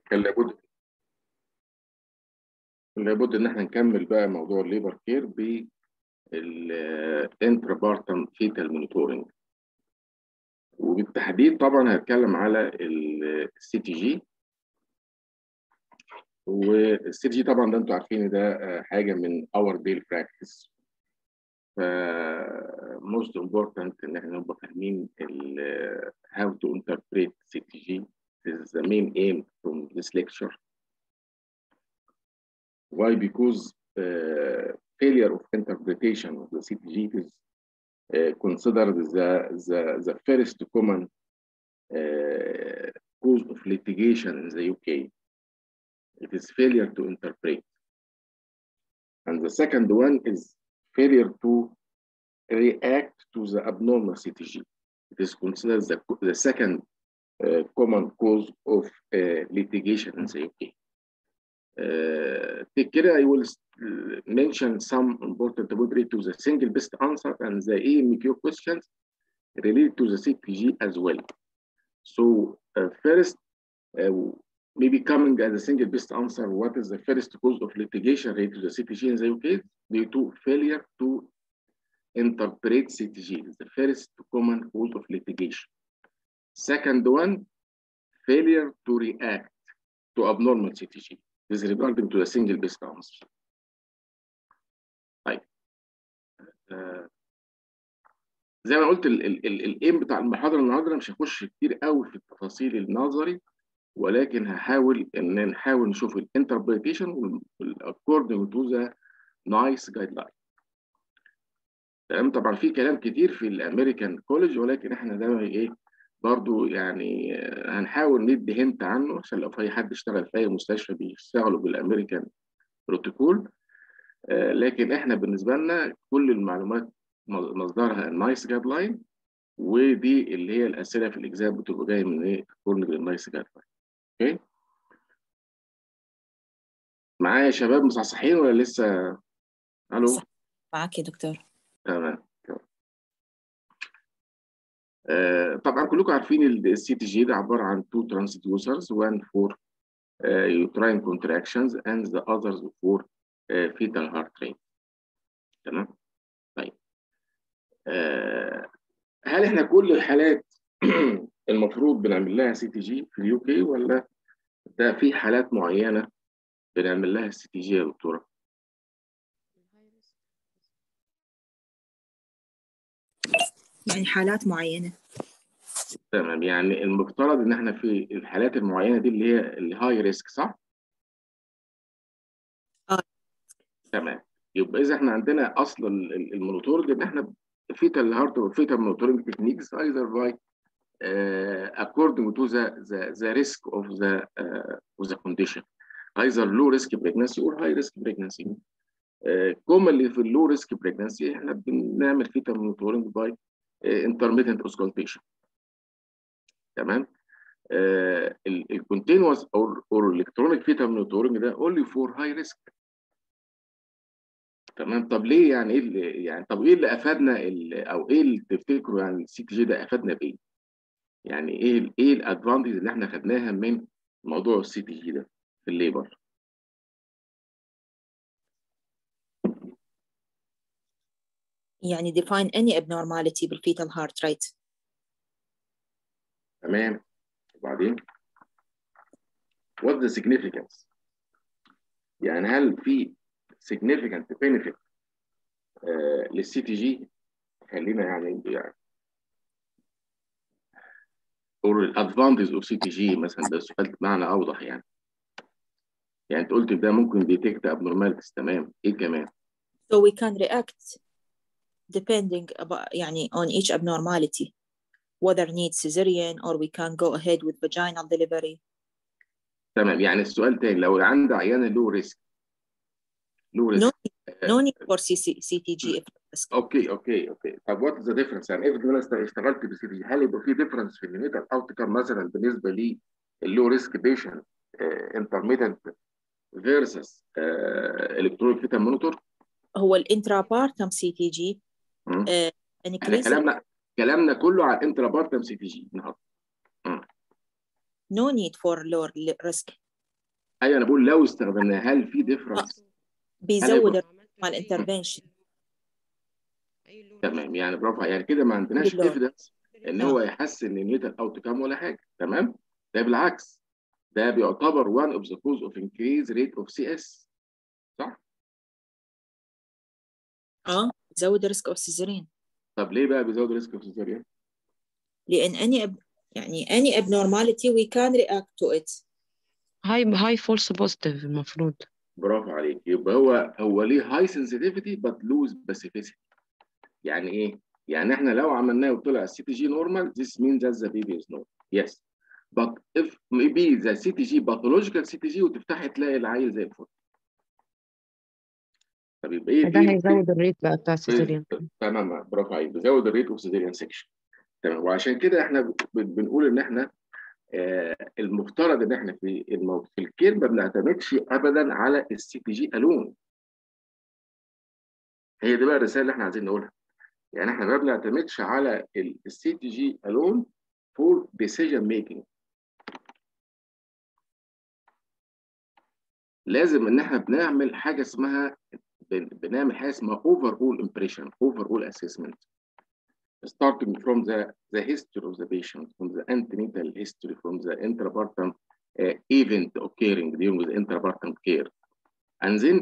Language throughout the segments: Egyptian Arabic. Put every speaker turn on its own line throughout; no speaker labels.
كان لابد كان لابد ان احنا نكمل بقى موضوع الليبر كير بالانتربارتم فيتال مونيتورنج وبالتحديد طبعا هتكلم على السي تي جي والسي تي جي طبعا ده انتوا عارفين ده حاجه من اور ديل براكتس ف most important ان احنا نبقى فاهمين ال how to interpret CTG this is the main aim from this lecture why because uh, failure of interpretation of the CTG is uh, considered the, the, the first common uh, cause of litigation in the UK. It is failure to interpret. And the second one is failure to react to the abnormal CTG. It is considered the, the second uh, common cause of uh, litigation in the UK. Uh, take care, I will mention some important related to the single best answer and the AMQ questions related to the CTG as well. So uh, first, uh, maybe coming as a single best answer, what is the first cause of litigation related to the CTG in the UK? Due to failure to interpret CTG. It's the first common cause of litigation. Second one, failure to react to abnormal CTG. This is regarding to the single best answer. طيب آه. زي ما قلت الايم بتاع المحاضره النهارده مش هخش كتير قوي في التفاصيل النظري ولكن هحاول ان نحاول نشوف الانتربريتيشن اكوردنج تو ذا نايس جايد لاين تمام طبعا في كلام كتير في الامريكان كولج ولكن احنا ده ايه برضو يعني هنحاول ندي هنت عنه عشان لو في اي حد اشتغل في اي مستشفى بيشتغلوا بالامريكان بروتوكول آه لكن احنا بالنسبه لنا كل المعلومات مصدرها النايس جايد لاين ودي اللي هي الاسئله في الاجزاء بتبقى جايه من ايه كل النايس جايد لاين اوكي معايا يا شباب مصحصحين ولا لسه الو
معاك يا دكتور
تمام آه طبعا كلكم عارفين السي تي جي ده عباره عن تو ترانسديوسرز one for uh, uterine contractions and the others for uh, fetal heart rate تمام طيب آه هل احنا كل الحالات المفروض بنعمل لها سي تي جي في اليو كي ولا ده في حالات معينه بنعمل لها سي تي جي يا دكتوره؟
يعني حالات معينة
تمام يعني المفترض ان احنا في الحالات المعينة دي اللي هي الهاي ريسك صح؟
اه
تمام يبقى اذا احنا عندنا اصل المونيتورنج ان احنا فيتال هارت وفيتال مونيتورنج تكنيكس either by uh, according to the, the, the risk of the, uh, of the condition either low risk pregnancy or high risk pregnancy كومنلي في اللو ريسك بريجنسي احنا بنعمل فيتال مونيتورنج باي intermittent auscultation تمام الكونتينوس او او الكترونيك فيتال مونيتورنج ده اونلي فور هاي ريسك تمام طب ليه يعني ايه اللي يعني طب ايه اللي افادنا او ايه اللي تفتكروا يعني السي تي جي ده افادنا بايه؟ يعني ايه ايه الادفانتج اللي احنا خدناها من موضوع السي تي جي ده في الليبر؟
يعني define any abnormality بالفيتال heart rate
تمام وبعدين what the significance يعني هل في significant benefit uh, للسي تي جي خلينا يعني يعني or الادفانتج اوف سي تي جي مثلا ده سؤال بمعنى اوضح يعني يعني انت قلت ده ممكن ديتكت abnormalities تمام ايه كمان
so we can react depending about يعني on each abnormality whether needs cesarean or we can go ahead with vaginal delivery
تمام يعني السؤال تاني لو عندي عيانه لو ريسك لو
no,
ريسك
no need for CC, CTG if risk.
اوكي اوكي اوكي طب وات ذا ديفرنس يعني افرض انا اشتغلت بسي تي جي هل يبقى في ديفرنس في الميتال اوت كام مثلا بالنسبه لي اللو ريسك بيشنت انترميتنت فيرسس الكترونيك فيتال مونيتور
هو الانترابارتم سي تي جي
احنا كلامنا كلامنا كله على الانترابارتم سي تي جي النهارده
no need for lower risk
ايوه انا بقول لو استخدمناه هل في ديفرنس
بيزود
هل-
مع الانترفنشن
تمام يعني برافو يعني كده ما عندناش
بالله.
ايفيدنس ان هو يحسن النيوتن اوت كام ولا حاجه تمام ده بالعكس ده بيعتبر one of the cause of increase rate of CS صح
اه بيزود الريسك اوف سيزارين
طب ليه بقى بيزود ريسك اوف سيزاريان
لان any ab- يعني any abnormality we can react to it
هاي هاي فولس بوزيتيف المفروض
برافو عليك يبقى هو هو ليه هاي sensitivity but low specificity يعني ايه يعني احنا لو عملناه وطلع السي تي جي نورمال this means that the baby is normal yes but if maybe the CTG pathological CTG وتفتحي تلاقي العيل زي الفل طب يبقى ايه
ده
ايه
هيزود الريت بقى بتاع السيزاريان
تمام برافو عليك بيزود الريت اوف سيزيريان سيكشن تمام وعشان كده احنا بن- بنقول ان احنا آه المفترض ان احنا في المو... في الكير ما بنعتمدش ابدا على السي تي جي الون هي دي بقى الرساله اللي احنا عايزين نقولها يعني احنا ما بنعتمدش على السي تي جي الون فور ديسيجن ميكنج لازم ان احنا بنعمل حاجه اسمها بن- بنعمل حاجه اسمها اوفر اول امبريشن اوفر اول اسسمنت starting from the the history of the patient from the antenatal history from the intrapartum uh, event occurring during the intrapartum care and then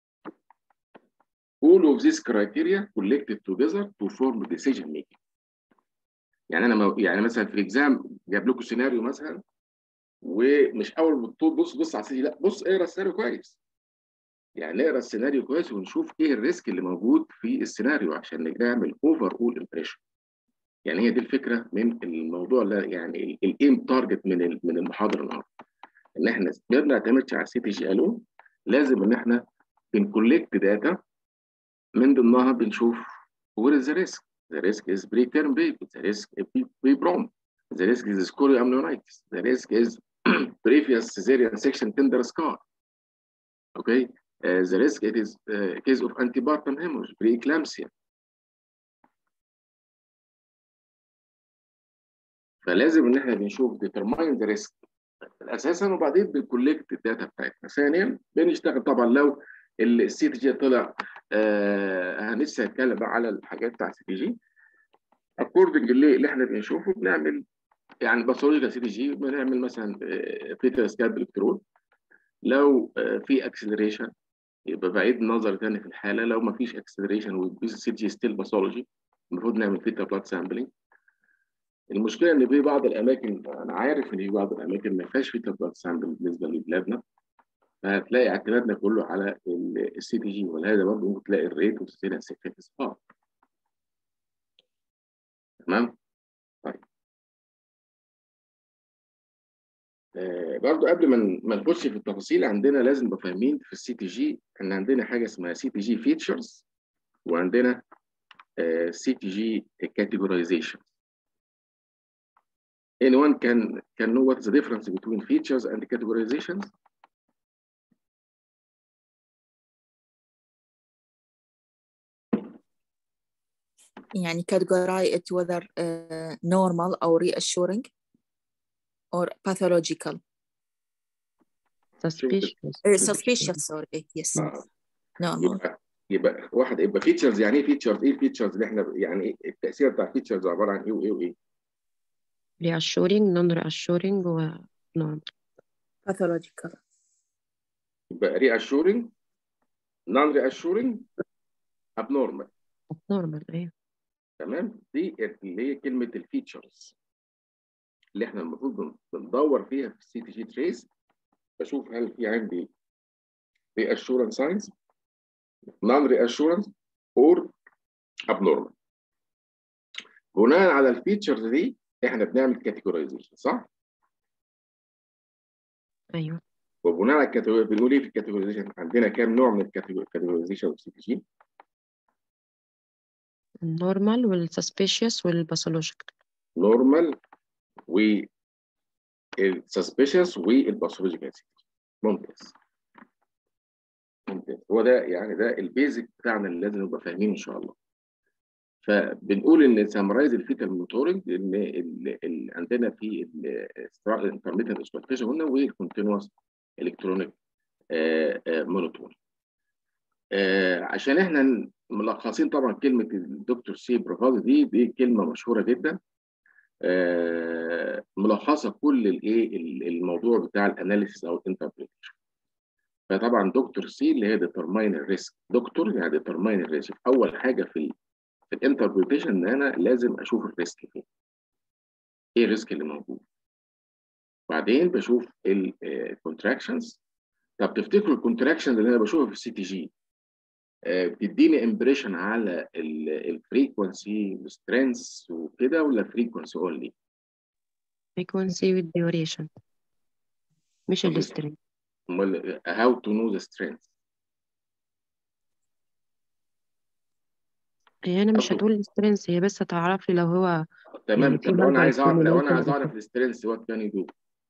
all of these criteria collected together to form decision making يعني انا مو- يعني مثلا في الاكزام جاب لكم سيناريو مثلا ومش اول ما تطول بص بص على السي لا بص اقرا السيناريو كويس يعني نقرا السيناريو كويس ونشوف ايه الريسك اللي موجود في السيناريو عشان نعمل اوفر اول امبريشن يعني هي دي الفكره من الموضوع اللي يعني الايم تارجت من ال- من المحاضره النهارده ان احنا ما بنعتمدش على السي تي جي الون لازم ان احنا بنكولكت داتا من ضمنها بنشوف where is the risk the risk is preterm baby the risk is pre-prom the risk is chorioamnionitis the risk is previous cesarean section tender scar okay uh, the risk it is uh, case of antepartum hemorrhage preeclampsia فلازم ان احنا بنشوف determine the risk اساسا وبعدين بنكولكت الداتا بتاعتنا ثانيا بنشتغل طبعا لو السي تي جي طلع آه انا لسه هتكلم بقى على الحاجات بتاع السي تي جي اكوردنج اللي احنا بنشوفه بنعمل يعني باثولوجيكال سي تي جي بنعمل مثلا فيتال سكاد الكترون لو آه في اكسلريشن يبقى بعيد النظر تاني في الحاله لو ما فيش اكسلريشن والبي سي جي ستيل باثولوجي المفروض نعمل فيتا بلاد سامبلينج المشكله ان في بعض الاماكن انا عارف ان في بعض الاماكن ما فيهاش فيتا بلاد سامبل بالنسبه لبلادنا فهتلاقي اعتمادنا كله على السي تي جي ولهذا برضه ممكن تلاقي الريت والسيلة سيكتس اه تمام طيب آه برضه قبل ما ن- ما نخش في التفاصيل عندنا لازم نبقى فاهمين في السي تي جي ان عندنا حاجه اسمها سي تي جي فيتشرز وعندنا سي تي جي كاتيجورايزيشن anyone can can know what's the difference between features and categorizations
يعني categorize it whether uh, normal أو reassuring or pathological
suspicious
uh, suspicious sorry yes
آه.
normal
يبقى يبقى واحد يبقى فيتشرز يعني ايه فيتشرز ايه الفيتشرز اللي احنا يعني ايه التاثير بتاع الفيتشرز عباره عن ايه وايه وايه
reassuring non reassuring و normal
pathological
يبقى reassuring non reassuring abnormal
normal ايه
تمام دي اللي هي كلمه الفيتشرز اللي احنا المفروض بن- بندور فيها في السي تي جي تريس بشوف هل في عندي reassurance signs non reassurance or abnormal بناء على الفيتشرز دي احنا بنعمل كاتيجورايزيشن صح؟
ايوه
وبناء على الكاتيجوري بنقول ايه في الكاتيجورايزيشن عندنا كام نوع من الكاتيجورايزيشن في السي تي جي
النورمال والسسبيشيوس والباثولوجيكال
نورمال والسسبيشس والباثولوجيكال ممتاز ممتاز هو ده يعني ده البيزك بتاعنا اللي لازم نبقى فاهمينه ان شاء الله فبنقول ان سامرايز الفيتال موتورنج ان ال- ال- عندنا في الانترميتنت اسبكتيشن قلنا والكونتينوس الكترونيك مونوتون عشان احنا ملخصين طبعا كلمه الدكتور سي بروفاز دي دي كلمه مشهوره جدا آه، ملخصه كل الايه الموضوع بتاع الاناليسيس او الانتربريتيشن فطبعا دكتور سي اللي هي ديترماين الريسك دكتور يعني ديترماين الريسك اول حاجه في في الانتربريتيشن ان انا لازم اشوف الريسك فين ايه الريسك اللي موجود بعدين بشوف الكونتراكشنز طب تفتكروا الكونتراكشن اللي انا بشوفها في السي تي جي بتديني امبريشن على الفريكونسي والسترينث وكده ولا فريكونسي اونلي؟
frequency with duration مش
طب
السترينج
امال how to know the strength
هي انا مش
أوكي.
هتقول السترينج هي بس هتعرف لي لو هو
تمام
يعني
طب
في
لو انا
برضه
عايز اعرف لو انا
accumulation
عايز
أو
اعرف
كده.
السترينث what can you do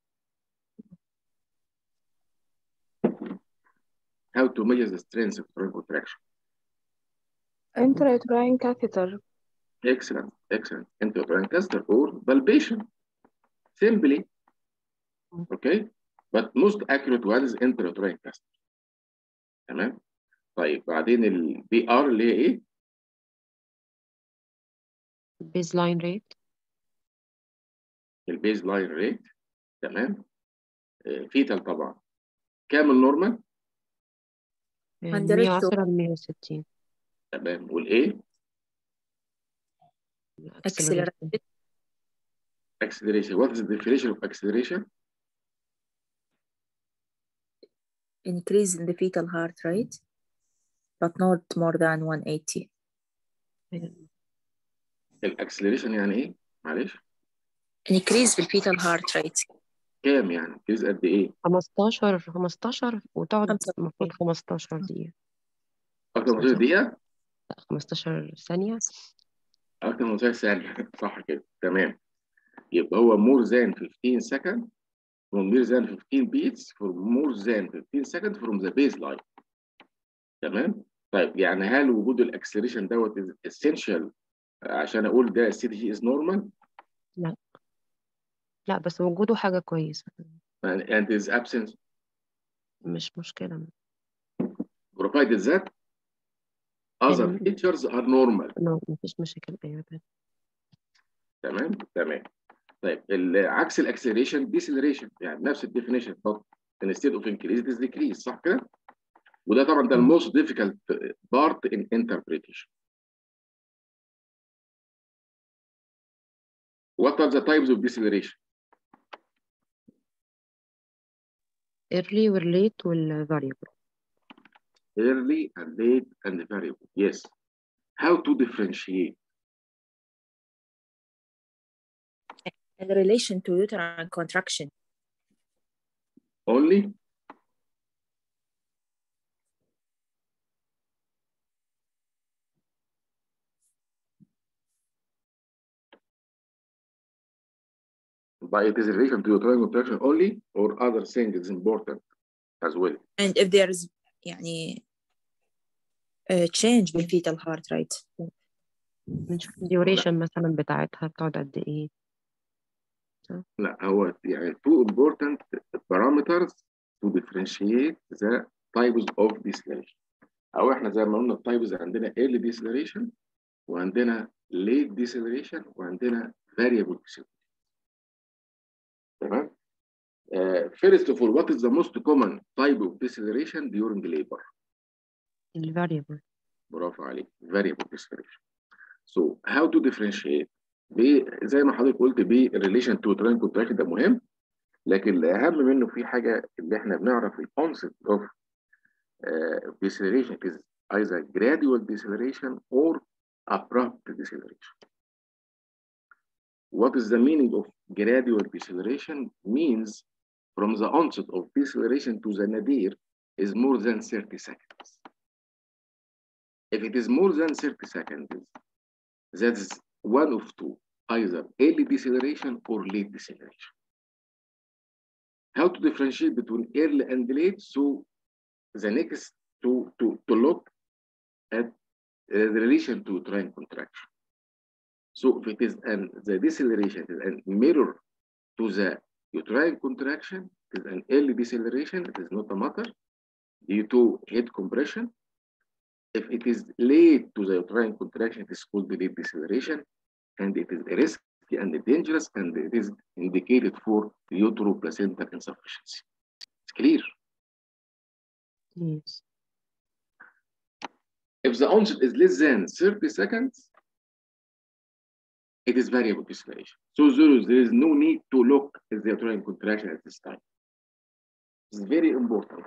how to measure the strength of current contraction
intrauterine catheter
excellent excellent intrauterine catheter or palpation simply okay but most accurate one is intrauterine catheter تمام طيب بعدين البي ار اللي هي ايه
baseline rate
البيز لاين ريت تمام فيتال طبعا كام النورمال
من
100
110 ل 160
تمام والايه
acceleration
acceleration what is the definition of acceleration
increase in the fetal heart rate but not more than 180
الاكسلريشن يعني ايه معلش
increase في الفيتال heart rate
كام يعني كيز قد ايه
15 15 وتقعد
خمسة
المفروض 15 دقيقة
اكتر من 15 دقيقه
لا 15 ثانية
اكتر من 15 ثانيه صح كده تمام يبقى هو more than 15 second from more than 15 beats for more than 15 seconds from the baseline تمام طيب يعني هل وجود الاكسلريشن دوت is essential عشان اقول ده السي تي جي از نورمال
لا بس وجوده حاجة كويسة
and is absence
مش مشكلة
provided that other
يعني-
features are normal
no, مفيش مشاكل أيوة
تمام تمام طيب ال- عكس الاكسلريشن ديسلريشن يعني نفس الديفينيشن but instead of increase it is decrease صح كده وده طبعا ده
مم.
الموست difficult part in interpretation what are the types of deceleration
early وال late وال variable
early and late and variable yes how to differentiate
in relation to uterine contraction
only by deceleration to uterine contraction only or other thing is important as well
and if there is يعني uh, change بالفيتال heart rate
نشوف duration مثلا بتاعتها بتقعد قد إيه
لا هو يعني two important parameters to differentiate the types of deceleration او احنا زي ما قلنا التايبز عندنا early deceleration وعندنا late deceleration وعندنا variable deceleration تمام uh, first of all what is the most common type of deceleration during labor
ال variable
برافو عليك variable deceleration so how to differentiate ب- زي ما حضرتك قلت ب relation to train contraction ده مهم لكن الاهم منه في حاجه اللي احنا بنعرف ال concept of uh, deceleration is either gradual deceleration or abrupt deceleration. What is the meaning of gradual deceleration? Means from the onset of deceleration to the nadir is more than 30 seconds. If it is more than 30 seconds, that is one of two, either early deceleration or late deceleration. How to differentiate between early and late? So the next to, to, to look at uh, the relation to train contraction. So if it is an the deceleration is a mirror to the uterine contraction it is an early deceleration it is not a matter due to head compression if it is late to the uterine contraction it is called delayed deceleration and it is risky and dangerous and it is indicated for uteroplacental insufficiency it's clear
Yes.
If the onset is less than 30 seconds, it is variable deceleration. So there is, there is no need to look at the uterine contraction at this time. It's very important.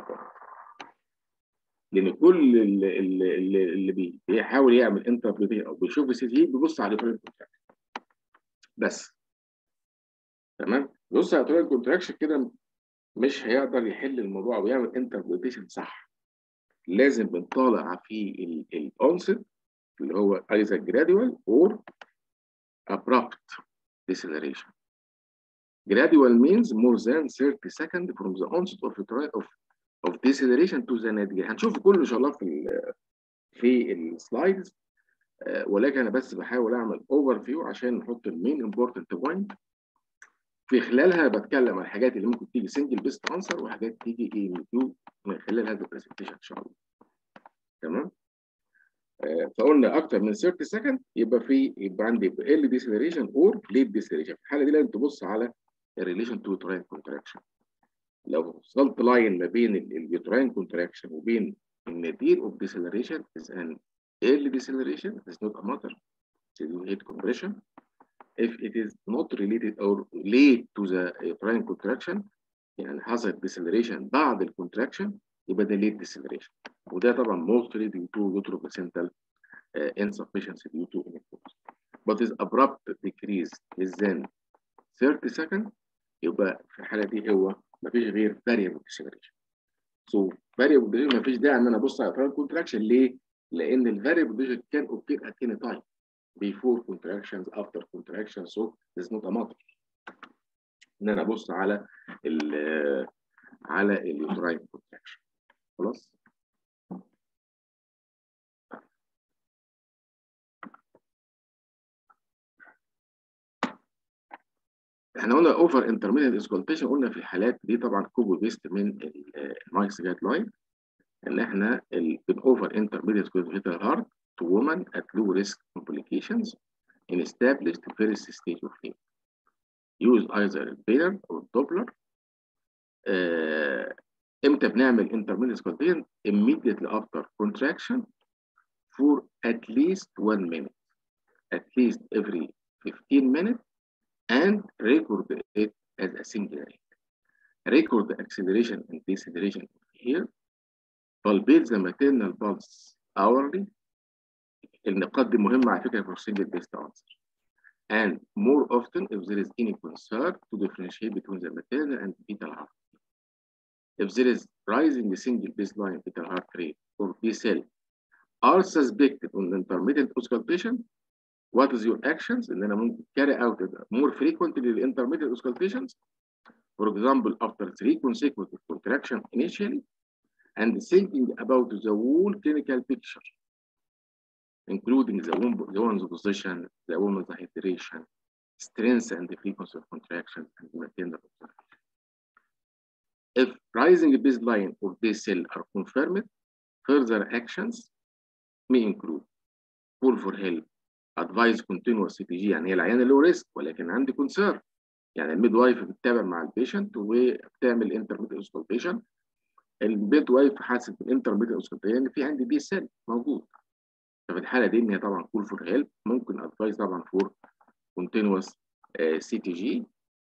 لأن كل اللي, اللي, اللي بي- بيحاول يعمل انتربريتيشن أو بيشوف السي جي بيبص على اليوترين كونتراكشن بس تمام بص على اليوترين كونتراكشن كده مش هيقدر يحل الموضوع ويعمل انتربريتيشن صح لازم بنطالع في الأونست اللي هو either gradual or abrupt deceleration. Gradual means more than 30 seconds from the onset of, of, of deceleration to the nadir. هنشوف كله ان شاء الله في ال في السلايدز ولكن انا بس بحاول اعمل اوفر فيو عشان نحط المين امبورتنت بوينت في خلالها بتكلم عن الحاجات اللي ممكن تيجي سنجل بيست انسر وحاجات تيجي اي كيو من خلال هذا البرزنتيشن ان شاء الله تمام آه، فقلنا اكتر من 30 سكند يبقى في يبقى عندي ال ديسلريشن اور ليت ديسلريشن في الحاله دي لازم تبص على الريليشن تو يوتراين كونتراكشن لو وصلت لاين ما بين اليوتراين كونتراكشن وبين النادير اوف ديسلريشن is an early deceleration it is not a matter to head compression if it is not related or late to the uterine contraction يعني حصل deceleration بعد الكونتراكشن يبقى ده late deceleration وده طبعا mostly due to uteroplacental uh, insufficiency due to inactivity. But is abrupt decrease is then 30 seconds يبقى في الحالة دي هو مفيش غير variable deceleration. So variable deceleration مفيش داعي ان انا ابص على uterine contraction ليه؟ لان ال variable deceleration can occur at any time before contractions after contractions so it's not a matter ان انا ابص على ال على اليوتراين contraction خلاص؟ احنا قلنا اوفر انترميديت اسكولتيشن قلنا في الحالات دي طبعا كوبو بيست من المايكس جايد لاين ان احنا الاوفر انترميديت اسكولتيشن هارت to women at low risk complications in established first stage of labor. Use either البير او الدوبلر آه، امتى بنعمل intermediate auscultation immediately after contraction for at least one minute at least every 15 minutes and record it as a single rate. Record the acceleration and deceleration here. Palpate the maternal pulse hourly. النقاط دي مهمة على فكرة for single based answer. And more often if there is any concern to differentiate between the maternal and fetal heart. If there is rising single baseline fetal heart rate or B cell are suspected on intermittent auscultation, what is your actions ان انا ممكن carry out more frequently the intermittent auscultations for example after three consecutive contraction initially and thinking about the whole clinical picture including the, womb, the woman's position, the woman's hydration, strength and the frequency of contraction and maternal observation. If rising baseline of this cell are confirmed, further actions may include call for help ادفايس كونتينوس سي تي جي يعني هي العيانه له ريسك ولكن عندي كونسيرن يعني الميد وايف بتتابع مع البيشنت وبتعمل انترميديت اوسكولتيشن الميد وايف حاسس بالانترميديت اوسكولتيشن ان في عندي بي سيل موجود ففي الحاله دي ان هي طبعا كول فور هيلب ممكن ادفايس طبعا فور كونتينوس سي تي جي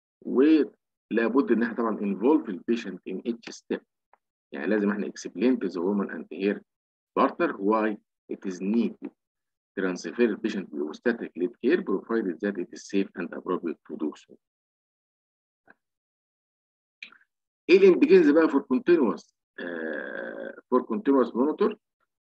ولابد ان احنا طبعا انفولف البيشنت ان اتش ستيب يعني لازم احنا اكسبلين تو ذا وومن اند هير بارتنر واي it is needed transfer the patient to obstetric lead care provided that it is safe and appropriate to do so. ايه الانديكيشنز بقى for continuous uh, for continuous monitor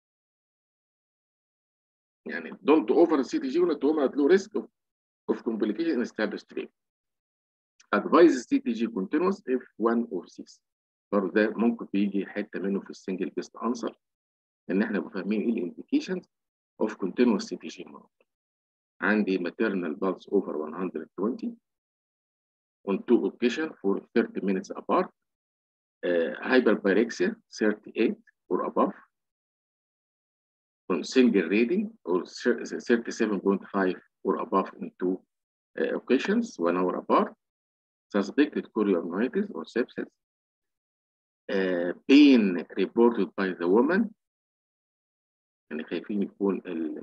يعني don't offer CTG unit to women at low risk of, of complication in established rate. Advise CTG continuous if one of these. برضه ده ممكن بيجي حته منه في السنجل بيست انسر ان احنا نبقى فاهمين ايه الانديكيشنز of continuous CTG mode. عندي maternal pulse over 120 on two occasions for 30 minutes apart. Uh, hyperpyrexia 38 or above on single reading or 37.5 or above in two uh, occasions, one hour apart. Suspected chorioamnitis or sepsis. Uh, pain reported by the woman يعني خايفين يكون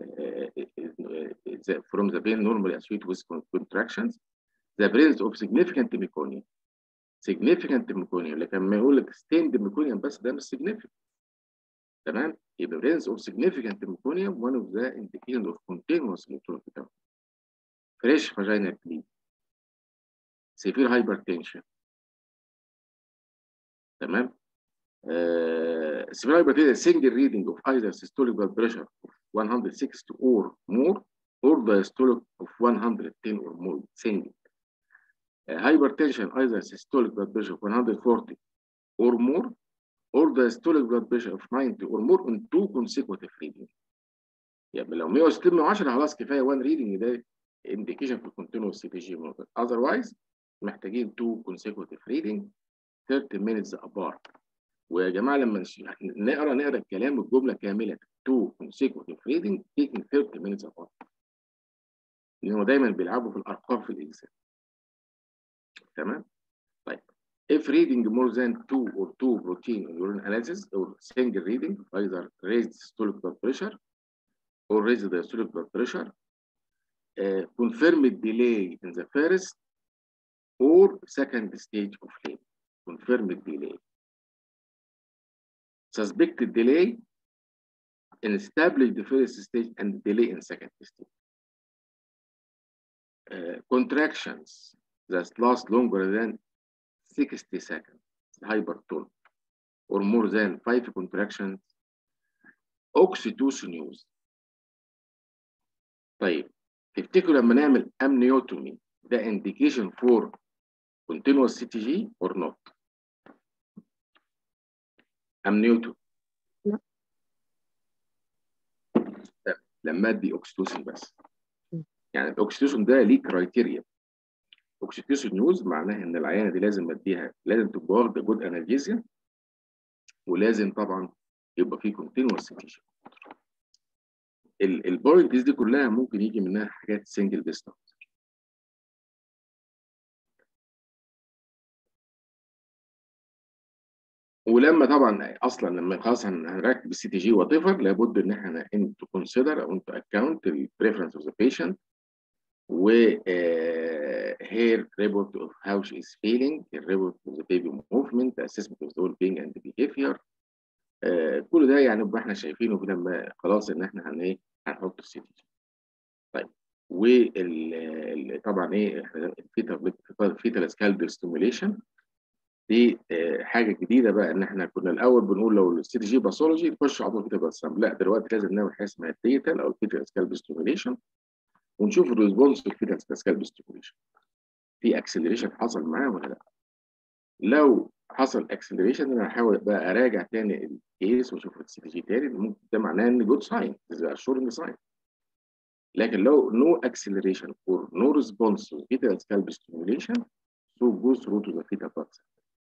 ال from the pain normally associated with contractions the presence of significant meconium significant meconium لكن لما يقول لك stained meconium بس ده مش significant تمام يبقى presence of significant meconium one of the indications of continuous motor fresh vaginal bleed severe hypertension تمام uh, severe hypertension single reading of either systolic blood pressure of 160 or more or diastolic of 110 or more single uh, hypertension either systolic blood pressure of 140 or more or diastolic blood pressure of 90 or more on two consecutive readings يعني لو 160 110 خلاص كفايه وان ريدنج ده indication for continuous CTG monitor otherwise محتاجين two consecutive reading 30 minutes apart ويا جماعه لما نقرا نقرا الكلام الجمله كامله two consecutive reading taking 30 minutes apart لان هو دايما بيلعبوا في الارقام في الاكزام تمام طيب if reading more than two or two protein in urine analysis or single reading either raised systolic blood pressure or raised diastolic blood pressure uh, confirmed delay in the first or second stage of labor confirmed delay suspected delay in established the first stage and delay in second stage uh, contractions that last longer than 60 seconds hypertonic or more than five contractions oxytocin use طيب تفتكروا لما نعمل amniotomy ده indication for continuous CTG or not amniotomy
لا.
لما ادي اوكسيتوسين بس يعني الاوكسيتوسين ده ليه كرايتيريا اوكسيتوسين يوز معناها ان العيانه دي لازم اديها لازم تبقى واخده جود انالجيزيا ولازم طبعا يبقى في كونتينوس سيتيشن البوينتس دي كلها ممكن يجي منها حاجات سنجل ديستانس ولما طبعا اصلا لما خلاص هنركب السي تي جي وات ايفر لابد ان احنا ان تو كونسيدر او ان تو اكونت البريفرنس اوف ذا بيشنت و هير ريبورت اوف هاو شي از فيلينج الريبورت اوف ذا بيبي موفمنت اسسمنت اوف ذا ويل بينج اند بيهيفير كل ده يعني يبقى احنا شايفينه لما خلاص ان احنا هن ايه هنحط السي تي جي طيب وال طبعا ايه الفيتال فيتال سكالبل ستيموليشن دي حاجه جديده بقى ان احنا كنا الاول بنقول لو السي تي جي باثولوجي نخش على طول فيتال باسام لا دلوقتي لازم نعمل حاجه اسمها الديتال او الفيتال سكالبل ستيموليشن ونشوف الريسبونس في الفيتال سكالبل ستيموليشن في اكسلريشن حصل معاه ولا لا لو حصل اكسلريشن انا هحاول بقى اراجع تاني الكيس واشوف السي تي جي تاني ممكن ده معناه ان جود ساين ده اشورنج ساين لكن لو no acceleration or no response to fetal scalp stimulation so go through to the fetal part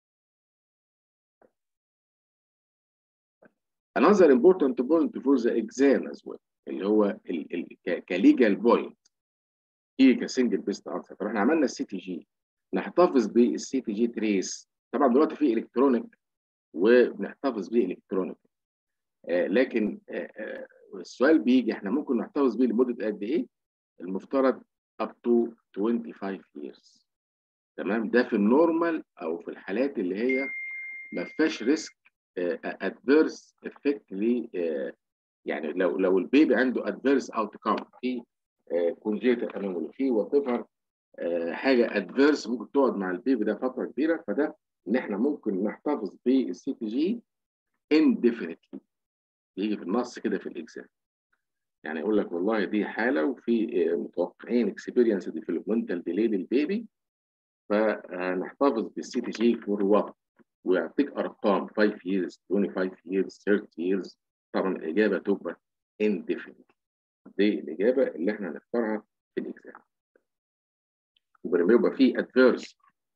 Another important point for the exam as well اللي هو كليجال بوينت هي كسنجل بيست انسر طب احنا عملنا السي تي جي نحتفظ بالسي تي جي تريس طبعا دلوقتي في الكترونيك وبنحتفظ بيه الكترونيك آه لكن آه آه السؤال بيجي احنا ممكن نحتفظ بيه لمده قد ايه؟ المفترض up to 25 years تمام ده في النورمال او في الحالات اللي هي ما فيهاش ريسك ادفيرس افكت ل يعني لو لو البيبي عنده ادفيرس اوت كام في كونجيتال انومالي في وات ايفر حاجه ادفيرس ممكن تقعد مع البيبي ده فتره كبيره فده ان احنا ممكن نحتفظ بالسي تي جي indefinitely بيجي في النص كده في الاكزام يعني يقول لك والله دي حاله وفي متوقعين اكسبيرينس ديفلوبمنتال ديلي للبيبي فهنحتفظ بالسي تي جي فور وات ويعطيك ارقام 5 years 25 years 30 years طبعا الاجابه تبقى indefinite دي الاجابه اللي احنا هنختارها في الاكزام يبقى لما يبقى في adverse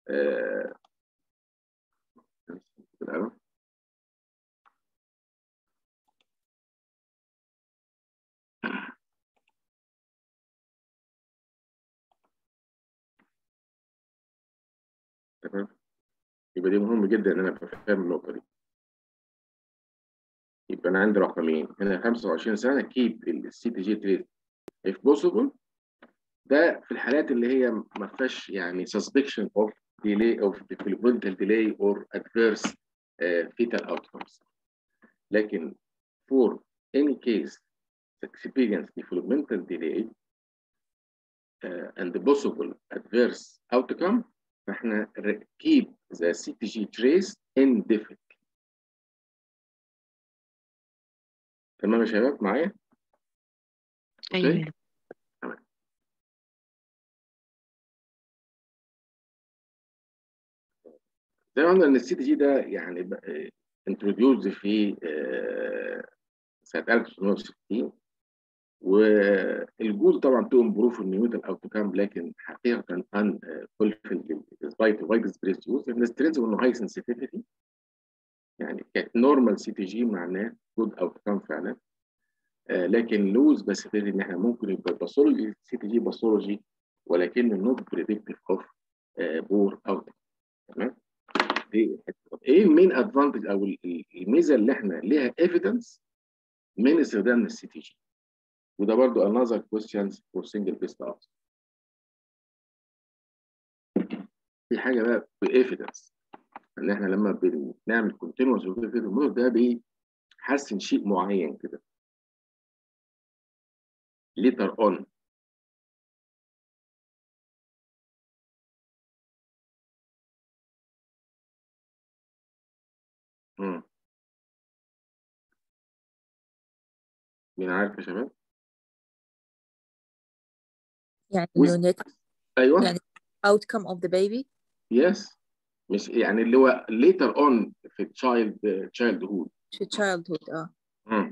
آه، بالقلم. تمام يبقى دي مهم جدا ان انا ابقى فاهم النقطه دي يبقى انا عندي رقمين هنا 25 سنه كيب السي تي جي تريد if possible ده في الحالات اللي هي ما فيهاش يعني suspicion of delay of developmental delay or adverse uh, fetal outcomes لكن for any case experience developmental delay uh, and the possible adverse outcome فاحنا ر- keep the CTG trace indefinitely تمام يا شباب معايا؟
ايوه
أوكي؟ زي ما قلنا ان السي تي جي ده يعني انتروديوز في آه، سنه 1960 والجول طبعا تو امبروف النيوتن اوتوكام لكن حقيقه ان فولفيل ديسبايت وايد سبريس يوز السترينز انه هاي سنسيتيفيتي يعني نورمال سي تي جي معناه جود اوتكام فعلا آه، لكن لوز بس ان احنا ممكن يبقى باثولوجي سي تي جي باثولوجي ولكن نوت بريدكتيف اوف بور اوت تمام دي طب ايه المين ادفانتج او ال- ال- الميزه اللي احنا ليها ايفيدنس من استخدام السي تي جي وده برضو another questions for single based answer في حاجه بقى بايفيدنس ان احنا لما بنعمل continuous repeated model ده بيحسن شيء معين كده later on مم. مين عارف يا شباب؟
يعني
وز-
إنه net
ايوه
يعني outcome of the baby
يس مش يعني اللي هو later on في child childhood
في childhood اه
مم.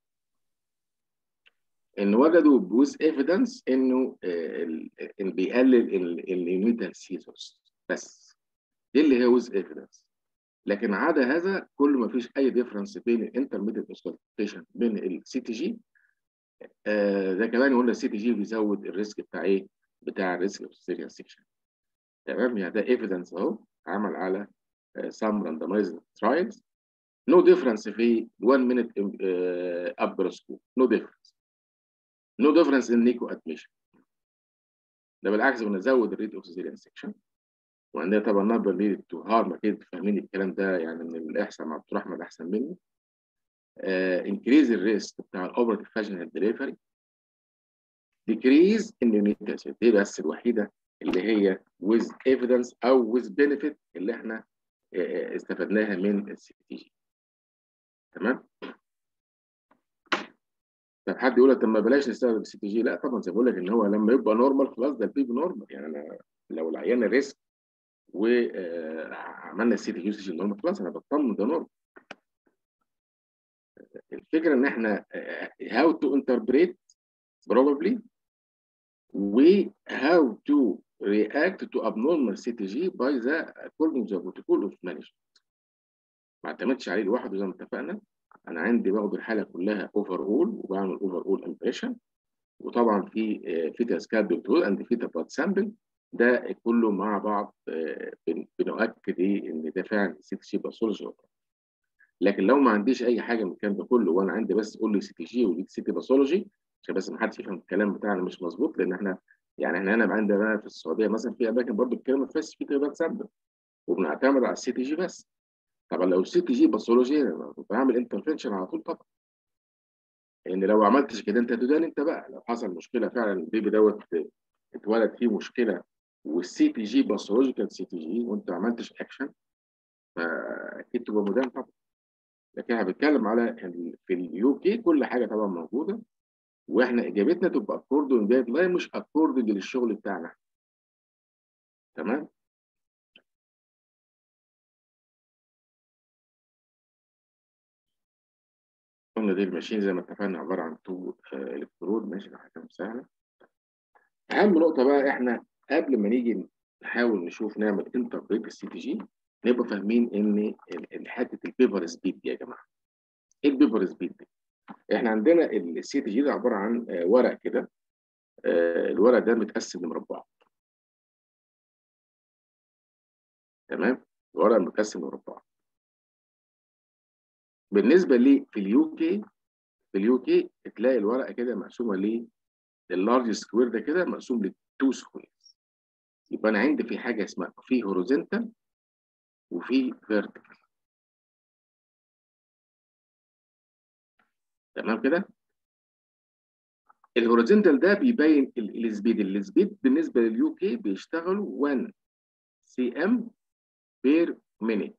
ان وجدوا بوز ايفيدنس انه آه، ال- إن بيقلل النيوتال سيزرز بس دي اللي هي ويز ايفيدنس لكن عدا هذا كل ما فيش اي ديفرنس بين الانترميديت اوسكالتيشن بين السي تي جي ده كمان قلنا السي تي جي بيزود الريسك بتاع ايه؟ بتاع الريسك اوف سيريال سيكشن تمام يعني ده ايفيدنس اهو عمل على سام راندمايزد ترايلز نو ديفرنس في 1 مينيت ابرسكوب نو ديفرنس نو ديفرنس ان نيكو ادميشن ده بالعكس بنزود الريت اوف سيريال سيكشن وعندنا طبعا نمبر ليد تو هارم اكيد فاهمين الكلام ده يعني من الاحصاء مع دكتور احمد احسن مني انكريز الريسك بتاع الاوبرتيف فاجنال ديليفري ديكريز النيونيتال دي بس الوحيده اللي هي with evidence او with benefit اللي احنا آه، استفدناها من السي تي جي تمام طب حد يقول لك طب ما بلاش نستخدم السي تي جي لا طبعا زي ما بقول لك ان هو لما يبقى نورمال خلاص ده البيبي نورمال يعني انا لو العيان ريسك وعملنا السي تي جي نورمال خلاص انا بطمن ده نورمال الفكره ان احنا هاو تو انتربريت probably و how to react to abnormal CTG by the according to the protocol of management. ما اعتمدش عليه لوحده زي ما اتفقنا انا عندي باخد الحاله كلها اوفر اول وبعمل اوفر اول امبريشن وطبعا في فيتا سكاد دكتور اند فيتا بلاد سامبل ده كله مع بعض آه، بن- بنؤكد ايه ان ده فعلا سي تي جي باثولوجي لكن لو ما عنديش اي حاجه من الكلام ده كله وانا عندي بس قول لي سي تي جي وليك سي تي باثولوجي عشان بس ما حدش يفهم الكلام بتاعنا مش مظبوط لان احنا يعني احنا هنا عندنا في السعوديه مثلا في اماكن برضو الكلام ما فيهاش في تبقى سامبل وبنعتمد على السي تي جي بس طبعا لو السي تي جي باثولوجي أنا بعمل انترفنشن على طول طبعا لان لو ما عملتش كده انت تدان انت بقى لو حصل مشكله فعلا البيبي دوت اتولد فيه مشكله والسي تي جي باثولوجيكال سي تي جي وانت ما عملتش اكشن فاكيد تبقى مدان طبعا لكن احنا بنتكلم على ال- في اليو كي كل حاجه طبعا موجوده واحنا اجابتنا تبقى اكوردنج جايد لاين مش اكوردنج للشغل بتاعنا تمام قلنا دي الماشين زي ما اتفقنا عباره عن تو الكترود ماشي ده حاجه سهله اهم نقطه بقى احنا قبل ما نيجي نحاول نشوف نعمل انتربريت السي تي جي نبقى فاهمين ان حته البيبر سبيد دي يا جماعه ايه البيبر سبيد دي؟ احنا عندنا السي تي جي ده عباره عن ورق كده الورق ده متقسم لمربعات تمام الورق متقسم لمربعات بالنسبه لي في اليو كي في اليو كي تلاقي الورقه كده مقسومه ليه اللارج سكوير ده كده مقسوم لتو سكويرز يبقى انا عندي في حاجه اسمها في هوريزونتال وفي فيرتيكال تمام كده الهوريزونتال ده بيبين السبيد السبيد بالنسبه لليو كي بيشتغلوا 1 سي ام بير مينيت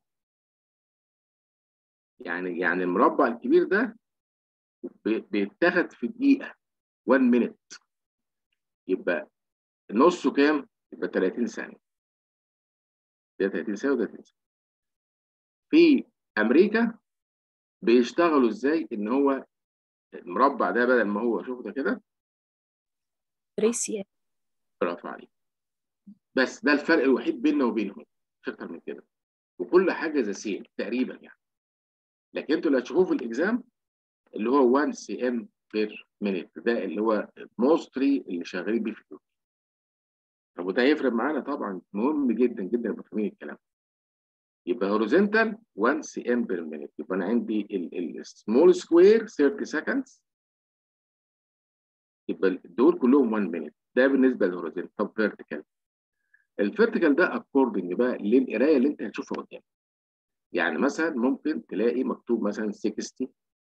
يعني يعني المربع الكبير ده بيتاخد في دقيقه 1 مينيت يبقى نصه كام؟ يبقى 30 ثانيه ده 30 ثانيه وده 30 ثانيه في امريكا بيشتغلوا ازاي ان هو المربع ده بدل ما هو شوف ده كده
ريسيا
برافو عليك بس ده الفرق الوحيد بيننا وبينهم مش اكتر من كده وكل حاجه ذا سيم تقريبا يعني لكن انتوا اللي هتشوفوه في الاكزام اللي هو 1 سي ام بير مينيت ده اللي هو موستري اللي شغالين بيه في اليوم طب وده هيفرق معانا طبعا مهم جدا جدا نبقى فاهمين الكلام يبقى هوريزونتال 1 سي ام بير مينيت يبقى انا عندي السمول سكوير 30 سكندز يبقى دول كلهم 1 مينيت ده بالنسبه للهوريزونتال طب فيرتيكال الفيرتيكال ده اكوردنج بقى للقرايه اللي انت هتشوفها قدامك يعني مثلا ممكن تلاقي مكتوب مثلا 60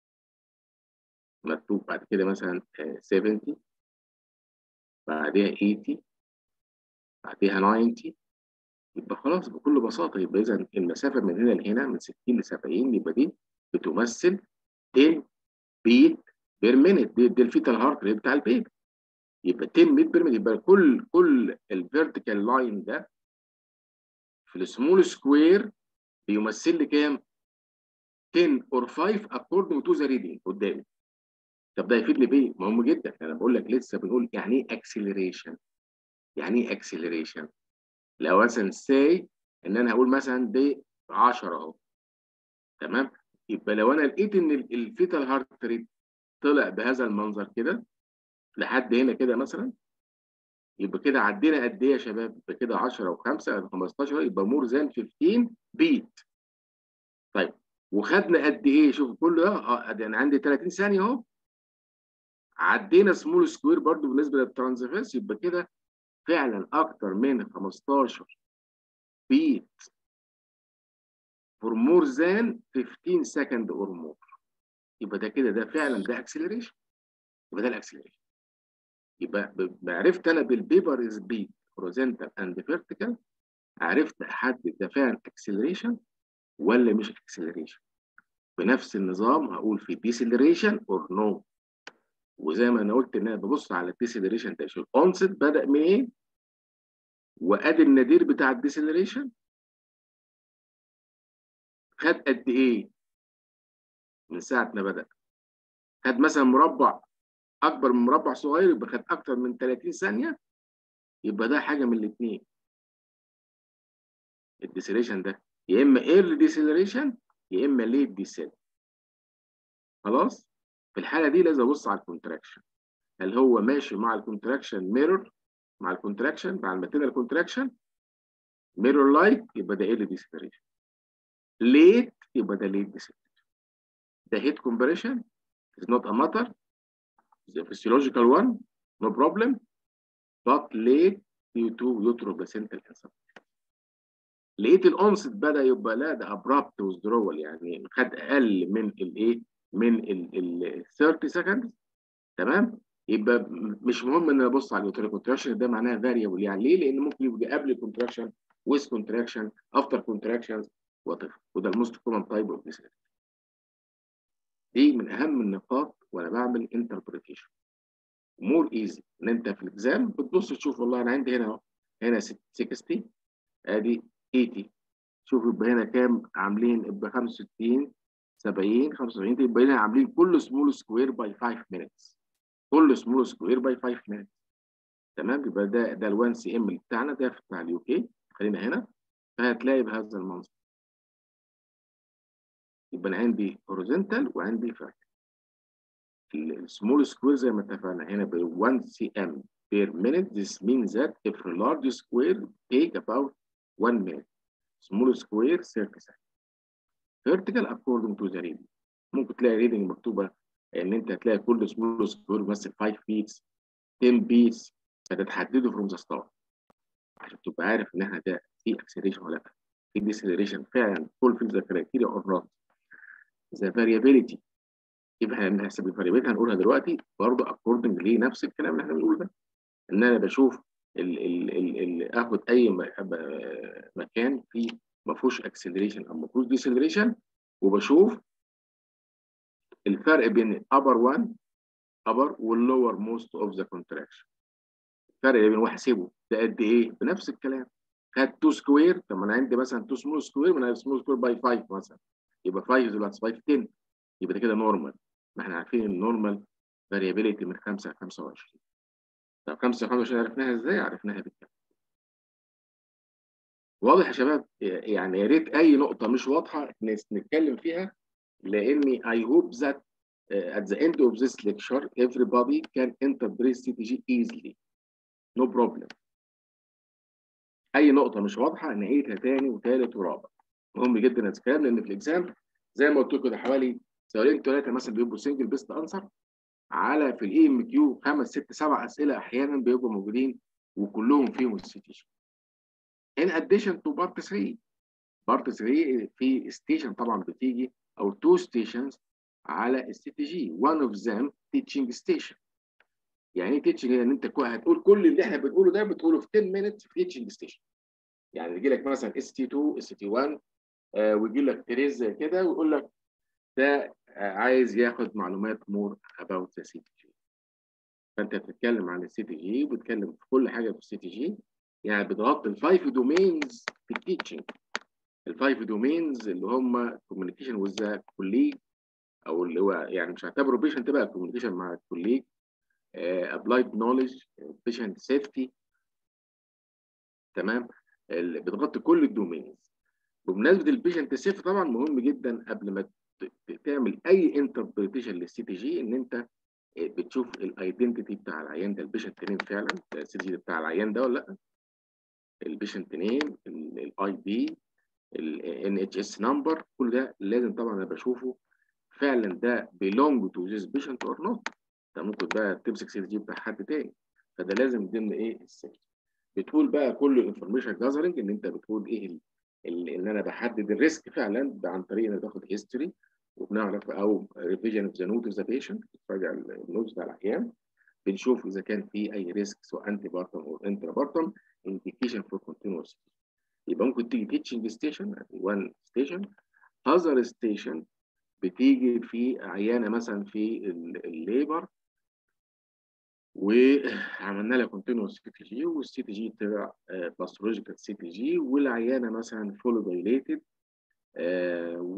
مكتوب بعد كده مثلا 70 بعدها 80 بعدها 90 يبقى خلاص بكل بساطه يبقى اذا المسافه من هنا لهنا من 60 ل 70 يبقى دي بتمثل 10 بيت بير مينيت دي, دي الفيتال هارت ريت بتاع البيبي يبقى 10 بيت بير مينيت يبقى كل كل الفيرتيكال لاين ده في السمول سكوير بيمثل لي كام؟ 10 اور 5 according to the reading قدامي طب ده يفيد لي بايه؟ مهم جدا انا بقول لك لسه بنقول يعني ايه اكسلريشن؟ يعني ايه اكسلريشن؟ لو مثلا ساي ان انا هقول مثلا دي 10 اهو تمام؟ يبقى لو انا لقيت ان الفيتال هارت ريت طلع بهذا المنظر كده لحد هنا كده مثلا يبقى كده عدينا قد ايه يا شباب؟ يبقى كده 10 و5 15 يبقى مور ذان 15 بيت. طيب وخدنا قد ايه؟ شوف كل ده اه انا عندي 30 ثانيه اهو. عدينا سمول سكوير برضو بالنسبه للترانزفيرس يبقى كده فعلا اكتر من 15 بيت for more than 15 second or more. يبقى ده كده ده فعلا ده اكسلريشن. يبقى ده الاكسلريشن. يبقى عرفت انا بالبيبر سبيد هوريزونتال اند فيرتيكال عرفت احدد ده فعلا اكسلريشن ولا مش اكسلريشن بنفس النظام هقول في ديسلريشن اور نو وزي ما انا قلت ان انا ببص على الديسلريشن ده شوف اونست بدا من ايه وادي النادير بتاع الديسلريشن خد قد ايه من ساعه ما بدا خد مثلا مربع اكبر من مربع صغير يبقى خد اكتر من 30 ثانيه يبقى ده حاجه من الاثنين الديسلريشن ده يا اما ايرلي ديسلريشن يا اما ليت ديسل خلاص في الحاله دي لازم ابص على الكونتراكشن هل هو ماشي مع الكونتراكشن ميرور مع الكونتراكشن مع الماتيريال كونتراكشن ميرور لايك يبقى ده ايرلي ديسلريشن ليت يبقى ده ليت ديسلريشن ده هيت كومبريشن is not a matter the physiological one, no problem, but late due to uteroplacental insufficiency. لقيت الانست بدا يبقى لا ده ابرابت withdrawal يعني خد اقل من الايه؟ من ال 30 سكند تمام؟ يبقى مش مهم ان انا ابص على اليوتري كونتراكشن ده معناها فاريبل يعني ليه؟ لان ممكن يبقى قبل الكونتراكشن with contraction after contractions whatever وده الموست كومن تايب اوف دي من اهم النقاط وانا بعمل انتربريتيشن مور ايزي ان انت في الاكزام بتبص تشوف والله انا عندي هنا هنا 60 ادي 80 شوف يبقى هنا كام عاملين يبقى 65 70 75 يبقى هنا عاملين كل سمول سكوير باي 5 minutes كل سمول سكوير باي 5 minutes تمام يبقى ده ده ال1 سي ام بتاعنا ده بتاع اليو كي خلينا هنا فهتلاقي بهذا المنظر يبقى انا عندي هوريزونتال وعندي فيرتيكال السمول سكوير زي ما اتفقنا هنا ب 1 سي ام per minute this means that if a large square take about 1 minute small square 30 seconds vertical according to the reading ممكن تلاقي ريدنج مكتوبه ان انت هتلاقي كل سمول سكوير بيمثل 5 بيتس 10 بيتس فتتحدده فروم ذا ستارت عشان تبقى عارف ان احنا ده في اكسلريشن ولا لا في ديسلريشن فعلا فول في ذا كرايتيريا اور نوت ذا فاريابيليتي يبقى احنا بنحسب الفاريابيليتي هنقولها دلوقتي برضه اكوردنج ليه نفس الكلام اللي احنا بنقوله ده ان انا بشوف ال ال ال ال اخد اي مكان فيه ما فيهوش اكسلريشن او ما فيهوش ديسلريشن وبشوف الفرق بين upper one upper والlower most of the contraction الفرق بين واحسبه ده قد ايه بنفس الكلام خد 2 سكوير طب ما انا عندي مثلا 2 سمول سكوير ما انا سمول سكوير باي 5 مثلا يبقى 5 دلوقتي 5 10 يبقى ده كده نورمال ما احنا عارفين النورمال فاريابيليتي من 5 ل 25 طب 5 ل 25 عرفناها ازاي؟ عرفناها بالكلام واضح يا شباب يعني يا ريت اي نقطه مش واضحه نتكلم فيها لاني I hope that uh, at the end of this lecture everybody can interpret CTG easily no problem اي نقطه مش واضحه نعيدها تاني وثالث ورابع مهم جدا الكلام لان في الاكزام زي ما قلت لكم ده حوالي سؤالين ثلاثه مثلا بيبقوا سنجل بيست انسر على في الاي ام كيو خمس ست سبع اسئله احيانا بيبقوا موجودين وكلهم فيهم السي تي جي. In addition to part 3 part 3 في ستيشن طبعا بتيجي او تو ستيشنز على السي تي جي one of them teaching station يعني ايه teaching ان انت هتقول كل اللي احنا بنقوله ده بتقوله في 10 minutes في teaching station يعني يجي لك مثلا اس تي 2 اس تي 1 ويجي لك تريز زي كده ويقول لك ده عايز ياخد معلومات مور about the سي تي جي فانت بتتكلم عن السي تي جي وبتتكلم في كل حاجه في السي تي جي يعني بتغطي الفايف دومينز في التيتشنج الفايف دومينز اللي هم كوميونيكيشن وذ كوليج او اللي هو يعني مش هعتبره بيشنت بقى كوميونيكيشن مع الكوليج ابلايد نولج بيشنت سيفتي تمام بتغطي كل الدومينز بمناسبه البيشنت سيفتي طبعا مهم جدا قبل ما تعمل اي انتربريتيشن للسي تي جي ان انت بتشوف الايدنتيتي بتاع العيان ده البيشنت نيم فعلا السي تي جي بتاع العيان ده ولا لا البيشنت نيم الاي دي الان اتش اس نمبر كل ده لازم طبعا انا بشوفه فعلا ده belong to this patient or not انت ممكن بقى تمسك سي جي بتاع حد تاني فده لازم ضمن ايه السيفتي بتقول بقى كل الانفورميشن جاذرنج ان انت بتقول ايه ال ال ان انا بحدد الريسك فعلا عن طريق ان انا باخد هيستوري وبنعرف او ريفيجن اوف ذا نوت اوف ذا بيشنت بتراجع النوتس بتاع العيان بنشوف اذا كان في اي ريسك سواء انتي بارتم او انترا بارتم indication for continuous يبقى ممكن تيجي تيتشنج ستيشن وان ستيشن اذر ستيشن بتيجي في عيانه مثلا في الليبر وعملنا لها كونتينوس سي تي جي والسي تي جي طلع باثولوجيكال سي تي جي والعيانه مثلا فولو دايليتد و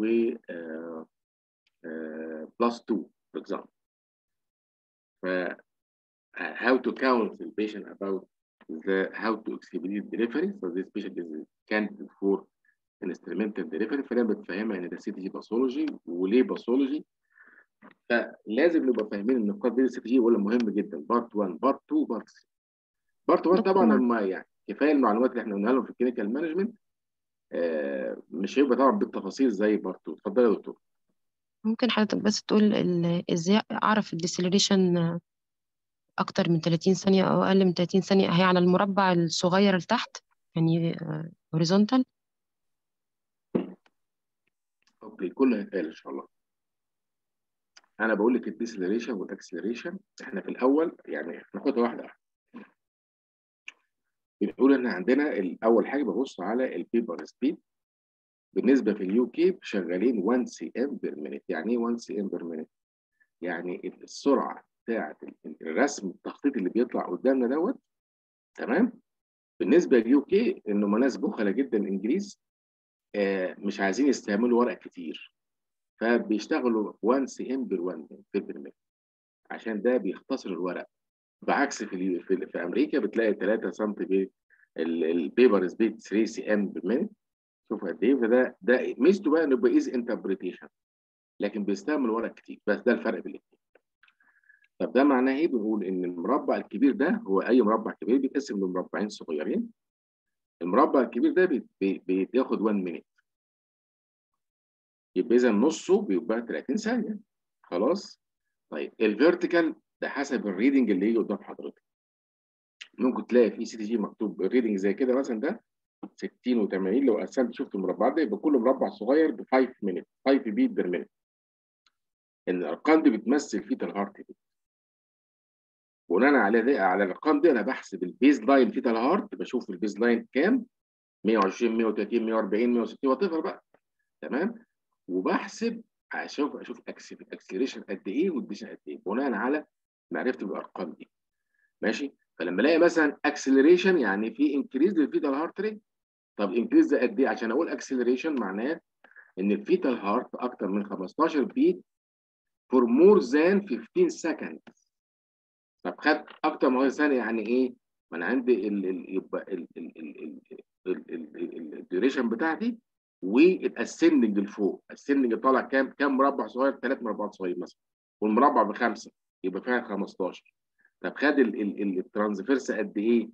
بلس 2 for example ف how to count the patient about the how to expedite delivery so this patient is candidate for instrumental delivery فانا بتفهمها ان ده سي تي جي باثولوجي وليه باثولوجي فلازم نبقى فاهمين النقاط دي السي تي جي ولا مهم جدا بارت 1 بارت 2 بارت 3 بارت 1 طبعا هم يعني كفايه المعلومات اللي احنا قلناها لهم في الكلينيكال مانجمنت آه مش هيبقى طبعا بالتفاصيل زي بارت 2 اتفضل يا دكتور
ممكن حضرتك بس تقول ازاي اعرف الديسلريشن اكتر من 30 ثانيه او اقل من 30 ثانيه هي على المربع الصغير اللي تحت يعني هوريزونتال
اوكي كله هيتقال ان شاء الله انا بقول لك الديسلريشن والاكسلريشن احنا في الاول يعني ناخدها واحده واحده بنقول ان عندنا الاول حاجه ببص على البيبر سبيد بالنسبه في اليو كي شغالين 1 سي ام بير مينيت يعني ايه 1 سي ام بير مينيت يعني السرعه بتاعه الرسم التخطيط اللي بيطلع قدامنا دوت تمام بالنسبه لليو كي انه ناس بخله جدا انجليز آه مش عايزين يستعملوا ورق كتير فبيشتغلوا 1 سي ام بير 1 بير مينيت عشان ده بيختصر الورق بعكس في في, في امريكا بتلاقي 3 سم البيبر سبيد 3 سي ام بالمينت شوف قد ايه فده ده ميزته بقى انه يبقى ايزي انتربريتيشن لكن بيستعمل ورق كتير بس ده الفرق بين الاثنين طب ده معناه ايه؟ بنقول ان المربع الكبير ده هو اي مربع كبير بيتقسم لمربعين صغيرين المربع الكبير ده بي بي بياخد 1 مينيت يبقى اذا نصه بيبقى 30 ثانيه خلاص طيب الفيرتيكال ده حسب الريدنج اللي يجي قدام حضرتك ممكن تلاقي في سي تي جي مكتوب الريدنج زي كده مثلا ده 60 و80 لو قسمت شفت المربعات ده يبقى كل مربع صغير ب 5 مينيت 5 بيت بير مينيت ان الارقام دي بتمثل فيتال هارت بيت بناء على ده على الارقام دي انا بحسب البيز لاين فيتال هارت بشوف البيز لاين كام 120 130 140 160 وات بقى تمام وبحسب اشوف اشوف اكسلريشن قد ايه والديشن قد ايه بناء على معرفتي بالارقام دي ماشي فلما الاقي مثلا اكسلريشن يعني في انكريز للفيتال هارت ريت طب انكريز ده قد ايه عشان اقول اكسلريشن معناه ان الفيتال هارت اكتر من 15 بيت فور مور ذان 15 سكند طب خد اكتر من ثانيه يعني ايه؟ ما انا عندي ال ال يبقى الديوريشن بتاعتي والاسندنج لفوق الاسندنج طالع كام كام مربع صغير ثلاث مربعات صغير مثلا والمربع بخمسه يبقى فيها 15 طب خد الترانسفيرس قد ايه؟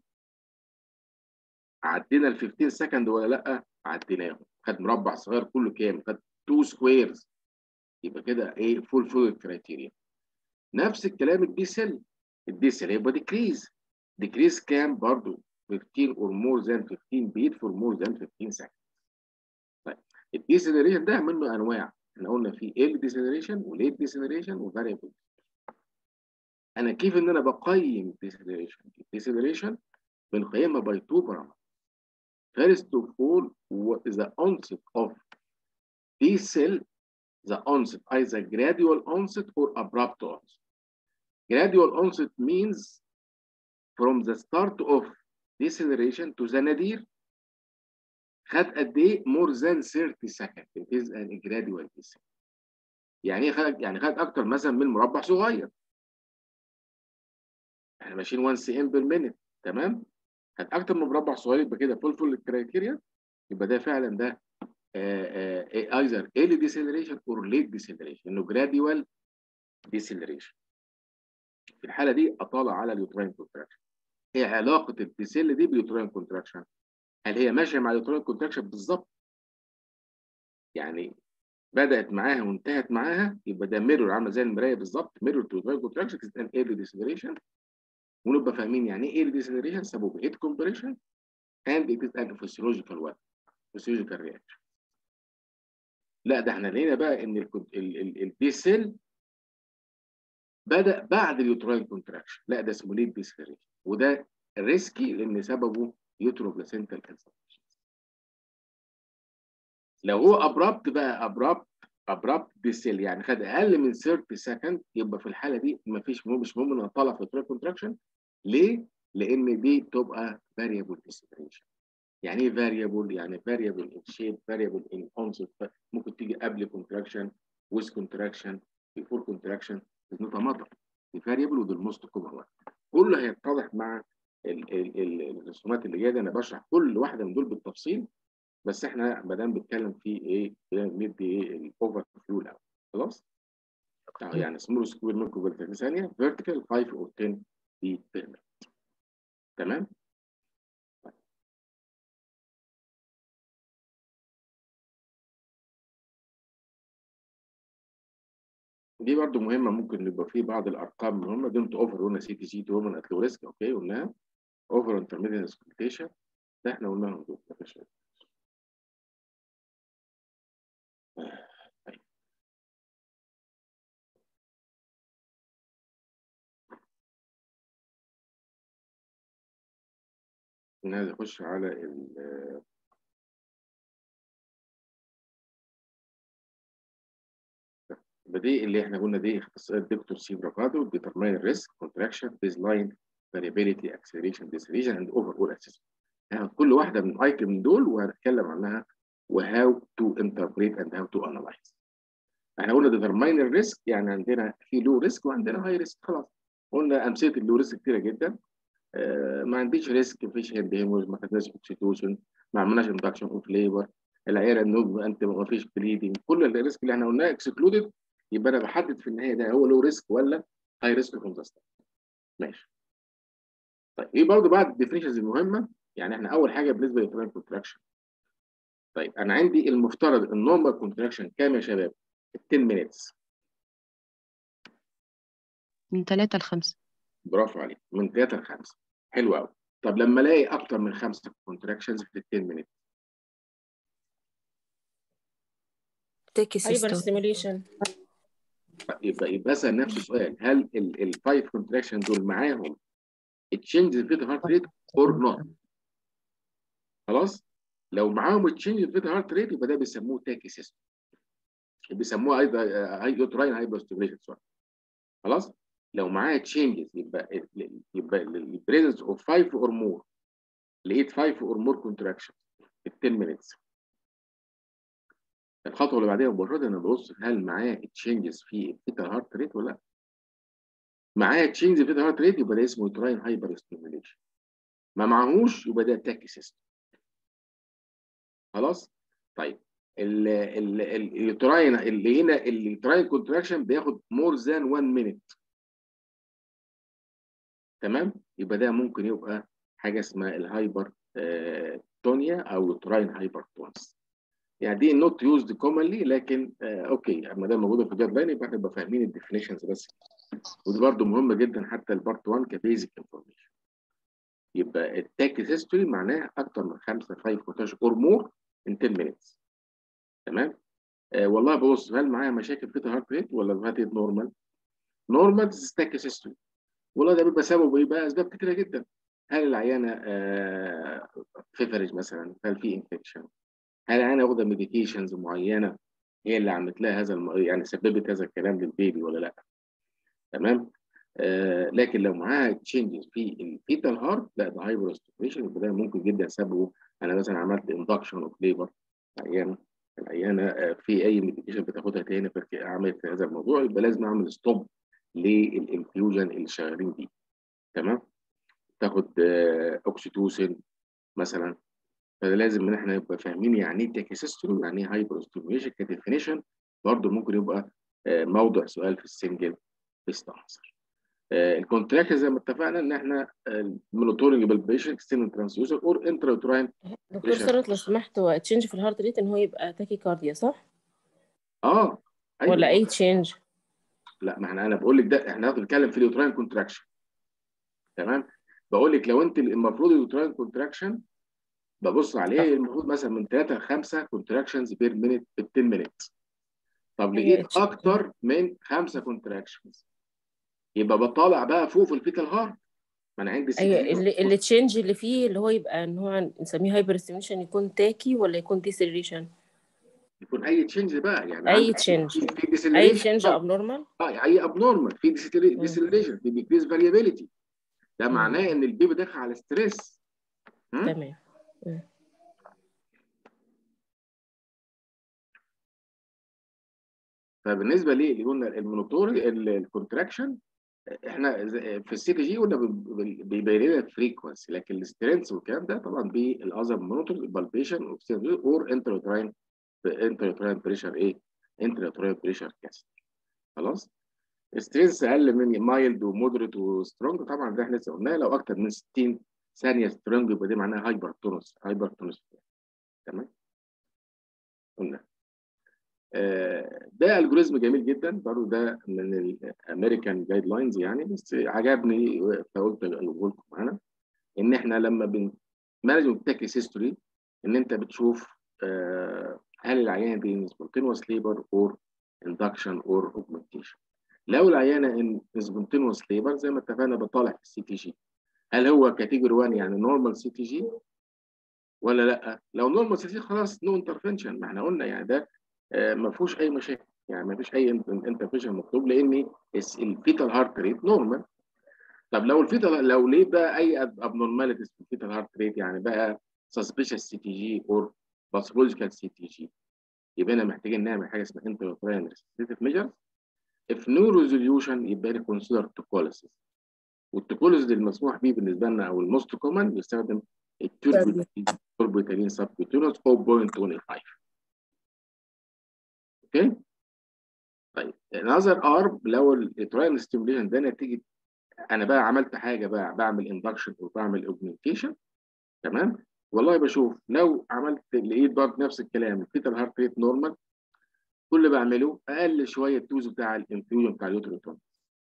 عدينا ال 15 سكند ولا لا؟ عديناهم خد مربع صغير كله كام؟ خد 2 سكويرز يبقى كده ايه فول فول كرايتيريا نفس الكلام الدي سيل الدي سيل هيبقى ديكريز ديكريز كام برضه 15 or more than 15 بيت for more than 15 سكند طيب الديسلريشن ده منه انواع احنا قلنا في ال ديسلريشن وليت ديسلريشن وفاريبل انا كيف ان انا بقيم الديسلريشن الديسلريشن بنقيمها باي تو بارامتر First of all, what is the onset of this cell, the onset, either gradual onset or abrupt onset. Gradual onset means from the start of deceleration to the nadir خد قد ايه more than 30 seconds it is an gradual descent يعني ايه خد يعني خد اكتر مثلا من مربع صغير احنا ماشيين 1 سي ام بالمينت تمام خد اكتر من مربع صغير يبقى كده فول فول كرايتيريا يبقى ده فعلا ده ايزر ايرلي ديسيلريشن اور ليت ديسيلريشن انه جراديوال ديسيلريشن في الحاله دي اطالع على اليوتراين كونتراكشن ايه علاقه الديسيل دي باليوتراين كونتراكشن هل هي ماشيه مع اليوتراين كونتراكشن بالظبط يعني بدات معاها وانتهت معاها يبقى ده ميرور عامله زي المرايه بالظبط ميرور تو اليوتراين كونتراكشن از ان ايرلي ديسيلريشن ونبقى فاهمين يعني ايه ايرلي ديسيلريشن سببه هيت كومبريشن and it is an physiological one physiological reaction لا ده احنا لقينا بقى ان البي سيل بدا بعد اليوتراين كونتراكشن لا ده اسمه ليت ديسلريشن وده ريسكي لان سببه يوتروبلاسنتال انسفشنسي لو هو ابرابت بقى ابرابت ابرابت ديسيل يعني خد اقل من 30 سكند يبقى في الحاله دي مفيش مش مهم ان اطلع في اليوتراين كونتراكشن ليه؟ لان دي تبقى فاريبل ديسلريشن يعني ايه فاريبل؟ يعني فاريبل ان شيب فاريبل ان onset ممكن تيجي قبل كونتراكشن with contraction before contraction is not a matter the variable وده الموست كومن وان كله هيتضح مع ال ال ال الرسومات اللي جايه انا بشرح كل واحده من دول بالتفصيل بس احنا ما دام بنتكلم في ايه ندي ايه الاوفر فلو الاول خلاص يعني سمول سكوير ميركو 30 ثانيه فيرتيكال 5 او 10 في بير تمام دي برضو مهمه ممكن يبقى في بعض الارقام مهمه دونت اوفر قلنا سي تي سي تو وومن ات لو ريسك اوكي قلناها اوفر انترميديت سكولتيشن ده احنا قلناهم دول مفيش انا عايز اخش على ال دي اللي احنا قلنا دي اختصار دكتور سي برافادو determine risk contraction baseline variability acceleration deceleration and overall assessment يعني كل واحده من ايتم من دول وهنتكلم عنها وهاو تو interpret and how to analyze احنا قلنا determine الريسك يعني عندنا في لو ريسك وعندنا هاي ريسك خلاص قلنا امثله اللو ريسك كتيره جدا آه ما عنديش ريسك مفيش هيد هيموز ما خدناش اوكسيتوسن ما عملناش اندكشن اوف ليبر العيال النوب انت ما فيش بليدنج كل الريسك اللي احنا قلناه اكسكلودد يبقى انا بحدد في النهايه ده هو لو ريسك ولا هاي ريسك فروم ذا ماشي طيب ايه برضه بعد الديفينيشنز المهمه يعني احنا اول حاجه بالنسبه للتراين كونتراكشن طيب انا عندي المفترض النورمال كونتراكشن كام يا شباب 10 مينتس
من ثلاثة لخمسة
برافو عليك من 3 ل 5 حلو قوي طب لما الاقي اكتر من خمسه كونتراكشنز في 10 مينتس
take
هايبر
system
ستيميوليشن
يبقى يبقى اسال نفس السؤال هل الفايف كونتراكشن دول معاهم تشينج في هارت ريت اور نوت خلاص لو معاهم تشينج في هارت ريت يبقى ده بيسموه تاكي سيستم بيسموه ايضا هاي يوتراين هايبر ستيميوليشن سوري خلاص لو معاه تشينجز يبقى يبقى البريزنس اوف 5 اور مور لقيت 5 اور مور كونتراكشن في 10 مينتس الخطوه اللي بعديها مباشره انا ببص هل معاه تشينجز في الفيتال هارت ريت ولا لا معاه تشينجز في الفيتال هارت ريت يبقى ده اسمه يوتراين هايبر ستيميوليشن ما معهوش يبقى ده تاكي سيستم خلاص طيب اليوتراين اللي هنا اليوتراين كونتراكشن بياخد مور ذان 1 مينيت تمام يبقى ده ممكن يبقى حاجه اسمها الهايبر آه تونيا او يوتراين هايبر تونس يعني دي نوت يوزد كومنلي لكن آه اوكي اما ده موجوده في الجاد لاين يبقى احنا نبقى فاهمين الديفينيشنز بس ودي برضه مهمه جدا حتى البارت 1 كبيزك انفورميشن يبقى التاك هيستوري معناها اكتر من 5 5 كوتاج اور مور ان 10 مينتس تمام آه والله ببص هل معايا مشاكل في الهارت ريت ولا الهارت ريت نورمال؟ نورمال ستاك هيستوري والله ده بيبقى سببه ايه بقى؟ اسباب كتيره جدا هل العيانه آه فيفرج مثلا؟ هل في انفكشن؟ هل العيانه واخده ميديكيشنز معينه هي اللي عملت لها هذا الم... يعني سببت هذا الكلام للبيبي ولا لا؟ تمام؟ آه لكن لو معاها تشينجز في الفيتال هارت لا ده هايبر ستيميشن يبقى ده ممكن جدا سببه انا مثلا عملت اندكشن اوف ليبر عيانه العيانه آه في اي ميديكيشن بتاخدها تاني عملت هذا الموضوع يبقى لازم اعمل ستوب للانفيوجن اللي شغالين بيه تمام تاخد آه اوكسيتوسين مثلا فلازم ان احنا نبقى فاهمين يعني ايه تاكيسيستول ويعني ايه هايبر ستيميوليشن كديفينيشن برضه ممكن يبقى آه موضوع سؤال في السنجل بيست انسر الكونتراكت زي ما اتفقنا ان احنا المونوتورنج بالبيشن اكسترنال ترانسيوسر اور انترا
دكتور ثروت لو سمحت هو تشينج في الهارت ريت ان هو يبقى تاكي كارديا صح؟
اه
أيوة. ولا اي تشينج؟
لا ما احنا انا بقول لك ده احنا بنتكلم في اليوتراين كونتراكشن تمام بقول لك لو انت المفروض اليوتراين كونتراكشن ببص عليه المفروض مثلا من 3 ل 5 كونتراكشنز بير مينيت في 10 مينيت طب لقيت اكتر من 5 كونتراكشنز يبقى بطالع بقى فوق في الفيتال هارت ما انا عندي
ايوه اللي, اللي تشينج اللي فيه اللي هو يبقى ان هو نسميه هايبر ستيميشن يكون تاكي ولا يكون ديسيلريشن
يكون اي تشينج بقى يعني
اي تشينج اي تشينج اب نورمال
اه اي اب نورمال في ديسيلريشن في ديكريز فاريابيليتي ده معناه ان البيبي داخل على ستريس
تمام
فبالنسبه ليه اللي قلنا المونوتوري الكونتراكشن احنا في السي تي جي قلنا بيبين لنا الفريكونسي لكن السترينث والكلام ده طبعا بالاذر مونوتور البالبيشن اور انتروتراين انتروتراين بريشر ايه؟ انتروتراين بريشر كاست خلاص؟ سترينث اقل من مايلد ومودريت وسترونج طبعا ده احنا لسه قلناه لو اكتر من 60 ثانيه سترونج يبقى دي معناها هايبر تونس هايبر تونس تمام؟ قلنا ده الجوريزم جميل جدا برضه ده من الامريكان جايد لاينز يعني بس عجبني فقلت اقوله لكم معانا ان احنا لما بنمانج تاكيس هيستوري ان انت بتشوف هل العيانه دي سبونتينوس ليبر اور اندكشن اور اوجمنتيشن لو العيانه ان سبونتينوس ليبر زي ما اتفقنا بطالع في السي تي جي هل هو كاتيجوري 1 يعني نورمال سي تي جي ولا لا لو نورمال سي تي جي خلاص نو انترفنشن ما احنا قلنا يعني ده ما فيهوش اي مشاكل يعني ما فيش اي انترفيشن مطلوب لان الفيتال هارت ريت نورمال طب لو الفيتال لو ليه بقى اي ابنورماليتيز في الفيتال هارت ريت يعني بقى سسبيشس سي تي جي اور باثولوجيكال سي تي جي يبقى انا محتاجين نعمل حاجه اسمها انترفيرين ريستريتيف ميجرز if no resolution يبقى لي consider tocolysis والتكولوز المسموح به بالنسبه لنا او الموست كومن بيستخدم التوربيتالين سبكوتينوس 0.25 اوكي طيب نظر ار لو الترايل ستيموليشن ده نتيجه انا بقى عملت حاجه بقى بعمل اندكشن وبعمل اوجمنتيشن تمام والله بشوف لو عملت لقيت برضه نفس الكلام الفيتال هارت ريت نورمال كل اللي بعمله اقل شويه الدوز بتاع الانفيوجن بتاع اليوتروتون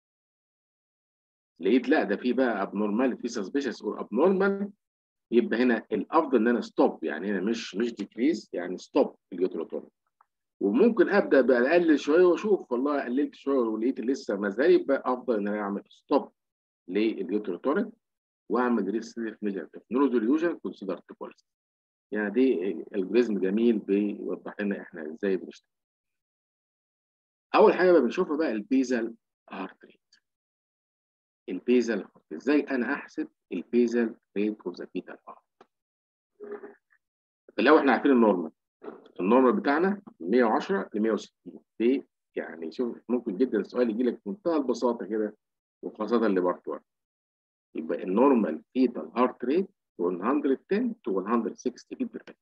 لقيت لا ده في بقى ابنورمال في سسبيشس اور ابنورمال يبقى هنا الافضل ان انا ستوب يعني هنا مش مش ديكريز يعني ستوب اليوتروتون وممكن ابدا باقل شويه واشوف والله قللت شويه ولقيت لسه ما زال يبقى افضل ان انا اعمل ستوب لليوتروتونيك واعمل ريستريف ميجر نورو ديليوجن كونسيدر بوليسي يعني دي الجوريزم جميل بيوضح لنا احنا ازاي بنشتغل اول حاجه بقى بنشوفها بقى البيزل هارت ريت البيزل هارت ازاي انا احسب البيزل ريت اوف ذا بيتال هارت الاول احنا عارفين النورمال النورمال بتاعنا 110 ل 160 ليه؟ يعني شوف ممكن جدا السؤال يجي لك بمنتهى البساطه كده وخاصه لبارت يبقى النورمال فيتال هارت ريت 110 to 160 بيت بير مينت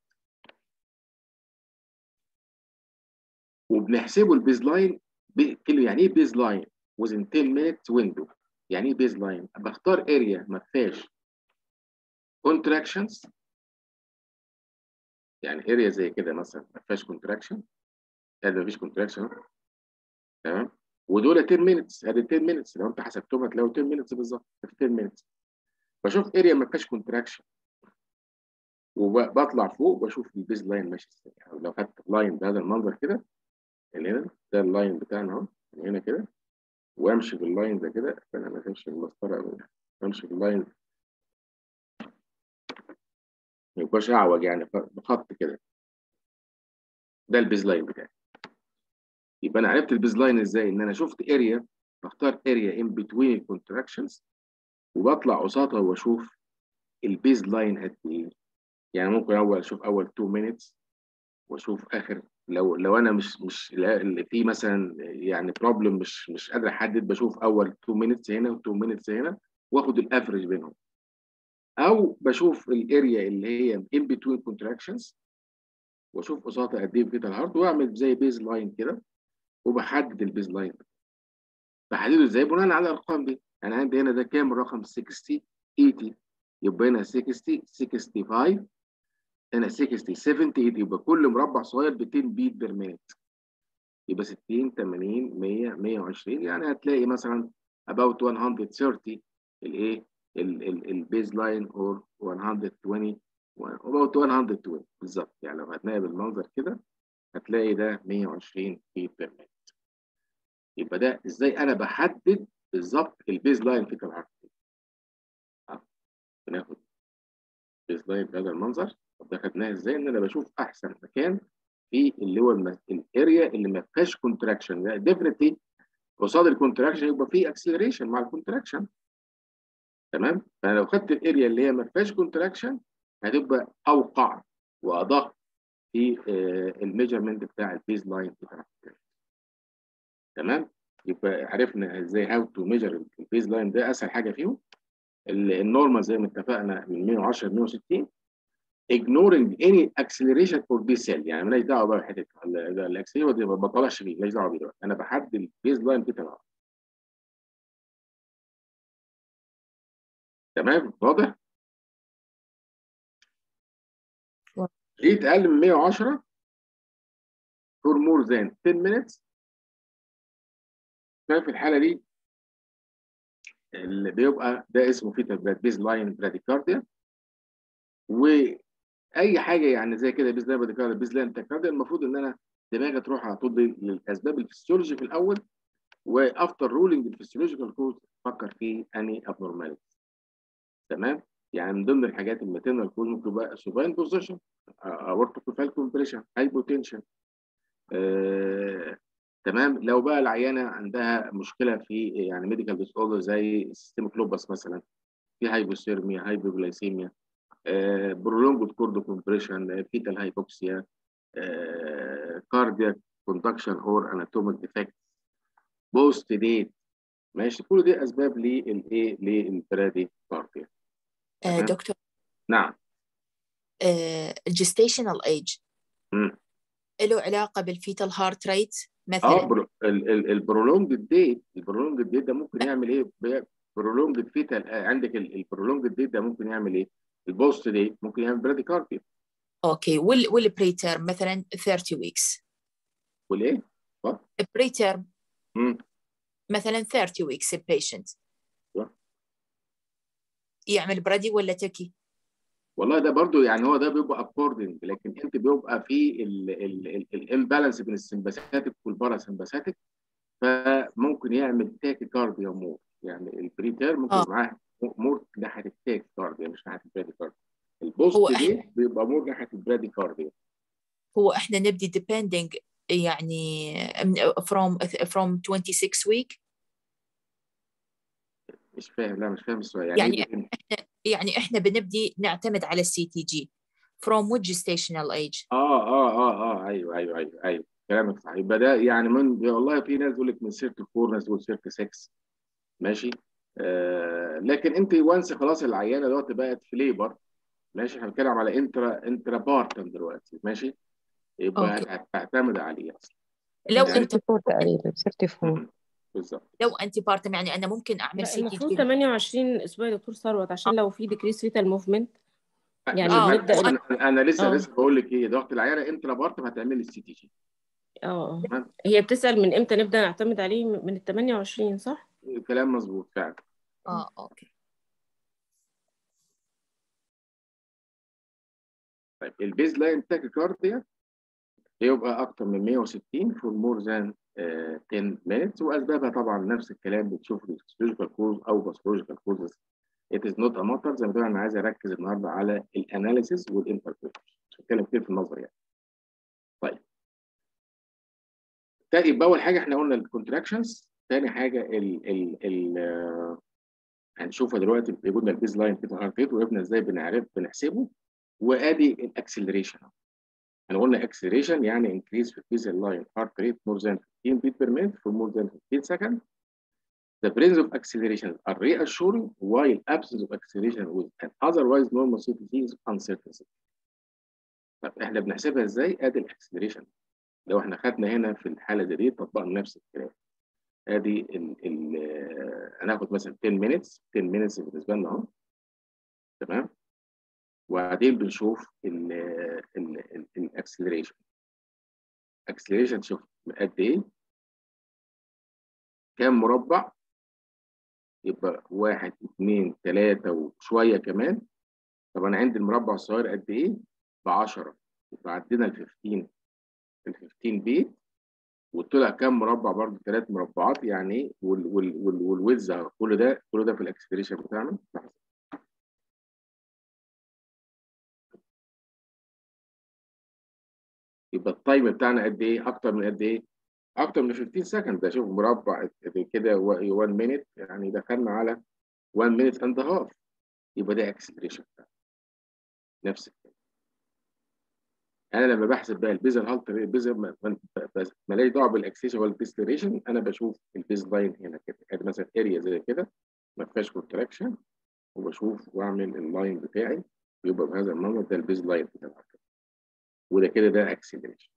وبنحسبه البيز لاين يعني ايه بيز لاين within 10 minutes window يعني ايه بيز لاين بختار اريا ما فيهاش contractions يعني اريا زي كده مثلا ما فيهاش كونتراكشن هذا ما فيش كونتراكشن تمام ودول 10 مينتس ادي 10 مينتس لو انت حسبتهم هتلاقوا 10 مينتس بالظبط في 10 مينتس بشوف اريا ما فيهاش كونتراكشن وبطلع فوق بشوف البيز لاين ماشي ازاي يعني لو خدت لاين بهذا المنظر كده اللي هنا ده اللاين بتاعنا اهو من هنا كده وامشي باللاين ده كده فانا ما فيش المسطره قوي امشي باللاين ما يبقاش اعوج يعني بخط كده ده البيز لاين بتاعي يبقى انا عرفت البيز لاين ازاي ان انا شفت اريا بختار اريا ان بتوين الكونتراكشنز وبطلع قصادها واشوف البيز لاين قد ايه يعني ممكن اول اشوف اول 2 مينتس واشوف اخر لو لو انا مش مش في مثلا يعني بروبلم مش مش قادر احدد بشوف اول 2 مينتس هنا و2 مينتس هنا واخد الافرج بينهم او بشوف الاريا اللي هي ان بتوين كونتراكشنز واشوف قصادها قد ايه فيتال هارت واعمل زي بيز لاين كده وبحدد البيز لاين بحدده ازاي بناء على الارقام دي انا عندي هنا ده كام الرقم 60 80 يبقى هنا 60 65 هنا 60 70 80 يبقى كل مربع صغير ب 10 بيت بير مينت يبقى 60 80 100 120 يعني هتلاقي مثلا about 130 الايه البيز لاين اور 120 about 120 بالظبط يعني لو هتلاقي بالمنظر كده هتلاقي ده 120 بيت بير مينت يبقى ده ازاي انا بحدد بالظبط البيز لاين في الهارت بناخد بيز لاين بهذا المنظر طب ده خدناه ازاي ان انا بشوف احسن مكان في اللي هو الاريا اللي ما فيهاش كونتراكشن ديفنتلي قصاد الكونتراكشن يبقى في اكسلريشن مع الكونتراكشن تمام فانا لو خدت الاريا اللي هي ما فيهاش كونتراكشن هتبقى اوقع وادق في الميجرمنت بتاع البيز لاين بتاع تمام يبقى عرفنا ازاي هاو تو ميجر البيز لاين ده اسهل حاجه فيهم النورمال زي ما اتفقنا من 110 ل 160 ignoring any acceleration or decel يعني ماليش دعوه بقى بحته الاكسلريشن دي ما بطلعش فيه ماليش دعوه بيه دلوقتي انا بحدد البيز لاين بتاعه تمام واضح؟ لقيت اقل من 110 for more than 10 minutes ففي الحاله دي اللي بيبقى ده اسمه فيتال بيز لاين براديكارديا واي حاجه يعني زي كده بيز لاين براديكارديا بيز لاين تاكارديا المفروض ان انا دماغي تروح على طول للاسباب الفسيولوجي في الاول وافتر رولينج الفسيولوجيكال كوز فكر في اني ابنورماليتي تمام يعني من ضمن الحاجات الماتيرنال كوز ممكن تبقى سوباين بوزيشن اورتوكوفال كومبريشن هايبوتنشن آه، تمام لو بقى العيانه عندها مشكله في يعني ميديكال ديس اوردر زي سيستميك لوبس مثلا في هايبوثيرميا هايبوغلايسيميا آه، برولونجد كوردو كومبريشن فيتال هايبوكسيا كاردياك كوندكشن اور اناتوميك ديفكت بوست ديت ماشي كل دي اسباب للايه للبرادي كارديا
آه
تمام.
دكتور
نعم
الجستيشنال ايج
مم.
له علاقة بالفيتال هارت ريت
اه
مثلا
برو... البرولونج ديت البرولونج ديت ده ممكن يعمل ايه برولونج فيتال عندك البرولونج ديت ده ممكن يعمل ايه البوست ديت ممكن يعمل برادي كارديا
اوكي وال والبري تيرم مثلا 30 ويكس
والايه
بري تيرم
مم.
مثلا 30 ويكس البيشنت
صح.
يعمل برادي ولا تكي
والله ده برضو يعني هو ده بيبقى اكوردنج لكن انت بيبقى في الامبالانس بين السمباثيك والباراسمباثيك فممكن يعمل تاكي كارديا مور يعني البريتير ممكن
آه.
يبقى معاه مور ناحيه التاكي كارديا مش ناحيه البرادي كارديا البوست
هو
دي بيبقى مور ناحيه البرادي كارديا
هو احنا نبدي depending يعني من- from from 26 week
مش فاهم لا مش فاهم السؤال يعني,
يعني
إيه بيبقى-
احنا يعني احنا بنبدي نعتمد على السي تي جي from which gestational age
اه اه اه اه ايوه ايوه ايوه ايوه كلامك صح يبقى ده يعني من والله في ناس تقول لك من سيرت 4 ناس تقول سيرت 6 ماشي آه لكن انت وانس خلاص العيانه دلوقتي بقت في ليبر ماشي احنا بنتكلم على انترا انترا بارتم دلوقتي ماشي يبقى
أوكي.
هتعتمد عليه اصلا
لو
يعني-
انت
34 تقريبا 34
بالظبط
لو انت بارتم يعني انا ممكن اعمل
لا
سي تي
المفروض
جي
28 اسبوع يا دكتور ثروت عشان لو في ديكريس فيتال موفمنت يعني
بس ما-
نبدأ-
انا, أنا لسه
آه.
لسه بقول لك ايه ضغط العيانه انترا بارتم هتعمل لي السي تي جي
اه
تمام.
اه هي بتسأل من امتى نبدأ نعتمد عليه من ال 28 صح؟
الكلام مظبوط فعلا
اه اوكي
طيب البيز لاين تاكيكارديا يبقى اكتر من 160 for more than آه، 10 minutes واسبابها طبعا نفس الكلام بتشوف physiological cause او pathological causes it is not a matter زي ما قلنا انا عايز اركز النهارده على الاناليسيس والانتربريتيشن مش هتكلم كتير في النظر يعني طيب تا- يبقى اول حاجه احنا قلنا الكونتراكشنز ثاني حاجه ال ال ال آه، هنشوفها دلوقتي بيقولنا البيز لاين كده هارت ريت وقفنا ازاي بنعرف بنحسبه وادي الاكسلريشن احنا قلنا اكسلريشن يعني انكريز في البيزل لاين هارت ريت more than 15 beat per minute for more than 15 seconds The presence of acceleration are reassuring while absence of acceleration with an otherwise normal CTG is uncertain. طب احنا بنحسبها ازاي؟ ادي الاكسلريشن لو احنا خدنا هنا في الحاله دي, دي طبقنا نفس الكلام ادي ال ال آه، هناخد مثلا 10 minutes 10 minutes بالنسبه لنا اهو تمام وبعدين بنشوف الاكسلريشن اكسلريشن شوف قد ايه كام مربع يبقى واحد اثنين ثلاثة وشوية كمان طب أنا عندي المربع الصغير قد إيه؟ ب 10 يبقى عندنا ال 15 ال 15 بيت وطلع كام مربع برضه ثلاث مربعات يعني ايه وال وال وال والويدز أهو. كل ده كل ده في الاكسلريشن بتاعنا لحظة. يبقى التايم بتاعنا قد ايه؟ اكتر من قد ايه؟ اكتر من 15 سكند ده شوف مربع كده 1 مينيت يعني دخلنا على 1 مينيت اند هاف يبقى ده اكسلريشن نفس الكلام انا لما بحسب بقى البيزل هالتر البيزل ما- ما- بس ماليش دعوه بالاكسلريشن ولا الاكسلريشن انا بشوف البيز لاين هنا كده ادي مثلا اريا زي كده ما فيهاش كونتراكشن وبشوف واعمل اللاين بتاعي يبقى بهذا المنظر ده البيز لاين بتاعك وده كده ده اكسلريشن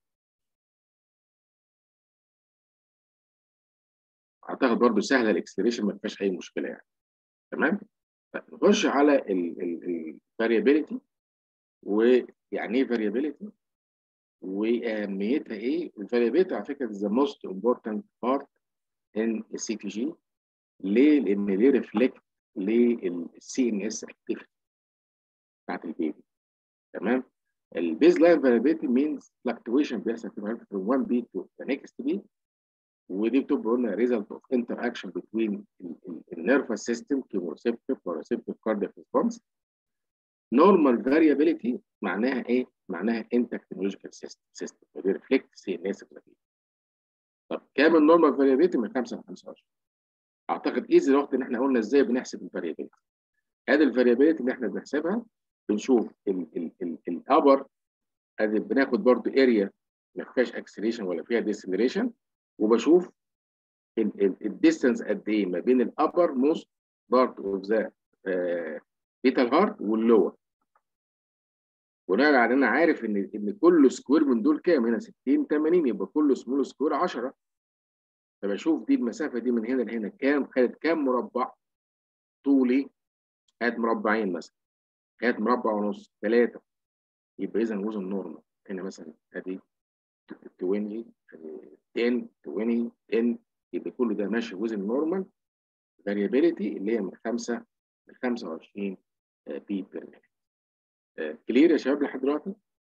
اعتقد برضو سهله الاكسلريشن ما فيهاش اي مشكله يعني تمام طيب نخش على الفاريابيليتي ويعني ايه فاريابيليتي واهميتها ايه الفاريابيليتي على فكره is the most important part in السي تي جي ليه؟ لان دي ريفلكت للسي ان اس اكتيفيتي بتاعت البيبي تمام البيز لاين فاريابيليتي means fluctuation بيحصل في الهارت from one beat to the next beat ودي بتبقى قلنا result of interaction between النيرفس سيستم كيموريسبتيف وريسبتيف كاردياك ريسبونس normal variability معناها ايه؟ معناها intact technological system system ودي reflect سي ان اس طب كام النورمال variability من 5 ل 25 اعتقد ايزي الوقت ان احنا قلنا ازاي بنحسب الفاريابيلتي ادي الفاريابيلتي اللي احنا بنحسبها بنشوف الابر ادي بناخد برضو اريا ما فيهاش اكسلريشن ولا فيها ديسلريشن وبشوف الديستانس قد ايه ما بين الابر موست بارت اوف ذا بيتال هارت واللور بناء على ان انا عارف ان ان كل سكوير من دول كام هنا 60 80 يبقى كل سمول سكوير 10 فبشوف دي المسافه دي من هنا لهنا كام خدت كام مربع طولي خدت مربعين مثلا خدت مربع ونص ثلاثه يبقى اذا وزن نورمال هنا مثلا ادي 20 10 20 10 يبقى كل ده ماشي وزن نورمال فاريابيليتي اللي هي من 5 ل 25 بي بير مينيت كلير يا شباب لحد دلوقتي؟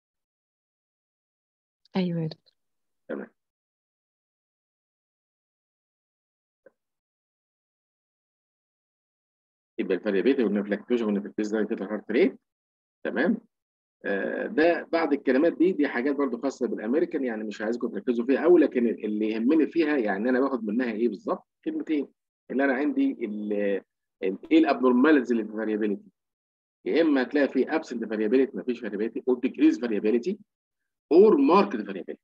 ايوه يا دكتور
تمام يبقى الفاريابيليتي والنفلكتوجن والنفلكتوجن ده كده هارت ريت تمام آه ده بعض الكلمات دي دي حاجات برضو خاصه بالامريكان يعني مش عايزكم تركزوا فيها قوي لكن اللي يهمني فيها يعني انا باخد منها ايه بالظبط كلمتين اللي انا عندي ايه الابنورماليتيز اللي في الفاريابيليتي يا اما هتلاقي في ابسنت فاريابيليتي مفيش فاريابيليتي او ديكريز فاريابيليتي اور ماركت فاريابيليتي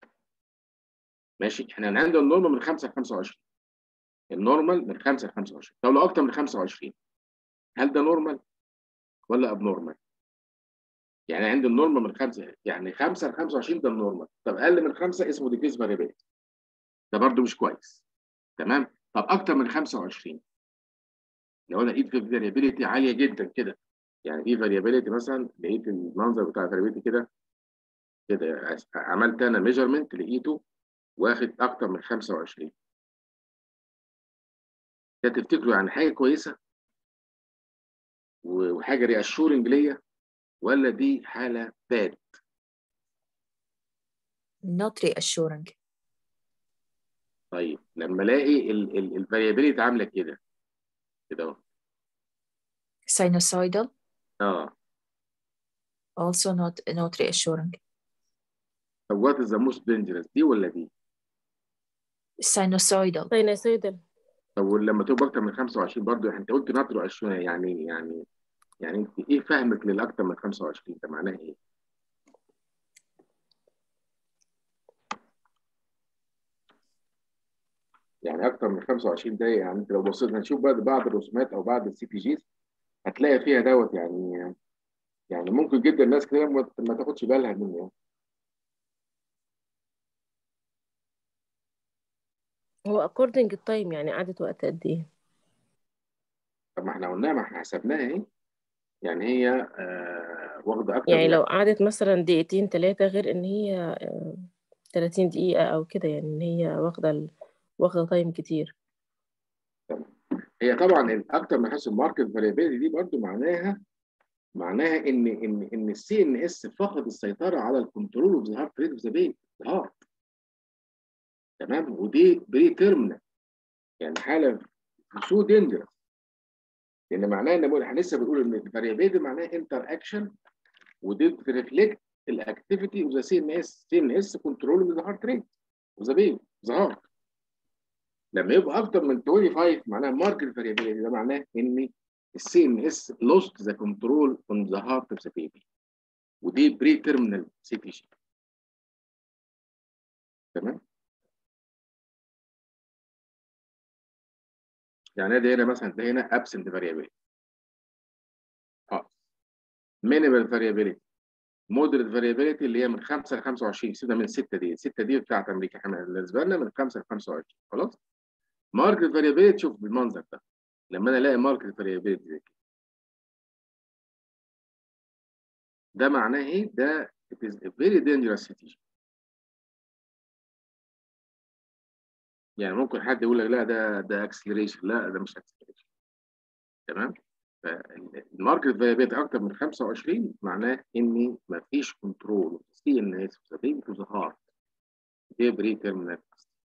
ماشي احنا عندنا النورمال من 5 ل 25 النورمال من 5 ل 25 طب لو اكتر من 25 هل ده نورمال ولا اب نورمال؟ يعني عندي النورمال من 5 يعني 5 ل 25 ده النورمال طب اقل من 5 اسمه ديكريز فاريابيليتي ده برده مش كويس تمام طب اكتر من 25 لو انا لقيت في فاريابيليتي عاليه جدا كده يعني في فاريابيليتي مثلا لقيت المنظر بتاع الفاريابيليتي كده كده عملت انا ميجرمنت لقيته واخد اكتر من 25 ده تفتكروا يعني حاجه كويسه وحاجه رياشورنج ليا ولا دي حاله باد
not reassuring
طيب لما الاقي الفاريابيليتي عامله كده كده اهو
sinusoidal
اه
also not not reassuring
طب وات از ذا موست دينجرس دي ولا دي؟
sinusoidal
ساينوسويدال
طب ولما تبقى اكتر من 25 برضه انت قلت ناترو 20 يعني يعني يعني انت ايه فهمك للاكتر من 25 ده معناه ايه؟ يعني اكتر من 25 ده يعني انت لو بصينا نشوف بعد بعض الرسومات او بعض السي بي جيز هتلاقي فيها دوت يعني يعني ممكن جدا الناس كده ما ما تاخدش بالها منه يعني.
هو according التايم يعني قعدت وقت قد ايه
طب ما احنا قلناها ما احنا حسبناها اهي يعني هي آه واخده اكتر
يعني
من-
لو قعدت مثلا دقيقتين ثلاثة غير ان هي آه، 30 دقيقة او كده يعني ان هي واخدة ال- واخدة تايم كتير
هي طبعا الاكتر من حيث الماركت فاريبيليتي دي برضو معناها معناها ان ان ان السي ان اس فقد السيطره على الكنترول اوف ذا هارت ريت اوف ذا بيت هارت تمام ودي بري تيرمينال يعني حاله سو دينجرس لان معناها ان بقول احنا لسه بنقول ان الفاريبيليتي معناها انتر اكشن ودي بترفلكت الاكتيفيتي اوف ذا سي ان اس سي ان اس كنترول اوف ذا هارت ريت اوف ذا بيت ذا هارت لما يبقى اكتر من 25 معناها ماركت فاريبيليتي ده معناه ان السي ان اس لوست ذا كنترول اون ذا هارت اوف ذا بيبي ودي بري تيرمينال سي تي جي تمام يعني ده هنا مثلا ده هنا ابسنت فاريبيليتي اه مينيمال فاريبيليتي مودريت فاريبيليتي اللي هي من 5 ل 25 سيبنا من 6 دي 6 دي بتاعت امريكا احنا بالنسبه لنا من 5 ل 25 خلاص ماركت فاريبيليتي شوف بالمنظر ده لما انا الاقي ماركت فاريبيليتي زي كده ده معناه ايه؟ ده it is a very dangerous situation. يعني ممكن حد يقول لك لا ده ده اكسلريشن لا ده مش اكسلريشن تمام؟ فالماركت فاريبيليتي اكتر من 25 معناه ان مفيش كنترول سي ان اس تو ذا هارت دي بري تيرمينال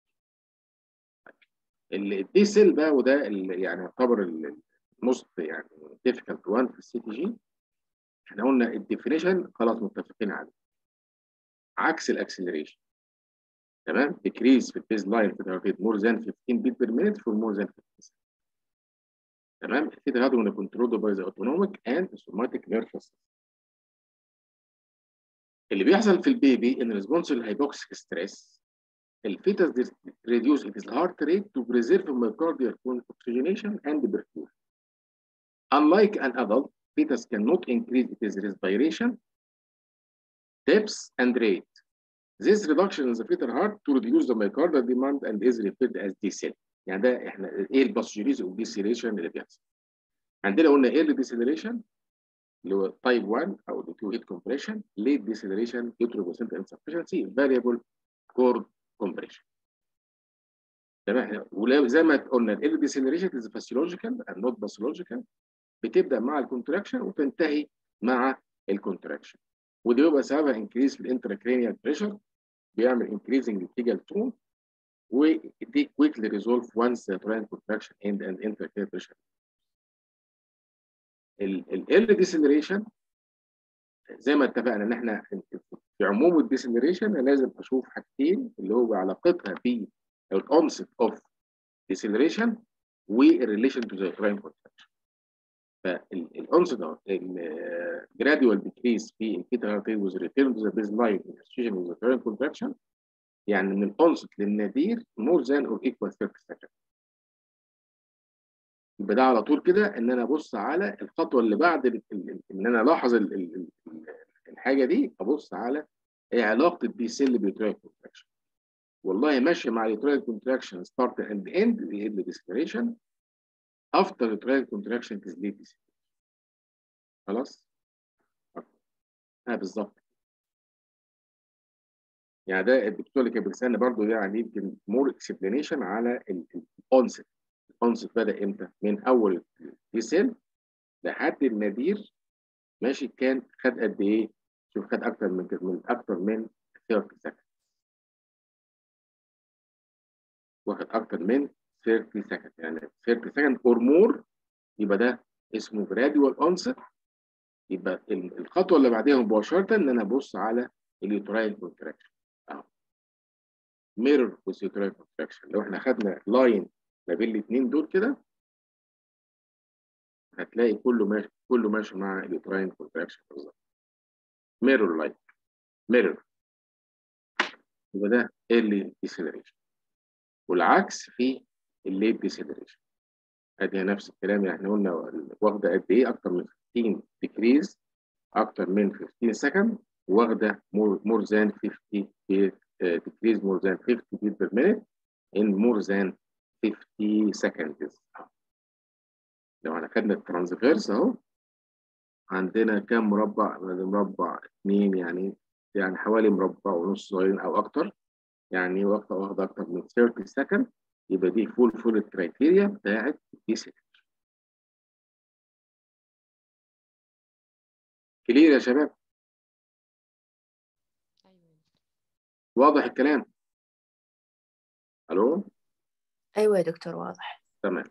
الدي سيل بقى وده اللي يعني يعتبر الموست يعني ديفيكالت وان في السي تي جي احنا قلنا الديفينيشن خلاص متفقين عليه عكس الاكسلريشن تمام decrease في البيز لاين في الهارت مور ذان 15 بيت بير مينيت فور مور ذان 15 تمام كده هذا من كنترول باي ذا اوتونوميك اند سوماتيك نيرفس اللي بيحصل في البيبي ان ريسبونس للهايبوكسيك ستريس الفيتس reduce its heart rate to preserve myocardial oxygenation and perfusion. Unlike an adult, fetus cannot increase its respiration, depth, and rate. This reduction in the fetal heart to reduce the myocardial demand and is referred as decel. يعني ده احنا ايه الباسجيريز او ديسيليشن اللي بيحصل. عندنا قلنا ايه الديسيليشن اللي هو تايب 1 او التو هيت كومبريشن ليت ديسيليشن يوتروبوسنت انسفشنسي فاريبل كورد كومبريشن. تمام وزي ما قلنا ال ديسيليشن از فاسيولوجيكال اند نوت باثولوجيكال بتبدا مع الكونتراكشن وتنتهي مع الكونتراكشن ودي بيبقى سببها انكريز في الانتراكرينيال بريشر بيعمل انكريزنج التيجال تون ودي كويكلي ريزولف وانس تراين كونتراكشن اند اند انتراكرينيال بريشر ال ديسيلريشن زي ما اتفقنا ان احنا في عموم الديسيلريشن لازم اشوف حاجتين اللي هو علاقتها ب الكونسبت اوف ديسيلريشن والريليشن تو ذا تراين كونتراكشن فالانسد الجراديوال ديكريس في الفيتال هارت ريت وذ ريتيرن تو ذا بيز لاين association with the current contraction يعني من الانسد للنادير more than or equal 30 second يبقى ده على طول كده ان انا ابص على الخطوه اللي بعد ان انا الاحظ الحاجه دي ابص على ايه علاقه الدي سيل باليوترايل كونتراكشن والله ماشيه مع اليوترايل كونتراكشن ستارت اند اند اللي هي الديسكريشن افتر اليوترايل كونتراكشن از ليت خلاص اه بالظبط يعني ده الدكتور اللي كان بيسالني برضه يعني يمكن مور اكسبلانيشن على الكونسبت الكونسبت بدا امتى؟ من اول دي سيل لحد النادير ماشي كان خد قد ايه؟ شوف خد اكتر من من اكتر من 30 سكند واخد اكتر من 30 سكند يعني 30 سكند اور مور يبقى ده اسمه جراديوال اونست يبقى الخطوه اللي بعديها مباشره ان انا ابص على اليوترايل كونتراكشن اهو ميرور واليوترايل كونتراكشن لو احنا خدنا لاين ما بين الاثنين دول كده هتلاقي كله ماشي كله ماشي مع اليوتراين كونتراكشن بالظبط ميرور لايك ميرور يبقى ده ايرلي ديسيلريشن والعكس في الليت ديسيلريشن ادي نفس الكلام اللي احنا قلنا واخده قد ايه اكتر من 15 ديكريز اكتر من 15 سكند واخده مور مور ذان 50 ديكريز مور ذان 50 beat per minute in more than 50 seconds لو احنا خدنا الترانسفيرس اهو عندنا كام مربع مربع اتنين يعني يعني حوالي مربع ونص صغيرين او اكتر يعني واخده واخده اكتر من 30 سكند يبقى دي فول فول الكرايتيريا بتاعت دي سكند كلير يا شباب واضح الكلام الو
أيوة يا دكتور واضح
تمام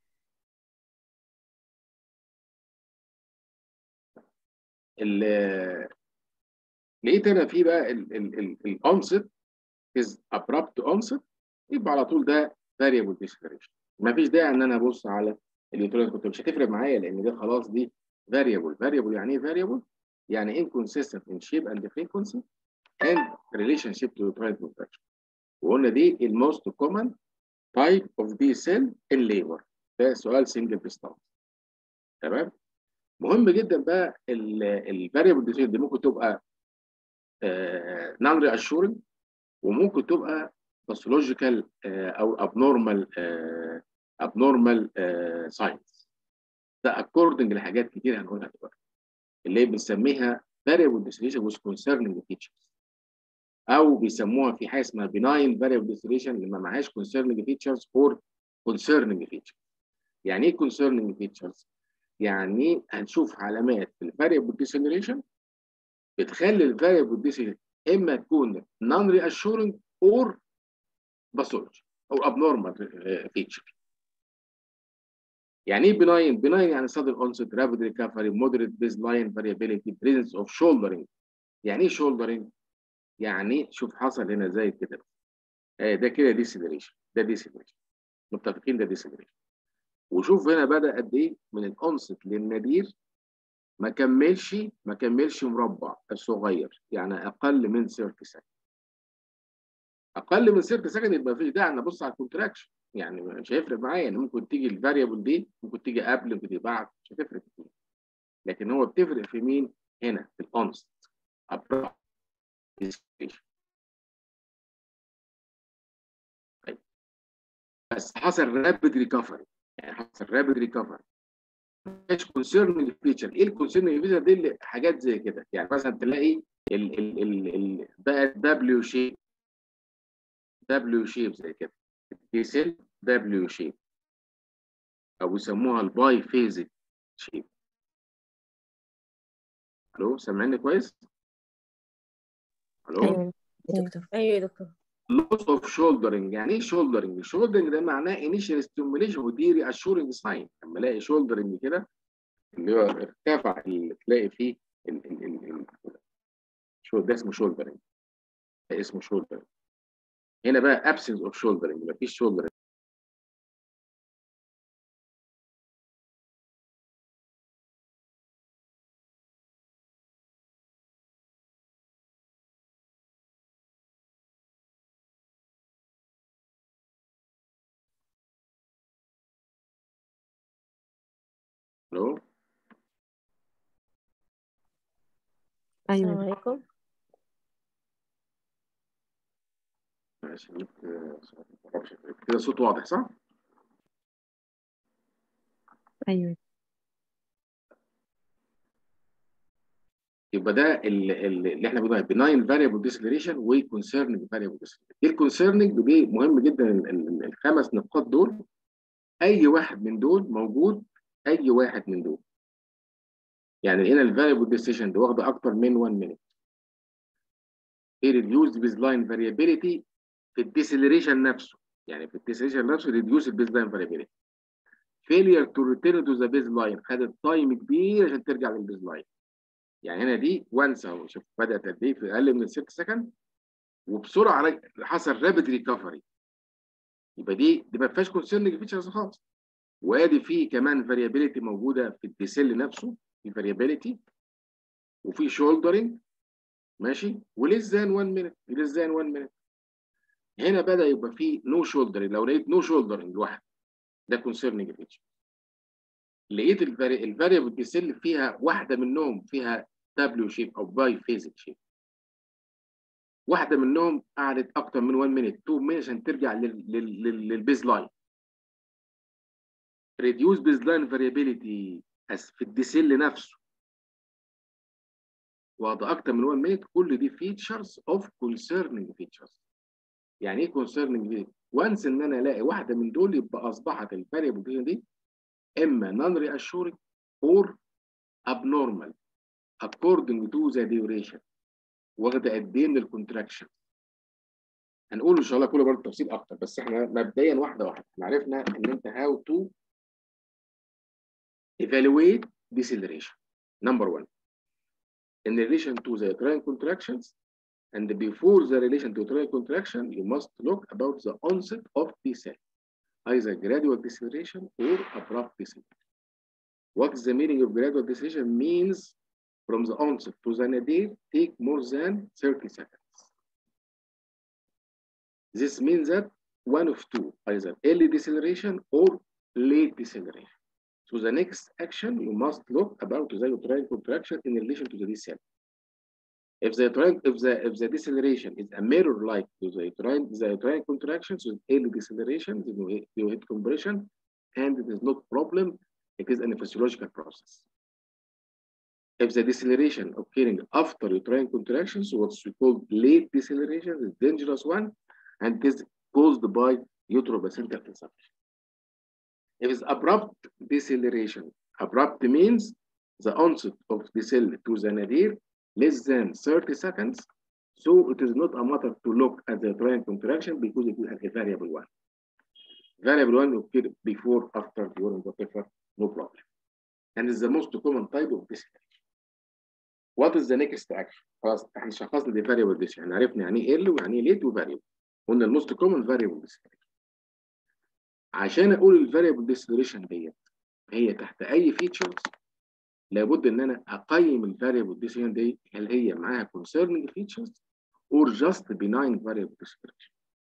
لقيت انا في بقى الانست از ابرابت انست يبقى على طول ده فاريبل ديسكريشن مفيش داعي ان انا ابص على اليوتيليت كنت مش هتفرق معايا لان ده خلاص دي فاريبل فاريبل يعني ايه فاريبل؟ يعني inconsistent in shape and frequency and relationship to uterine contraction وقلنا دي الموست كومن type of D cell in labor ده سؤال سنجل بيستانس تمام مهم جدا بقى الفاريبل دي دي ممكن تبقى نون ري اشورنج وممكن تبقى باثولوجيكال او ابنورمال ابنورمال ساينس ده اكوردنج لحاجات كتير هنقولها دلوقتي اللي هي بنسميها variable distillation with concerning features او بيسموها في حاجه اسمها benign variable distillation اللي ما معهاش concerning features or concerning features يعني ايه concerning features؟ يعني هنشوف علامات في الفاريبل ديسيلريشن بتخلي الفاريبل ديسيلريشن اما تكون نون رياشورنج اور باثولوجي او ابنورمال فيتشر يعني ايه بناين؟ بناين يعني sudden onset rapid recovery moderate baseline variability presence of shouldering يعني ايه shouldering؟ يعني شوف حصل هنا زي كده آه ده كده ديسيلريشن ده ديسيلريشن متفقين ده ديسيلريشن وشوف هنا بدا قد ايه من الانست للنادير ما كملش ما كملش مربع الصغير يعني اقل من 30 سكند اقل من 30 سكند يبقى مفيش داعي ان ابص على الكونتراكشن يعني مش هيفرق معايا يعني ممكن تيجي الفاريبل دي ممكن تيجي قبل ممكن تيجي بعد مش هتفرق كتير لكن هو بتفرق في مين هنا في الاونست طيب بس حصل رابيد ريكفري يعني حصل رابيد ريكفري مش كونسيرن فيتشر ايه الكونسيرن فيتشر دي اللي حاجات زي كده يعني مثلا تلاقي ال ال ال ال بقى دبليو شيب دبليو شيب زي كده دي سيل دبليو شيب او بيسموها الباي فيزد شيب الو سامعني كويس؟ الو
ايوه يا دكتور ايوه يا دكتور
لوس اوف شولدرنج يعني ايه شولدرنج؟ شولدرنج ده معناه انيشال ستيموليشن ودي ري اشورنج ساين لما الاقي شولدرنج كده اللي هو ارتفع اللي تلاقي فيه ال ال ال ال شو ده اسمه شولدرنج ده اسمه شولدرنج هنا بقى ابسنس اوف شولدرنج مفيش شولدرنج الو
السلام
ايوه
عليكم
ماشي جبت معرفش كده صوت واضح صح؟
ايوه
يبقى ده ال- ال- اللي احنا بنقولها بناين فاريبل ديسلريشن وكونسيرنج فاريبل ديسلريشن ايه الكونسيرنج دي مهم جدا ال- ال- الخمس نقاط دول اي واحد من دول موجود اي واحد من دول يعني هنا الفاريبل ديسلريشن دي واخده اكتر من 1 مينيت ايه ريديوز بيز لاين فاريابيليتي في الديسلريشن نفسه يعني في الديسلريشن نفسه ريديوس البيز لاين فاريابيليتي فيلير تو ريتيرن تو ذا بيز لاين خدت تايم كبير عشان ترجع للبيز لاين يعني هنا دي وانس اهو شوف بدات قد ايه في اقل من 6 سكند وبسرعه رج- حصل رابيد ريكفري يبقى دي دي ما فيهاش كونسيرنج فيتشرز خالص وادي فيه كمان فاريابيليتي موجوده في الديسيل نفسه في فاريابيليتي وفي شولدرنج ماشي وليس ذان 1 مينيت ليس ذان 1 مينيت هنا بدا يبقى فيه نو شولدرنج لو لقيت نو شولدرنج لوحده ده كونسيرنج فيتشر لقيت الفاريبل ديسيل فيها واحده منهم فيها دبليو شيب او باي فيزيك شيب واحده منهم قعدت اكتر من 1 مينيت 2 مينيت عشان ترجع لل- لل- لل- للبيز لاين ريديوس بيز لاين فاريابيليتي في الديسيل نفسه واخده اكتر من 1 مينيت كل دي فيتشرز اوف كونسيرنينج فيتشرز يعني ايه كونسيرنينج وانس ان انا الاقي واحده من دول يبقى اصبحت الفاريبل دي اما نون ري اشورنج اور abnormal according to the duration واخده قد ايه من الكونتراكشن هنقول ان شاء الله كله برضه تفصيل اكتر بس احنا مبدئيا واحده واحده احنا عرفنا ان انت how to evaluate deceleration number one in relation to the uterine contractions and before the relation to uterine contraction you must look about the onset of decel either gradual deceleration or abrupt deceleration what is the meaning of gradual deceleration means from the onset to the nadir take more than 30 seconds This means that one of two, either early deceleration or late deceleration. So the next action, you must look about the uterine contraction in relation to the decel. If the uterine, if the if the deceleration is a mirror like to the uterine, the uterine contraction, so early deceleration, then you hit, you hit compression, and it is not problem. It is a physiological process. If the deceleration occurring after uterine contraction, so what's we call late deceleration, is dangerous one, and it is caused by uteroplacental consumption. If it's abrupt deceleration, abrupt means the onset of decel to the nadir less than 30 seconds, so it is not a matter to look at the uterine contraction because it is a variable one. Variable one occur before, after, during, whatever, no problem. And it's the most common type of deceleration. What is the next action? خلاص احنا شخصنا دي variable deceleration، يعني عرفنا يعني ايه early ويعني ايه late وفاريبل. قلنا الموست كومن فاريبل ديسلريشن عشان اقول الفاريبل ديسلريشن ديت هي تحت اي فيتشرز لابد ان انا اقيم الفاريبل ديسلريشن دي هل هي معاها concerning features or just benign variable dispersion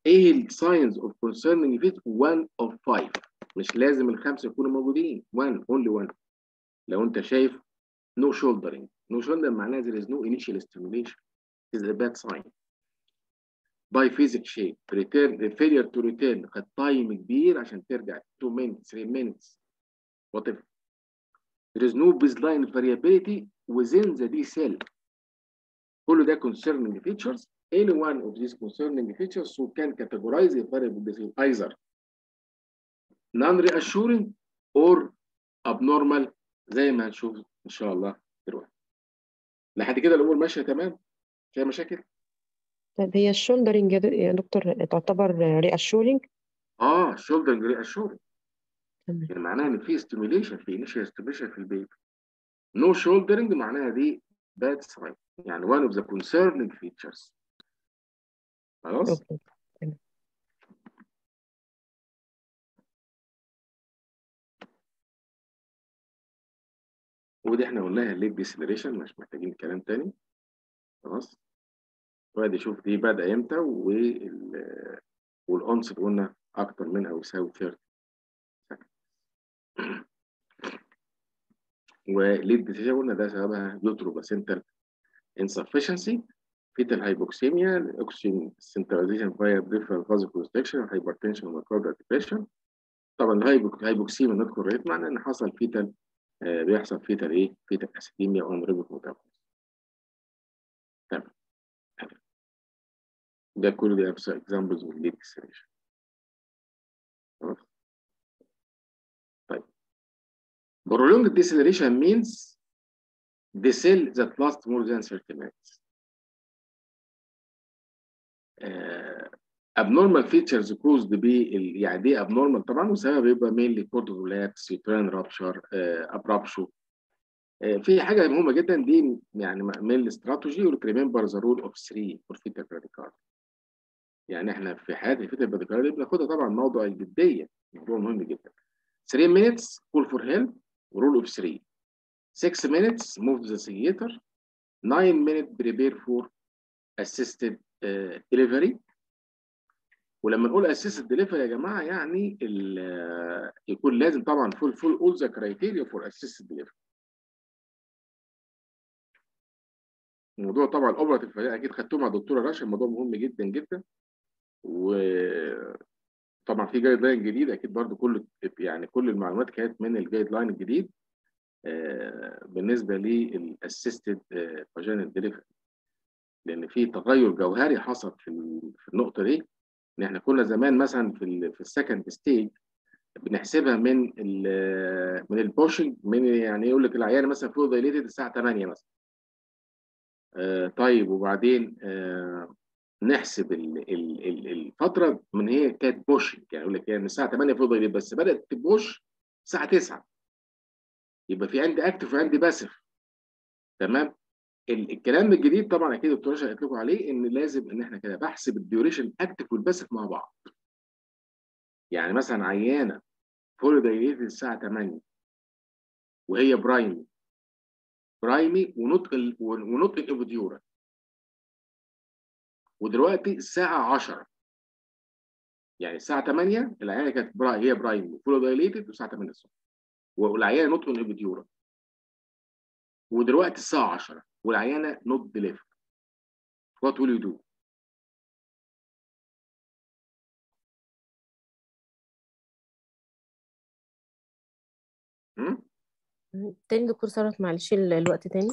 ايه الساينز اوف concerning fit 1 of 5 مش لازم الخمسه يكونوا موجودين 1 only 1 لو انت شايف no shouldering no shouldering معناها there is no initial stimulation is a bad sign by physic shape return failure to return خد تايم كبير عشان ترجع 2 minutes 3 minutes whatever there is no baseline variability within the D cell كل ده concerning features any one of these concerning features so can categorize a variable disease either non-reassuring or abnormal زي ما هنشوف ان شاء الله دلوقتي لحد كده الامور ماشيه تمام فيها مشاكل
طيب هي الشولدرنج يا د- يا دكتور تعتبر ريأشورنج
اه shoulder reassuring
تمام
يعني معناها ان في stimulation في initial stimulation في البيبي no shouldering معناها دي bad sign يعني one of the concerning features خلاص
اوكي
ودي احنا قلناها الليد ديسلريشن مش محتاجين كلام تاني خلاص وادي شوف دي بادئه امتى وال والانصت قلنا اكتر من او يساوي 30 سكند وليد ديسلريشن قلنا ده سببها يوتروباسنتال insufficiency fetal hypoxemia oxygen centralization via peripheral vasoconstriction hypertension myocardial depression طبعا الهايبوكسيميا نوت كوريت معناه ان حصل فيتال آه بيحصل فيتال ايه؟ فيتال اسيديميا اون ريبوت ميتابوليزم تمام ده كل ده اكزامبلز من ليد ديسلريشن خلاص طيب prolonged deceleration means the cell that lasts more than 30 minutes آه abnormal features caused بال يعني دي abnormal طبعا وسبب يبقى mainly corticollaps uterine rupture uh, abruption uh, في حاجه مهمه جدا دي يعني من استراتيجي remember the rule of 3 for fetal bradycardia يعني احنا في حياه الفيتال bradycardia بناخدها طبعا موضوع الجديه موضوع مهم جدا 3 minutes call for help rule of 3 6 minutes move to the theater 9 minutes prepare for assisted uh, delivery ولما نقول اسيست ديليفري يا جماعه يعني يكون لازم طبعا فول فول اول ذا كرايتيريا فور اسيست ديليفري الموضوع طبعا اوبراتيف اكيد خدتوه مع دكتوره رشا الموضوع مهم جدا جدا و طبعا في جايد لاين جديد اكيد برضو كل يعني كل المعلومات كانت من الجايد لاين الجديد بالنسبه للاسيستد فاجينال ديليفري لان في تغير جوهري حصل في في النقطه دي ان احنا كنا زمان مثلا في ال في السكند ستيج بنحسبها من ال من البوشنج من يعني يقول لك العيان مثلا فوق دايليتد الساعه 8 مثلا آه طيب وبعدين آه نحسب ال ال ال الفتره من هي كانت بوشنج يعني يقول لك يعني الساعه 8 فوق دايليتد بس بدات تبوش الساعه 9 يبقى في عندي اكتف وعندي باسف تمام الكلام الجديد طبعا اكيد الدكتوره قالت لكم عليه ان لازم ان احنا كده بحسب الديوريشن اكتف والباسف مع بعض يعني مثلا عيانه فول دايليتد الساعه 8 وهي برايمي برايمي ونطق ال... ونطق الابوديورا ودلوقتي الساعه 10 يعني الساعه 8 العيانه كانت برا... هي برايمي فول دايليتد والساعه 8 الصبح والعيانه نطق الابوديورا ودلوقتي الساعه 10 والعيانه نوت ديليفر وات ويل يو دو
تاني دكتور ثروت معلش ال- الوقت تاني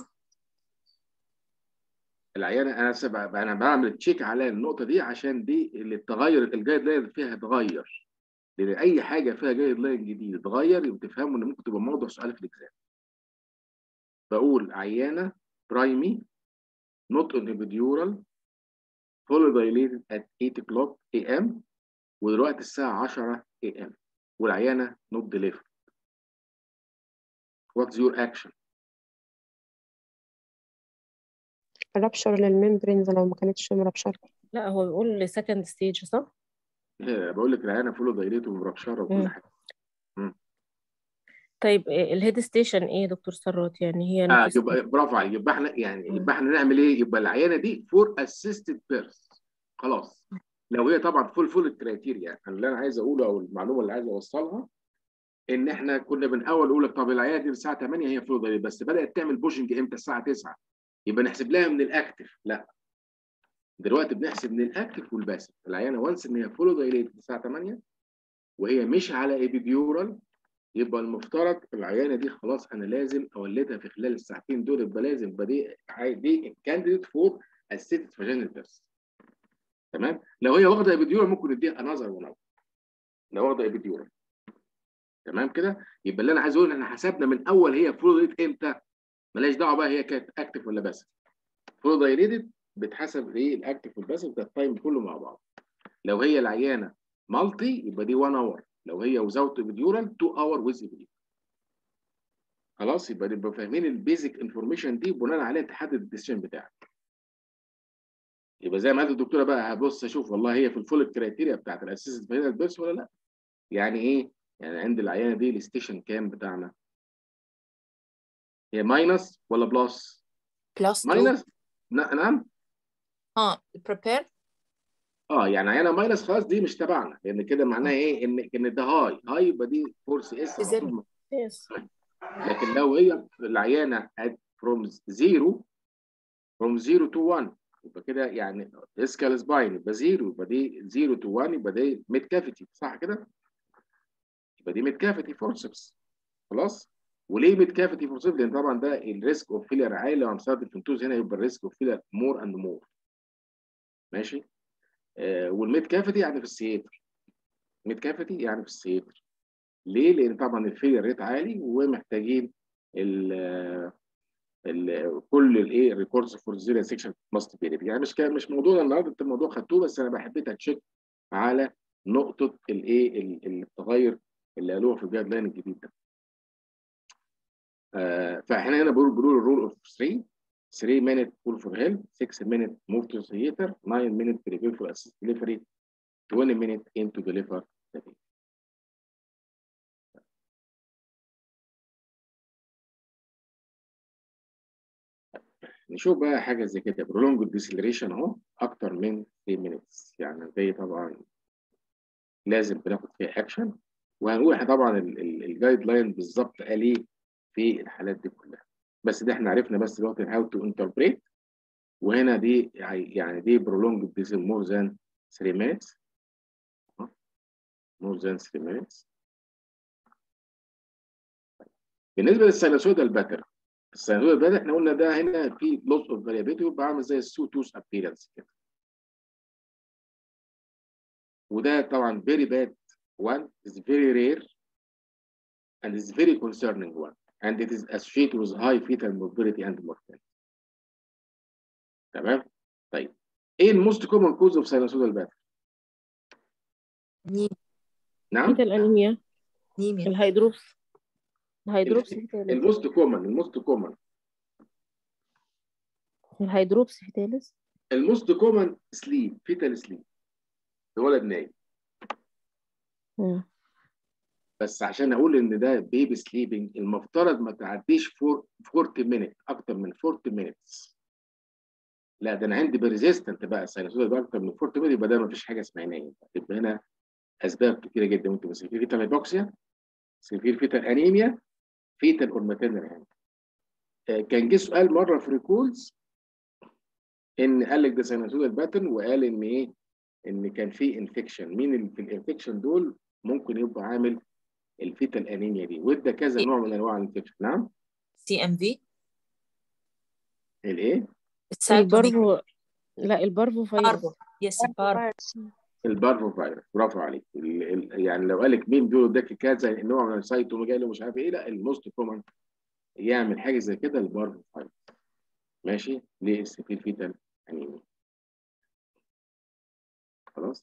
العيانه انا سبع انا بعمل تشيك على النقطه دي عشان دي اللي التغير الجايد لاين فيها اتغير لان اي حاجه فيها جايد لاين جديد اتغير يبقى تفهموا ان ممكن تبقى موضوع سؤال في الاكزام بقول عيانه برايمي not on epidural fully dilated at 8 o'clock a.m. ودلوقتي الساعة 10 a.m. والعيانة not delivered. What's your action?
رابشر للممبرينز لو ما كانتش مرابشر
لا هو بيقول سكند ستيج صح؟
هي بقول لك العيانة فولو دايليت ومربشرة وكل
مم.
حاجة.
طيب الهيد ستيشن ايه يا دكتور ثروت يعني هي
اه
نفس
يبقى برافو عليك يبقى احنا يعني
مم.
يبقى احنا نعمل ايه؟ يبقى العيانة دي فور اسيستد بيرث خلاص لو هي طبعا فول فول الكرايتيريا اللي انا عايز اقوله او المعلومه اللي عايز اوصلها ان احنا كنا من اول نقول لك طب العياده دي الساعه 8 هي فلو بس بدات تعمل بوشنج امتى الساعه 9 يبقى نحسب لها من الاكتف لا دلوقتي بنحسب من الاكتف والباسف العيانه وانس ان هي فولو دايليت الساعه 8 وهي مش على ايبيديورال يبقى المفترض العيانه دي خلاص انا لازم اولدها في خلال الساعتين دول يبقى لازم يبقى دي دي كانديديت فور اسيتد فاجينال بيرس تمام لو هي واخده ايبيديورال ممكن نديها انذر ون لو واخده ايبيديورال تمام كده يبقى اللي انا عايز اقول احنا حسبنا من اول هي فلو دايليت امتى مالهاش دعوه بقى هي كانت اكتف ولا باسف فلو دايليتد بتحسب ايه الاكتف والباسف ده التايم كله مع بعض لو هي العيانه مالتي يبقى دي 1 اور لو هي وزاوت ابيديورال 2 اور ويز ابيديورال خلاص يبقى نبقى فاهمين البيزك انفورميشن دي بناء عليها تحدد الديسيشن بتاعك يبقى زي ما قالت الدكتوره بقى هبص اشوف والله هي في الفول كرايتيريا بتاعت الاسيست فاينل بيرس ولا لا يعني ايه يعني عند العيانه دي الستيشن كام بتاعنا هي ماينس ولا بلس
بلس
ماينس نعم
اه prepare
اه يعني عيانه ماينس خلاص دي مش تبعنا لان كده معناها ايه ان ان ده هاي هاي يبقى دي فورس اس على طول.
يس
لكن لو هي العيانه فروم زيرو فروم زيرو تو 1 يبقى كده يعني اسكال سباين يبقى زيرو يبقى دي زيرو تو 1 يبقى دي ميد كافيتي صح كده؟ يبقى دي ميد كافيتي فورسبس خلاص؟ وليه ميد كافيتي فورسبس؟ لان طبعا ده الريسك اوف فيلر عالي لو هنستخدم الفنتوز هنا يبقى الريسك اوف فيلر مور اند مور ماشي؟ آه والميد كافيتي يعني في السياتر ميد كافيتي يعني في السياتر ليه؟ لان طبعا الفيلر ريت عالي ومحتاجين ال ال كل الايه ريكوردز فور زيرو سيكشن ماست بي يعني مش كان مش موضوع النهارده الموضوع خدتوه بس انا بحبيت اتشيك على نقطه الايه التغير اللي قالوها في الجايد لاين الجديد ده. آه فاحنا هنا بنقول بنقول الرول اوف 3 3 minute pull for help 6 minute move to theater 9 minute prepare for assist delivery 20 minute in to deliver the baby. نشوف بقى حاجه زي كده برولونج ديسلريشن اهو اكتر من 3 minutes يعني دي طبعا لازم بناخد فيها اكشن وهنقول احنا طبعا الجايد لاين بالظبط قال ايه في الحالات دي كلها بس ده احنا عرفنا بس دلوقتي هاو تو انتربريت وهنا دي يعني دي برولونج ديسل مور ذان 3 minutes مور ذان 3 minutes بالنسبه للسينوسويدال باترن السينوسويدال باترن احنا قلنا ده هنا في لوس اوف فاريابيلتي ويبقى عامل زي السوتوس ابيرنس كده وده طبعا very bad one is very rare and is very concerning one and it is associated with high fetal morbidity and mortality تمام طيب ايه الموست كومن كوز اوف سينوسويدال باترن
نيم
نعم
فيتال انيميا
نيميا
الهيدروبس الهيدروبس فيتاليس
الموست كومن الموست كومن
الهيدروبس فيتاليس
الموست كومن سليب فيتال سليب الولد نايم
مم.
بس عشان اقول ان ده بيبي سليبنج المفترض ما تعديش فور 40 مينت اكتر من 40 مينتس لا ده انا عندي بريزيستنت بقى السينوسويد بقى اكتر من 40 مينت يبقى ده ما فيش حاجه اسمها نايم يبقى هنا اسباب كتيره جدا ممكن بس في فيتال هيبوكسيا سيفير فيتال انيميا فيتال اور ماتيرنال يعني كان جه سؤال مره في ريكولز ان قال لك ده سينوسويدال باترن وقال ان ايه ان كان في انفكشن مين اللي في الانفكشن دول ممكن يبقى عامل الفيتال انيميا دي وادى كذا نوع من انواع الانفكشن نعم
سي ام في
الايه
البارفو لا البارفو فيروس
باربو يس باربو
البارفو فيروس برافو عليك ال- ال- يعني لو قال لك مين دول ده كذا نوع من السايتوميجالي ومش عارف ايه لا الموست كومن يعمل حاجه زي كده البارفو فيروس ماشي ليه السفير فيتال انيميا خلاص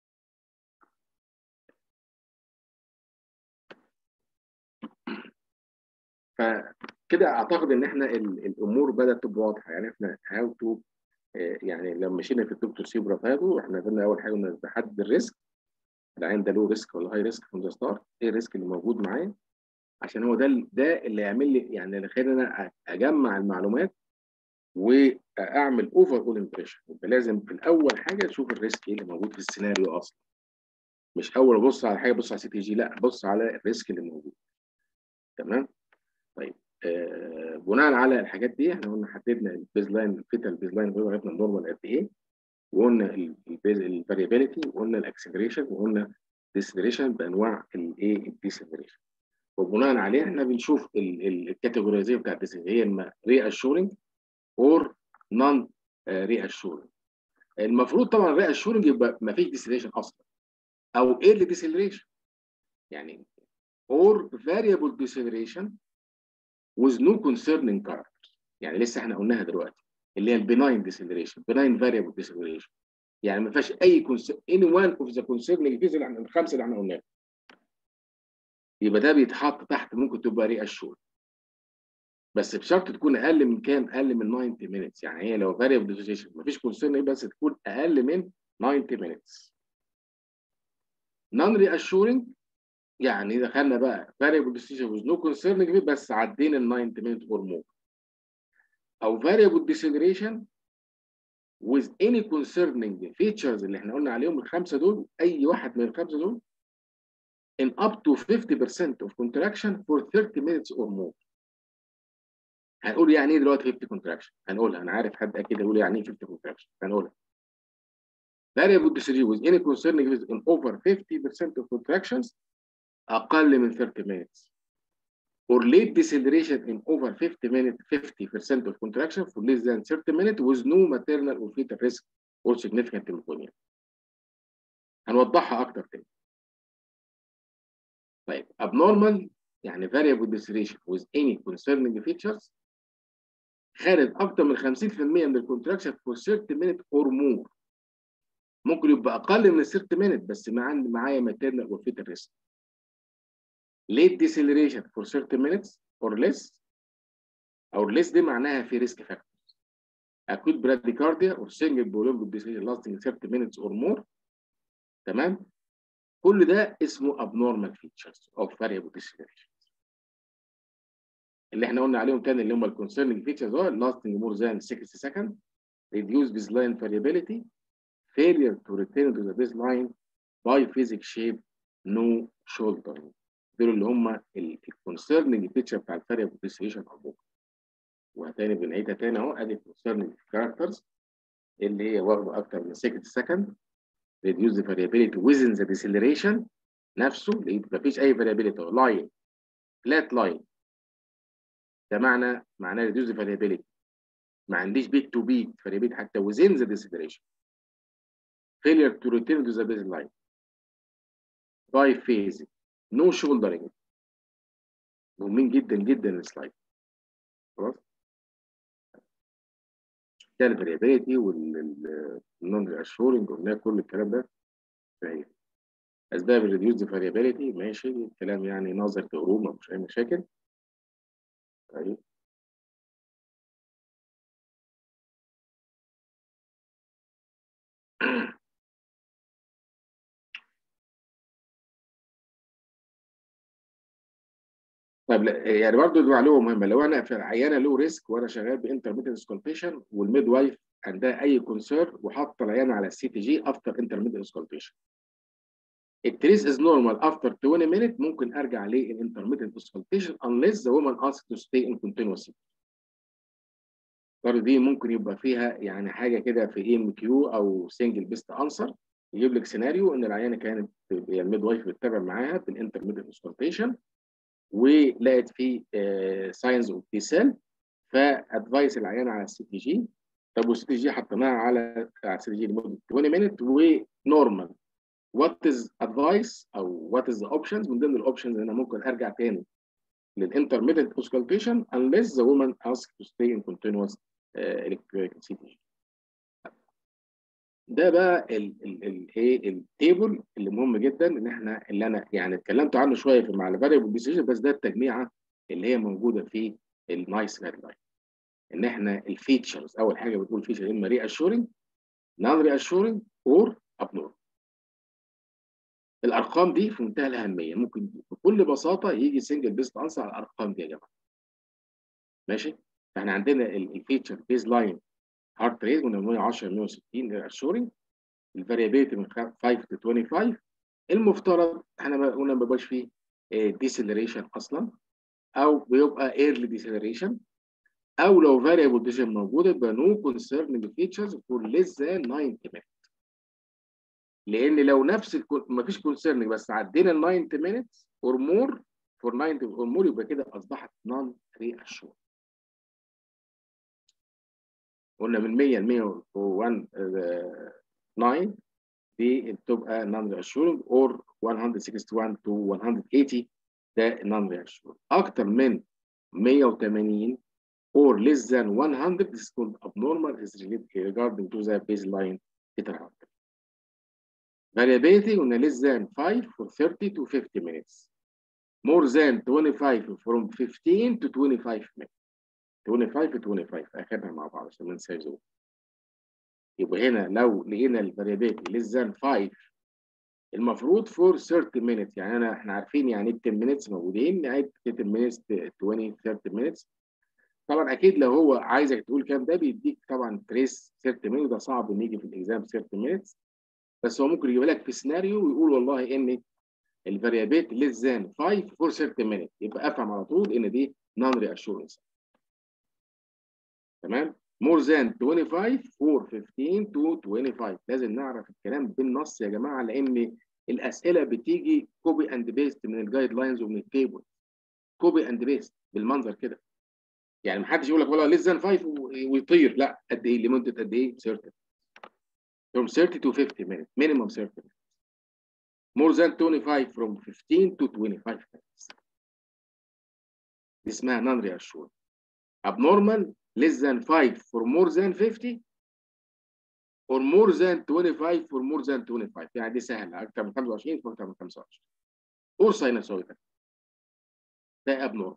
فكده اعتقد ان احنا ال- الامور بدات تبقى واضحه يعني احنا هاو تو يعني لما مشينا في الدكتور سيبرا فادو احنا قلنا اول حاجه قلنا نحدد الريسك العين ده له ريسك ولا هاي ريسك فروم ذا ستارت ايه الريسك اللي موجود معايا عشان هو ده ال- ده اللي يعمل لي يعني اللي خليني انا اجمع المعلومات واعمل اوفر اول امبريشن يبقى لازم في الاول حاجه اشوف الريسك ايه اللي موجود في السيناريو اصلا مش اول ابص على حاجه ابص على سي تي جي لا بص على الريسك اللي موجود تمام طيب آه بناء على الحاجات دي احنا قلنا حددنا البيز لاين الفيتال البيز لاين وعرفنا النورمال قد ايه وقلنا البيز الفاريابيلتي وقلنا الاكسلريشن وقلنا ديسلريشن بانواع الايه الديسلريشن وبناء عليه احنا بنشوف الكاتيجورايزيشن بتاعت الديسلريشن هي اما ري اشورنج اور نون ري اشورنج المفروض طبعا ري اشورنج يبقى ما فيش ديسلريشن اصلا او ايرلي ديسلريشن يعني or variable deceleration with no concerning character يعني لسه احنا قلناها دلوقتي اللي هي البناين deceleration benign variable deceleration يعني ما فيهاش اي any one of the concerning features اللي الخمسه اللي احنا قلناها يبقى ده بيتحط تحت ممكن تبقى ري اشور بس بشرط تكون اقل من كام؟ اقل من 90 minutes يعني هي لو variable deceleration ما فيش concern بس تكون اقل من 90 minutes non reassuring يعني دخلنا بقى variable decision with no concerning بس عدينا ال 90 minutes or more او variable deceleration with any concerning features اللي احنا قلنا عليهم الخمسه دول اي واحد من الخمسه دول in up to 50% of contraction for 30 minutes or more هنقول يعني ايه دلوقتي 50 contraction هنقولها انا عارف حد اكيد هيقول يعني ايه 50 contraction هنقولها variable decision with any concerning in over 50% of contractions اقل من 30 minutes or late deceleration in over 50 minutes 50% of contraction for less than 30 minutes with no maternal or fetal risk or significant pneumonia هنوضحها اكتر تاني طيب abnormal يعني variable deceleration with any concerning features خارج اكتر من 50% من الكونتراكشن for 30 minutes or more ممكن يبقى اقل من 30 minutes بس معايا maternal or fetal risk late deceleration for 30 minutes or less or less دي معناها في risk factors acute bradycardia or single prolonged deceleration lasting 30 minutes or more تمام كل ده اسمه abnormal features of variable deceleration اللي احنا قلنا عليهم تاني اللي هم ال concerning features are lasting more than 60 seconds reduced baseline variability failure to return to the baseline by physic shape no shouldering دول اللي هم الكونسيرننج فيتشر بتاع الفاريبل ديسيشن عموما وتاني بنعيدها تاني اهو ادي الكونسيرننج كاركترز اللي هي واخده اكتر من 60 سكند reduce the variability within the deceleration نفسه ما فيش اي variability لاين فلات لاين ده معنى معناه reduce the variability ما عنديش بيت تو بيت variability حتى within the deceleration failure to return to the baseline by phase نو شولدرنج مهمين جدا جدا السلايد خلاص ده الفاريابيلتي والنون رياشورنج قلنا كل الكلام ده فهي اسباب الريديوز فاريابيلتي ماشي الكلام يعني نظر تهروب ما فيش اي مشاكل طيب طيب يعني برضه دي معلومه مهمه لو انا في عيانه له ريسك وانا شغال بانترميتنت سكولبيشن والميد وايف عندها اي كونسيرن وحاطه العيانه على السي تي جي افتر انترميتنت سكولبيشن التريس از نورمال افتر 20 مينت ممكن ارجع للانترميتنت سكولبيشن unless the woman asks to stay in continuous برضه دي ممكن يبقى فيها يعني حاجه كده في ام كيو او سنجل بيست انسر يجيب لك سيناريو ان العيانه كانت الميد وايف بتتابع معاها في الانترميتنت سكولبيشن ولقت فيه ساينز اوف تي سيل فادفايس العيان على السي تي جي طب والسي تي جي حطيناها على على السي تي جي لمده 20 مينت ونورمال وات از ادفايس او وات از ذا اوبشنز من ضمن الاوبشنز ان انا ممكن ارجع تاني للانترميتنت اوسكالتيشن unless the woman asks to stay in continuous electric CTG. ده بقى الايه التيبل اللي مهم جدا ان احنا اللي انا يعني اتكلمت عنه شويه في مع الفاريبل ديسيجن بس ده التجميعه اللي هي موجوده في النايس جايد لاين ان احنا الفيتشرز اول حاجه بتقول فيتشر اما ري اشورنج نون ري اشورنج اور ابنورمال الارقام دي في منتهى الاهميه ممكن بكل بساطه يجي سنجل بيست انسر على الارقام دي يا جماعه ماشي احنا عندنا الفيتشر بيز لاين هارت ريت من 110 ل 160 للاشورنج الفاريابيلتي من 5 ل 25 المفترض احنا ما قلنا ما بيبقاش فيه ديسلريشن اصلا او بيبقى ايرلي ديسلريشن او لو فاريبل ديسيشن موجوده يبقى نو كونسيرنج فيتشرز فور ليس ذان 90 minutes لان لو نفس ما فيش كونسيرنج بس عدينا ال 90 minutes اور مور فور 90 اور مور يبقى كده اصبحت نون ري اشور قلنا من 100 ل 101 9 دي بتبقى نون ري اشورنج اور 161 تو 180 ده نون ري اشورنج اكتر من 180 or less than 100 this is called abnormal is related regarding to the baseline theta hunter. Variability on less than 5 for 30 to 50 minutes. More than 25 from 15 to 25 minutes. 25 to 25 اخرها مع بعض عشان ما ننساش دول. يبقى هنا لو لقينا الفاريابيلتي less than 5 المفروض for 30 minutes يعني انا احنا عارفين يعني ايه 10 minutes موجودين نعد 10 minutes 20 30 minutes طبعا اكيد لو هو عايزك تقول كام ده بيديك طبعا تريس 30 مينت ده صعب ان يجي في الاكزام 30 مينت بس هو ممكن يجيب لك في سيناريو ويقول والله ان الفاريابيلتي ليس ذان 5 فور 30 مينت يبقى افهم على طول ان دي نون ري اشورنس تمام مور ذان 25 فور 15 تو 25 لازم نعرف الكلام بالنص يا جماعه لان الاسئله بتيجي كوبي اند بيست من الجايد لاينز ومن التيبل كوبي اند بيست بالمنظر كده يعني ما حدش يقول لك والله ليس ذان 5 ويطير لا قد ايه لمده قد ايه 30 from 30 to 50 minutes minimum 30 minutes more than 25 from 15 to 25 minutes دي اسمها non reassured abnormal less than 5 for more than 50 or more than 25 for more than 25 يعني دي سهله اكثر من 25 في اكثر من 25 or sinusoidal ده abnormal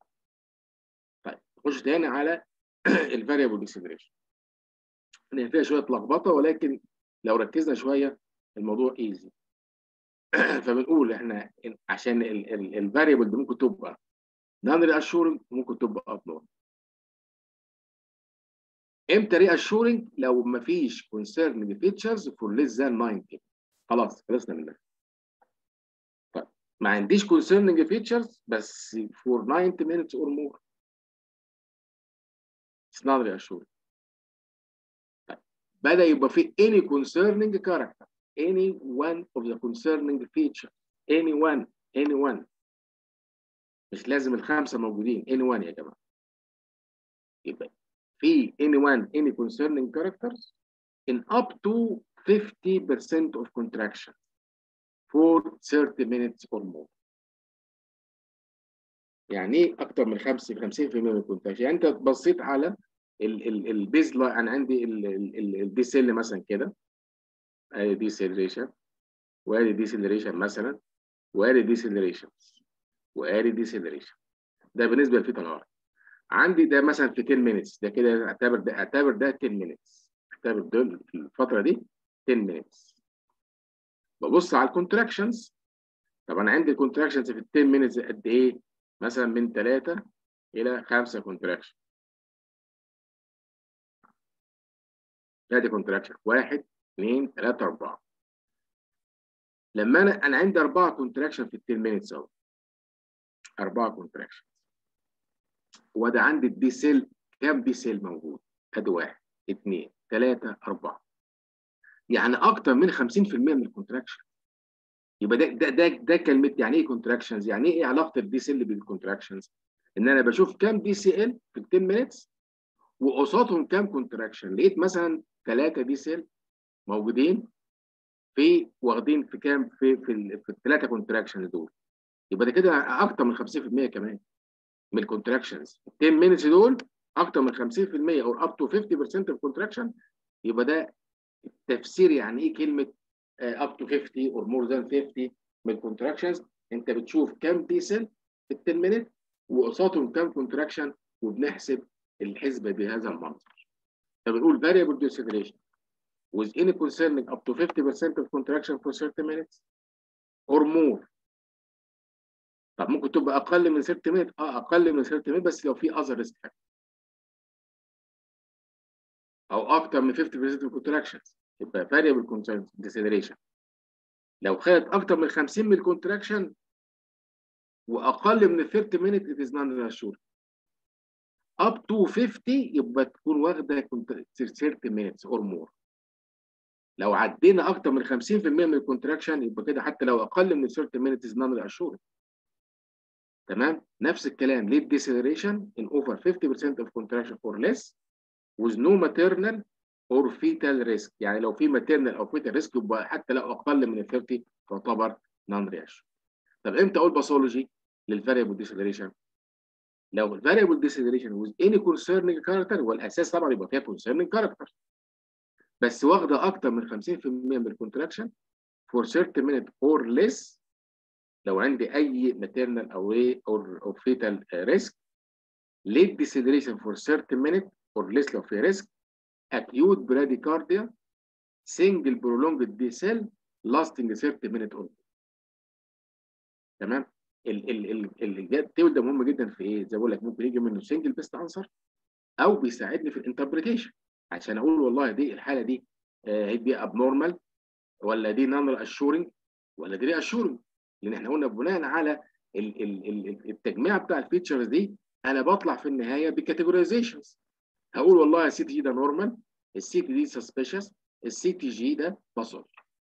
نخش تاني على الفاريبل ديسلريشن هي فيها شويه لخبطه ولكن لو ركزنا شويه الموضوع ايزي فبنقول احنا عشان الفاريبل دي ممكن تبقى نون ري اشورنج ممكن تبقى ابنورمال امتى ري اشورنج لو ما فيش كونسيرنج فيتشرز فور ليس ذان 90 خلاص خلصنا منها طيب ما عنديش كونسيرنج فيتشرز بس فور 90 minutes اور مور It's not reassuring. بدأ يبقى في any concerning character, any one of the concerning feature, any one, any one. مش لازم الخمسة موجودين, any one يا جماعة. يبقى في any one, any concerning characters in up to 50% of contraction for 30 minutes or more. يعني ايه اكتر من 5 50% من الكونتاكشن يعني انت بصيت على البيز لاين انا عندي الدي سيل مثلا كده ادي دي سيلريشن وادي دي سيلريشن مثلا وادي دي سيلريشن وادي دي سيلريشن ده بالنسبه للفيتال هارت عندي ده مثلا في 10 مينتس ده كده اعتبر ده اعتبر ده 10 مينتس اعتبر دول في الفتره دي 10 مينتس ببص على الكونتراكشنز طب انا عندي الكونتراكشنز في ال 10 مينتس قد ايه مثلا من 3 الى 5 كونتراكشن ادي كونتراكشن 1 2 3 4 لما انا انا عندي اربعه كونتراكشن في ال 10 مينتس اهو اربعه كونتراكشن وده عندي الدي سيل كام دي سيل موجود؟ ادي واحد اثنين ثلاثه اربعه يعني اكتر من 50% من الكونتراكشن يبقى ده ده ده, ده كلمه يعني ايه كونتراكشنز؟ يعني ايه علاقه الدي سيل بالكونتراكشنز؟ ان انا بشوف كام دي سي ال في ال 10 مينتس وقصادهم كام كونتراكشن لقيت مثلا ثلاثه دي سيل موجودين في واخدين في كام في في, في الثلاثه كونتراكشن دول يبقى ده كده اكتر من 50% كمان من الكونتراكشنز 10 مينتس دول اكتر من 50% او اب تو 50% الكونتراكشن يبقى ده تفسير يعني ايه كلمه اب تو 50 اور مور ذان 50 من الكونتراكشنز انت بتشوف كام دي سيل في ال 10 مينت وقصادهم كام كونتراكشن وبنحسب الحسبه بهذا المنظر فبنقول variable deceleration with any concerning up to 50% of contraction for 30 minutes or more طب ممكن تبقى اقل من 30 minutes اه اقل من 30 minutes بس لو في other risk factor او اكتر من 50% من الكونتراكشنز يبقى فاريبل ديسيلريشن لو خدت اكتر من 50 من الكونتراكشن واقل من 30 مينت it is non reassuring up to 50 يبقى تكون واخده 30 minutes or more لو عدينا اكتر من 50% من الكونتراكشن يبقى كده حتى لو اقل من 30 minutes is non reassuring تمام نفس الكلام lead deceleration in over 50% of contraction or less with no maternal or fetal risk يعني لو في maternal او fetal risk يبقى حتى لو اقل من ال 30 تعتبر non reassuring طب امتى اقول باثولوجي للفاريبل ديسيلريشن لو الفاريبل ديسيلريشن with any concerning character والاساس طبعا يبقى فيها concerning character بس واخده اكتر من 50% من الكونتراكشن for 30 minutes or less لو عندي اي maternal او ايه or, or fetal risk late deceleration for 30 minutes or less لو في risk acute bradycardia single prolonged decel lasting 30 minutes or تمام ال ال ال التيبل ده مهم جدا في ايه؟ زي ما بقول لك ممكن يجي منه سنجل بيست انسر او بيساعدني في الانتربريتيشن عشان اقول والله دي الحاله دي آه دي ابنورمال ولا دي نون اشورنج ولا دي اشورنج لان احنا قلنا بناء على ال ال ال التجميع بتاع الفيتشرز دي انا بطلع في النهايه بكاتيجورايزيشنز هقول والله السي تي جي ده نورمال السي تي دي سسبيشس السي تي جي ده بصل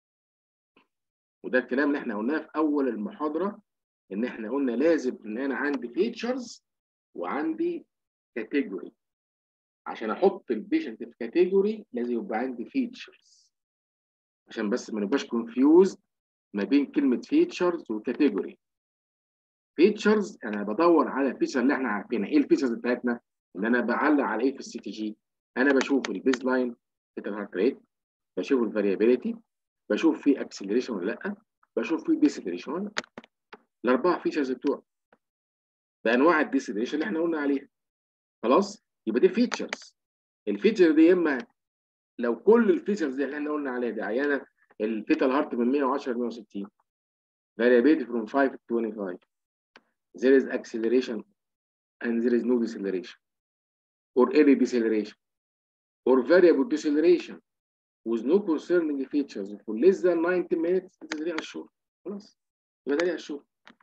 وده الكلام اللي احنا قلناه في اول المحاضره ان احنا قلنا لازم ان انا عندي فيتشرز وعندي كاتيجوري عشان احط البيشنت في كاتيجوري لازم يبقى عندي فيتشرز عشان بس ما نبقاش كونفيوز ما بين كلمه فيتشرز وكاتيجوري فيتشرز انا بدور على الفيتشر اللي احنا عارفينها ايه الفيتشرز بتاعتنا ان انا بعلق على ايه في السي تي جي انا بشوف البيز لاين بتاع الهارت ريت بشوف الفاريابيليتي بشوف في اكسلريشن ولا لا بشوف في ديسلريشن ولا لا الاربعه فيتشرز بتوع بانواع الديسلريشن اللي احنا قلنا عليها خلاص يبقى دي فيتشرز الفيتشر دي اما لو كل الفيتشرز دي اللي احنا قلنا عليها دي عيانه الفيتال هارت من 110 ل 160 variability from 5 to 25 there is acceleration and there is no deceleration or any deceleration or variable deceleration with no concerning features for less than 90 minutes this is reassured خلاص يبقى ده reassured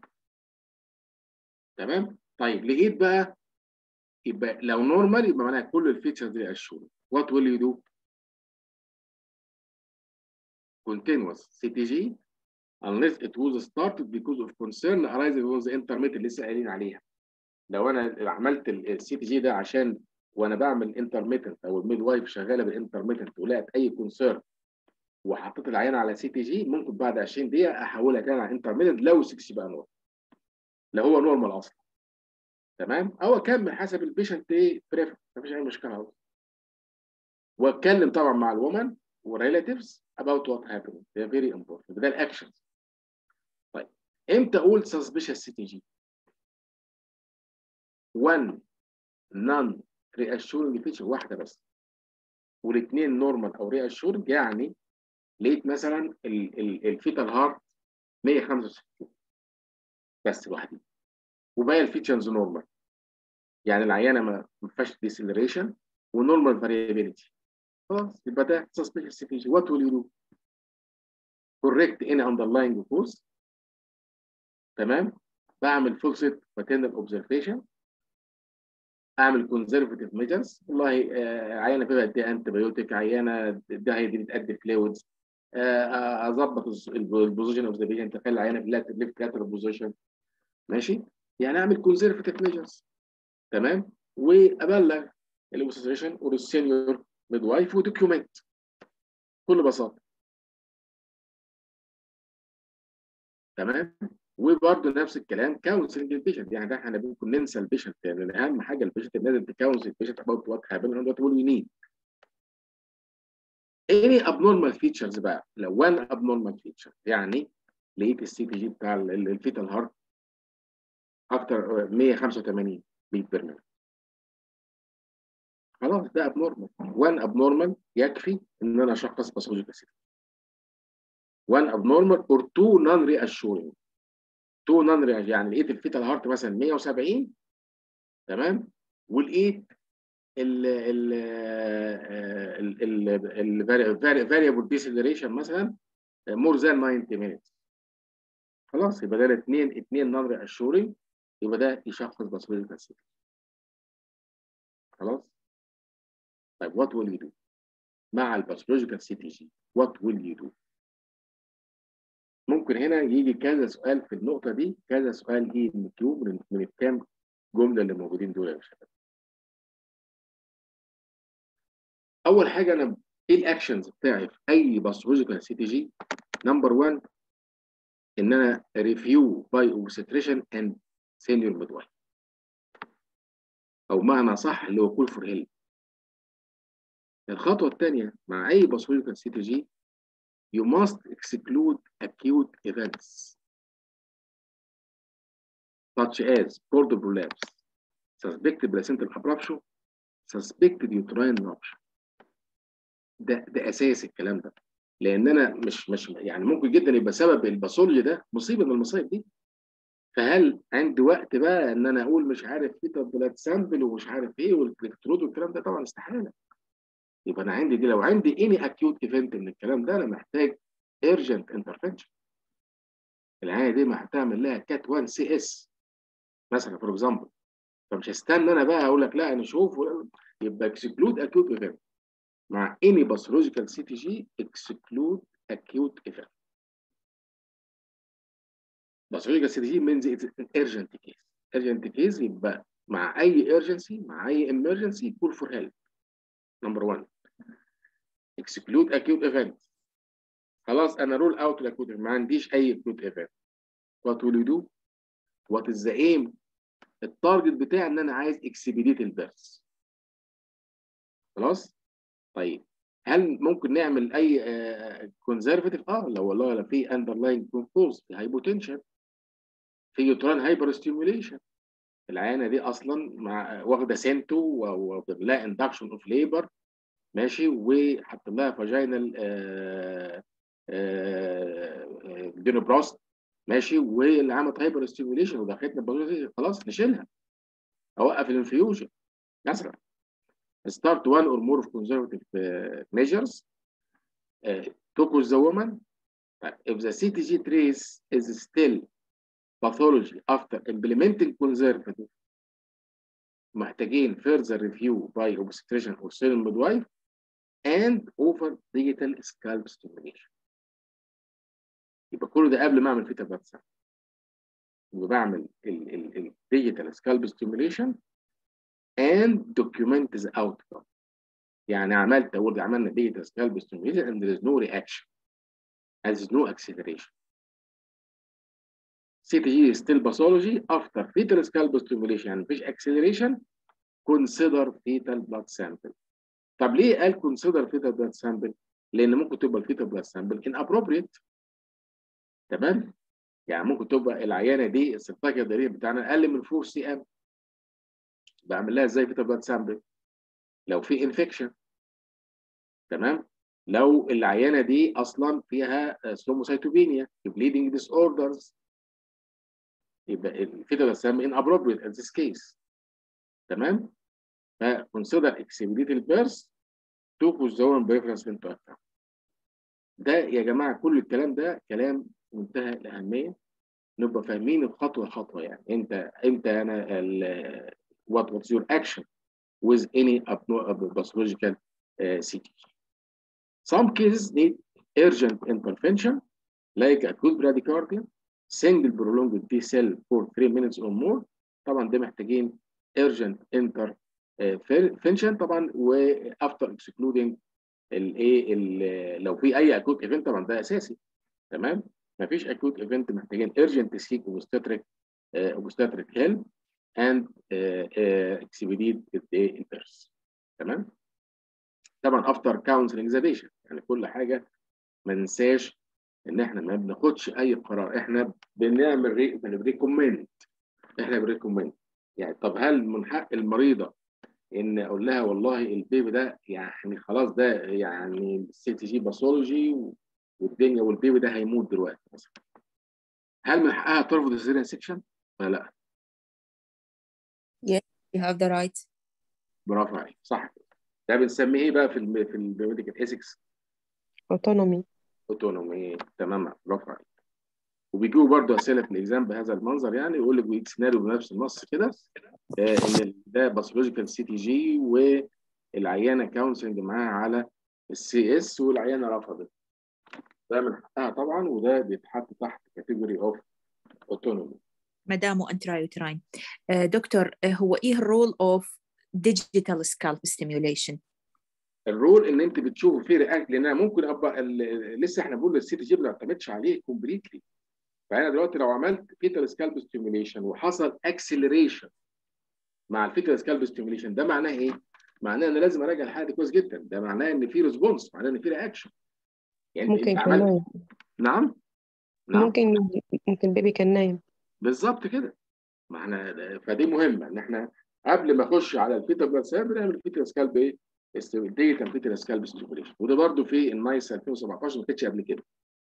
تمام طيب لقيت بقى يبقى لو نورمال يبقى معناها كل الفيتشرز دي reassured what will you do continuous CTG unless it was started because of concern arising from the intermittent اللي لسه قايلين عليها لو انا عملت السي تي جي ده عشان وانا بعمل انترميتنت او الميد وايف شغاله بالانترميتنت ولقت اي كونسيرن وحطيت العينه على سي تي جي ممكن بعد 20 دقيقه احولها تاني على انترميتنت لو 6 بقى نورمال لو هو نورمال اصلا تمام او اكمل حسب البيشنت ايه بريفر مفيش اي مشكله خالص واتكلم طبعا مع الومن وريلاتيفز about what happened they're very important ده الاكشنز طيب امتى اقول suspicious سي تي جي 1 non reassuring feature واحده بس والاثنين نورمال او reassuring يعني لقيت مثلا الفيتال هارت 165 بس لوحدي وباقي الفيتشرز نورمال يعني العيانه ما فيهاش ديسلريشن ونورمال فاريابيلتي خلاص يبقى ده suspicious سي تي جي what will you do correct any underlying cause تمام بعمل full set maternal observation اعمل كونزرفتيف ميجرز والله آه عيانه فيها اديها انتي بايوتيك عيانه ده دي بتأدي فلويدز آه اظبط البوزيشن اوف ذا بيشنت اخلي العيانه في ليفت لاترال بوزيشن ماشي يعني اعمل كونزرفتيف ميجرز تمام وابلغ الاوبستريشن اور السينيور ميد وايف ودوكيومنت بكل بساطه تمام وبرضه نفس الكلام كونسلنج البيشنت يعني ده احنا ممكن ننسى البيشنت يعني اهم حاجه البيشنت لازم تكونسل البيشنت about what happened and what will you need. any abnormal features بقى لو one abnormal feature يعني لقيت السي تي جي بتاع الفيتال هارت اكتر 185 بيت بير مينت خلاص ده abnormal one abnormal يكفي ان انا اشخص باثولوجيكال سيتي one abnormal or two non reassuring تو نون يعني لقيت الفيتال هارت مثلا 170 تمام ولقيت ال ال الفاريبل ديسلريشن مثلا مور ذان 90 minutes خلاص يبقى ده الاثنين اثنين نون رياشورنج يبقى ده يشخص باثولوجيكال سيتي خلاص طيب وات ويل يو دو مع الباثولوجيكال سي تي جي وات ويل يو دو ممكن هنا يجي كذا سؤال في النقطه دي كذا سؤال يجي من الكيو من من الكام جمله اللي موجودين دول يا شباب اول حاجه انا ايه الاكشنز بتاعي في اي باثولوجيكال سي تي جي نمبر 1 ان انا ريفيو باي اوبستريشن اند سينيور ميدوايف او معنى صح اللي هو كول فور هيلب الخطوه الثانيه مع اي باثولوجيكال سي تي جي you must exclude acute events such as cord prolapse, suspected placental abruption, suspected uterine rupture. ده ده اساسي الكلام ده لان انا مش مش يعني ممكن جدا يبقى سبب الباثولوجي ده مصيبه من المصايب دي فهل عندي وقت بقى ان انا اقول مش عارف في بلاد سامبل ومش عارف ايه والالكترود والكلام ده طبعا استحاله يبقى انا عندي دي لو عندي اني اكيوت ايفنت من الكلام ده انا محتاج ايرجنت انترفنشن العينه دي ما هتعمل لها كات 1 سي اس مثلا فور اكزامبل فمش هستنى انا بقى اقول لك لا انا شوف يبقى اكسكلود اكيوت ايفنت مع اني باثولوجيكال سي تي جي اكسكلود اكيوت ايفنت باثولوجيكال سي تي جي means it's an urgent case urgent case يبقى مع اي urgency مع اي emergency call for help number one exclude acute event خلاص انا رول اوت الاكوت ما عنديش اي acute event what will you do what is the aim التارجت بتاعي ان انا عايز اكسبيديت البيرث خلاص طيب هل ممكن نعمل اي كونزرفتيف اه لو والله لا في اندرلاين كوز في هايبوتنشن في يوتران هايبر ستيموليشن العيانه دي اصلا مع واخده سنتو وبنلاقي اندكشن اوف ليبر ماشي وحط لها فاجينال دينوبراست ماشي واللي عملت هايبر ستيموليشن ودخلتنا خلاص نشيلها اوقف الانفيوجن مثلا start one or more of conservative uh, measures uh, to cause the woman if the CTG trace is still pathology after implementing conservative محتاجين further review by obstetrician or serial midwife and over digital scalp stimulation يبقى كل ده قبل ما اعمل فيتا باتسا وبعمل الديجيتال سكالب ستيموليشن and document the outcome يعني عملت اقول عملنا digital scalp stimulation and there is no reaction and there is no acceleration CTG is still pathology after fetal scalp stimulation يعني مفيش acceleration consider fetal blood sample طب ليه قال consider fetal blood sample؟ لأن ممكن تبقى الفيتال blood sample inappropriate تمام؟ يعني ممكن تبقى العيانة دي السيرتاكيا الدليل بتاعنا أقل من 4 سي ام بعمل لها ازاي فيتال blood sample؟ لو في انفكشن تمام؟ لو العيانة دي أصلا فيها ثرومبوسايتوبينيا bleeding disorders يبقى الفيتال blood sample inappropriate in this case تمام؟ فconsider exhibit البيرس to push the woman preference into account. ده يا جماعه كل الكلام ده كلام منتهى الاهميه نبقى فاهمين الخطوه خطوه يعني انت امتى انا what what's your action with any pathological uh, CTG. Some cases need urgent intervention like acute bradycardia, single prolonged T cell for 3 minutes or more. طبعا ده محتاجين urgent inter فينشن طبعا وافتر اكسكلودنج الايه لو في اي اكوت ايفنت طبعا ده اساسي تمام مفيش اكوت ايفنت محتاجين urgent سيك اوبستاتريك اوبستاتريك هيلب اند اكسبيديت البيرس تمام طبعا افتر كونسلنج زاديشن يعني كل حاجه ما ننساش ان احنا ما بناخدش اي قرار احنا بنعمل ري... بنريكومند احنا بنريكومند يعني طب هل من حق المريضه ان اقول لها والله البيبي ده يعني خلاص ده يعني السي تي جي باثولوجي والدنيا والبيبي ده هيموت دلوقتي مثلا هل من حقها ترفض السيريان سيكشن ولا لا؟
Yes, you have the right.
برافو عليك صح ده بنسميه ايه بقى في الم... في الميديكال ايثكس
autonomy
اوتونومي تمام برافو عليك وبيجيبوا برضه اسئله في الاكزام بهذا المنظر يعني يقول لك بيجيب سيناريو بنفس النص كده آه، ان ده باثولوجيكال سي تي جي والعيانه كونسلنج معاها على السي اس والعيانه رفضت ده من حقها طبعا وده بيتحط تحت كاتيجوري اوف اوتونومي
مدام انترايوتراين دكتور آه، هو ايه الرول اوف ديجيتال سكالب ستيميوليشن
الرول ان انت بتشوف في رياكت لان انا ممكن ابقى ال- لسه احنا بنقول السي تي جي ما بنعتمدش عليه كومبليتلي فانا دلوقتي لو عملت فيتال سكالب ستيميوليشن وحصل اكسلريشن مع الفيتال سكالب ستيميوليشن ده معناه ايه؟ معناه ان لازم اراجع الحاله دي كويس جدا ده معناه ان في ريسبونس معناه ان في رياكشن يعني
ممكن
انت
يكون
عملت
نايم
نعم نعم
ممكن ممكن البيبي كان نايم
بالظبط كده ما احنا فدي مهمه ان احنا قبل ما اخش على الفيتال بلاد سيل بنعمل فيتال سكالب ايه؟ ديتا فيتال سكالب ستيميوليشن وده برده في النايس 2017 ما كانتش قبل كده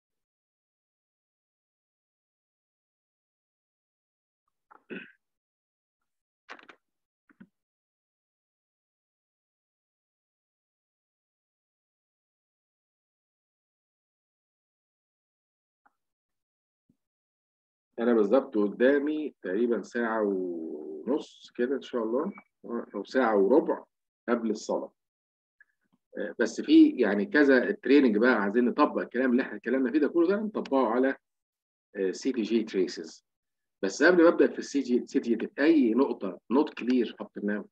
انا بالظبط قدامي تقريبا ساعه ونص كده ان شاء الله او ساعه وربع قبل الصلاه آه، بس في يعني كذا تريننج بقى عايزين نطبق الكلام اللي احنا اتكلمنا فيه ده كله ده نطبقه على سي تي جي تريسز بس قبل ما ابدا في السي جي سي تي جي اي نقطه نوت كلير اب ناو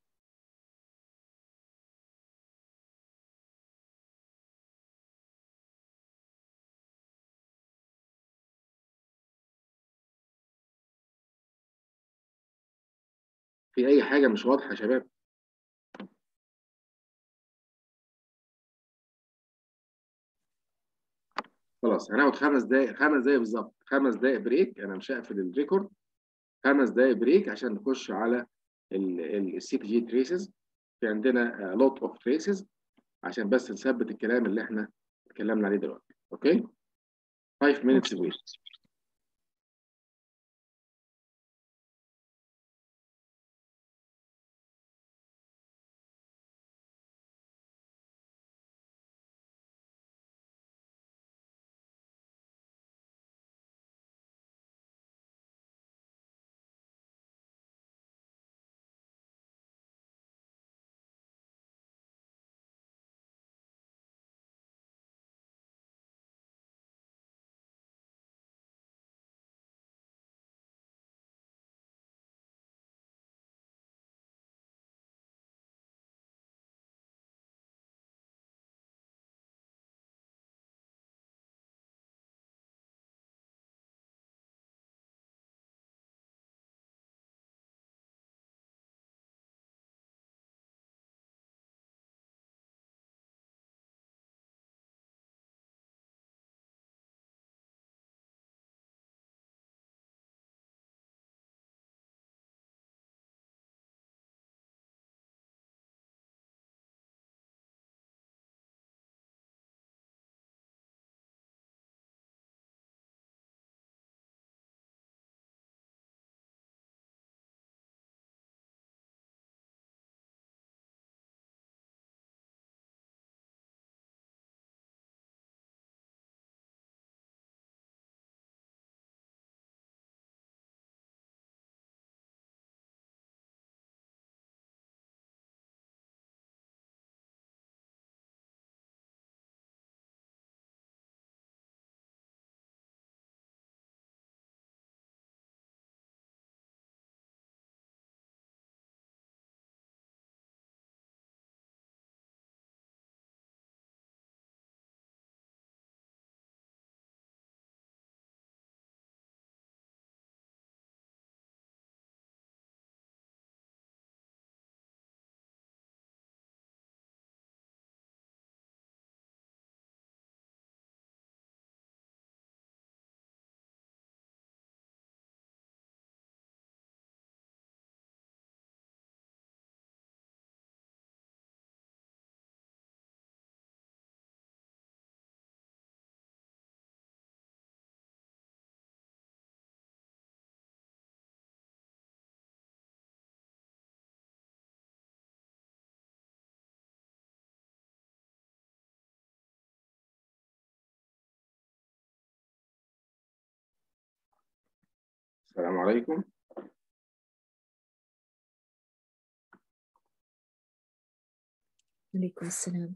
في اي حاجه مش واضحه يا شباب خلاص هناخد خمس دقائق خمس دقائق بالظبط خمس دقائق بريك انا مش هقفل الريكورد خمس دقائق بريك عشان نخش على السي تي جي تريسز في عندنا لوت اوف تريسز عشان بس نثبت الكلام اللي احنا اتكلمنا عليه دلوقتي اوكي 5 minutes wait السلام عليكم
عليكم السلام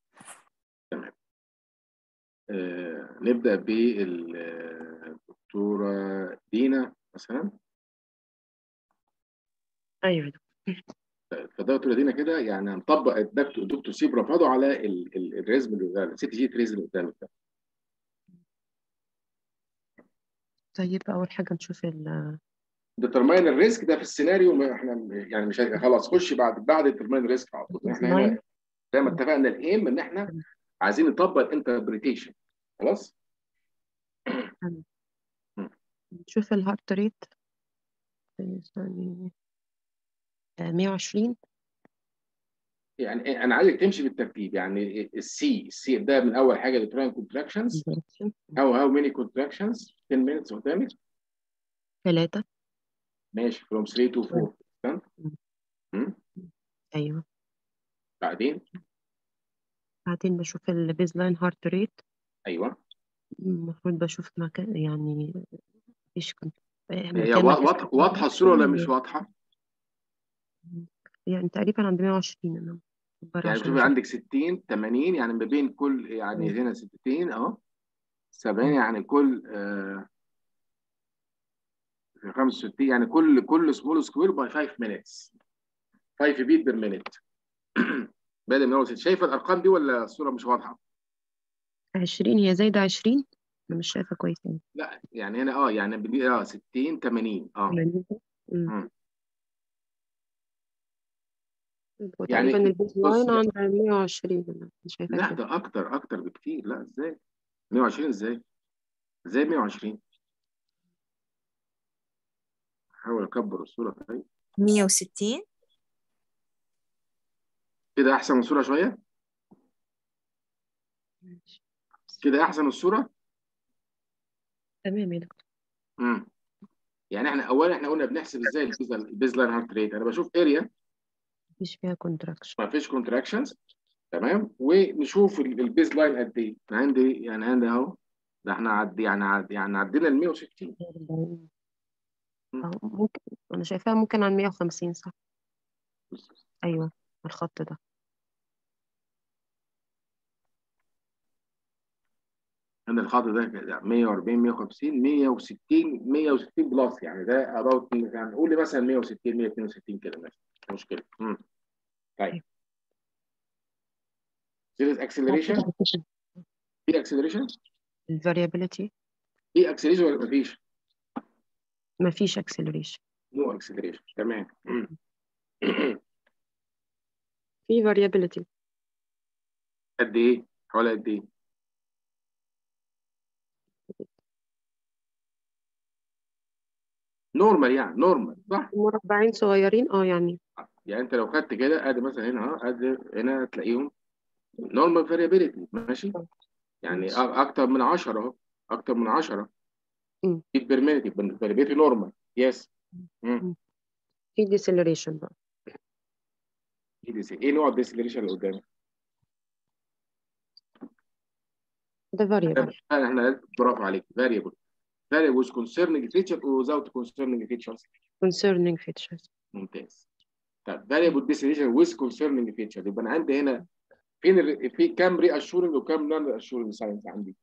آه، نبدأ بالدكتورة دينا مثلا
ايوه
فده دكتورة دينا كده يعني هنطبق الدكتور دكتور سيب رفضه على ال- ال- الريزم اللي قدامك السي تي جي تريز اللي قدامك ده
طيب اول حاجه نشوف ال
ديترماين الريسك ده في السيناريو ما احنا يعني مش هي- خلاص خش بعد بعد ديترماين الريسك على طول احنا هنا زي ما اتفقنا الايم ان احنا عايزين نطبق الانتربريتيشن خلاص
نشوف الهارت ريت يعني آه، 120
يعني إيه، انا عايزك تمشي بالترتيب يعني السي السي ده من اول حاجه ديترماين كونتراكشنز هاو هاو ماني كونتراكشنز 10 minutes قدامك
ثلاثة
ماشي from 3 to 4 تمام مم.
ايوه
بعدين
بعدين بشوف البيز لاين هارت ريت
ايوه
المفروض بشوف مكان يعني مفيش كنت آه،
هي
مكان
وا-
مفيش
واضحه واضحه الصوره ولا مش واضحه؟
يعني تقريبا عند 120 انا بره
يعني
عشان
شوفي
أشوف.
عندك 60 80 يعني ما بين كل يعني
مم.
هنا 60 اهو 70
مم.
يعني كل آه 65 يعني كل كل سمول سكوير باي 5 minutes 5 بيت بير مينيت بادئ من اول ست شايفه الارقام دي ولا الصوره مش واضحه؟
20 هي زايدة 20 انا مش شايفة كويس يعني
لا يعني هنا اه يعني بدي اه 60 80 اه
مم.
مم.
هو
يعني
تقريبا البيز
بص
لاين عند 120 انا مش شايفة
لا
كده
ده اكتر اكتر بكتير لا ازاي 120 ازاي ازاي 120 حاول اكبر الصوره طيب
160
كده احسن من الصوره شويه
ماشي.
كده احسن الصوره
تمام يا دكتور
امم يعني احنا اولا احنا قلنا بنحسب ازاي البيز البيز لاين هارت ريت انا بشوف اريا
مفيش فيها كونتراكشن
ما فيش كونتراكشنز تمام ونشوف ال- البيز لاين قد ايه أنا عندي يعني عندي اهو ده احنا عدي يعني عد يعني عدينا ال 160
أو ممكن انا شايفاها ممكن عن 150 صح ايوه الخط ده
عند الخط ده كده 140 150 160 160 بلس يعني ده اباوت يعني قول لي مثلا 160 162 كده مثلا مش مشكله امم طيب سيريز اكسلريشن في اكسلريشن
الفاريابيليتي
في اكسلريشن ولا مفيش؟
مفيش اكسلريشن
نو اكسلريشن تمام مم.
في فاريابيليتي
قد ايه؟ حوالي قد ايه؟ نورمال يعني نورمال صح؟
مربعين صغيرين اه يعني
يعني انت لو خدت كده ادي مثلا هنا اهو ادي هنا تلاقيهم نورمال فاريابيليتي ماشي؟ يعني
ماشي.
أ- اكتر من 10 اهو اكتر من 10
مم.
بيت بير مينيت فاريابيليتي نورمال يس
في ديسلريشن بقى
ايه نوع الديسلريشن اللي قدامك؟
ده فاريبل
احنا برافو عليك فاريبل variable with concerning feature or without concerning features
concerning features
ممتاز طب variable deceleration with concerning feature يبقى انا عندي هنا فين ال... في كام ري اشورنج وكام نون ري اشورنج ساينز عندي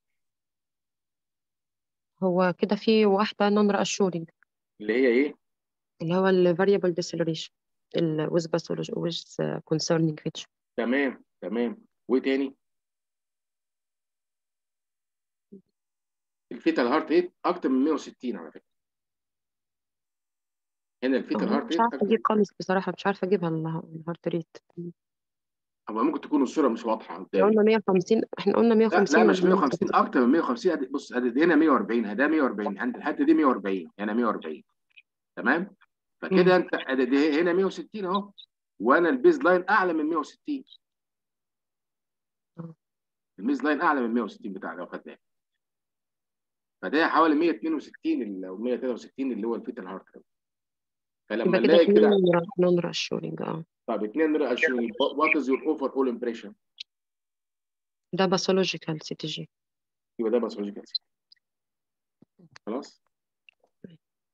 هو كده في واحدة non reassuring
اللي هي ايه؟
اللي هو ال variable deceleration ال with pathology with uh, concerning feature
تمام تمام وايه تاني؟ الفيتال هارت ريت اكتر من 160 على فكره هنا الفيتال
أنا
هارت
مش
ريت
عارفة
أكتر.
أجيب خالص بصراحة مش عارفة أجيبها ال- الهارت ريت
هو ممكن تكون الصوره مش واضحه
احنا
قدامي
قلنا 150 احنا قلنا
لا
150
لا
ولا
مش 150
160
اكتر من 150 أدي- بص أدي هنا 140 ده 140 عند الحته دي 140 هنا 140 تمام فكده انت أدي دي هنا 160 اهو وانا البيز لاين اعلى من 160
آه.
البيز لاين اعلى من 160 بتاع لو خدناه فده حوالي 162 ال- او 163 اللي هو الفيتال هارت ريت فلما
يبقى كده
نلاقي
في
كده
non reassuring اه
طب اثنين رئه اشورنج وات از يور اوفر اول امبريشن
ده باثولوجيكال سي تي جي
يبقى ده باثولوجيكال خلاص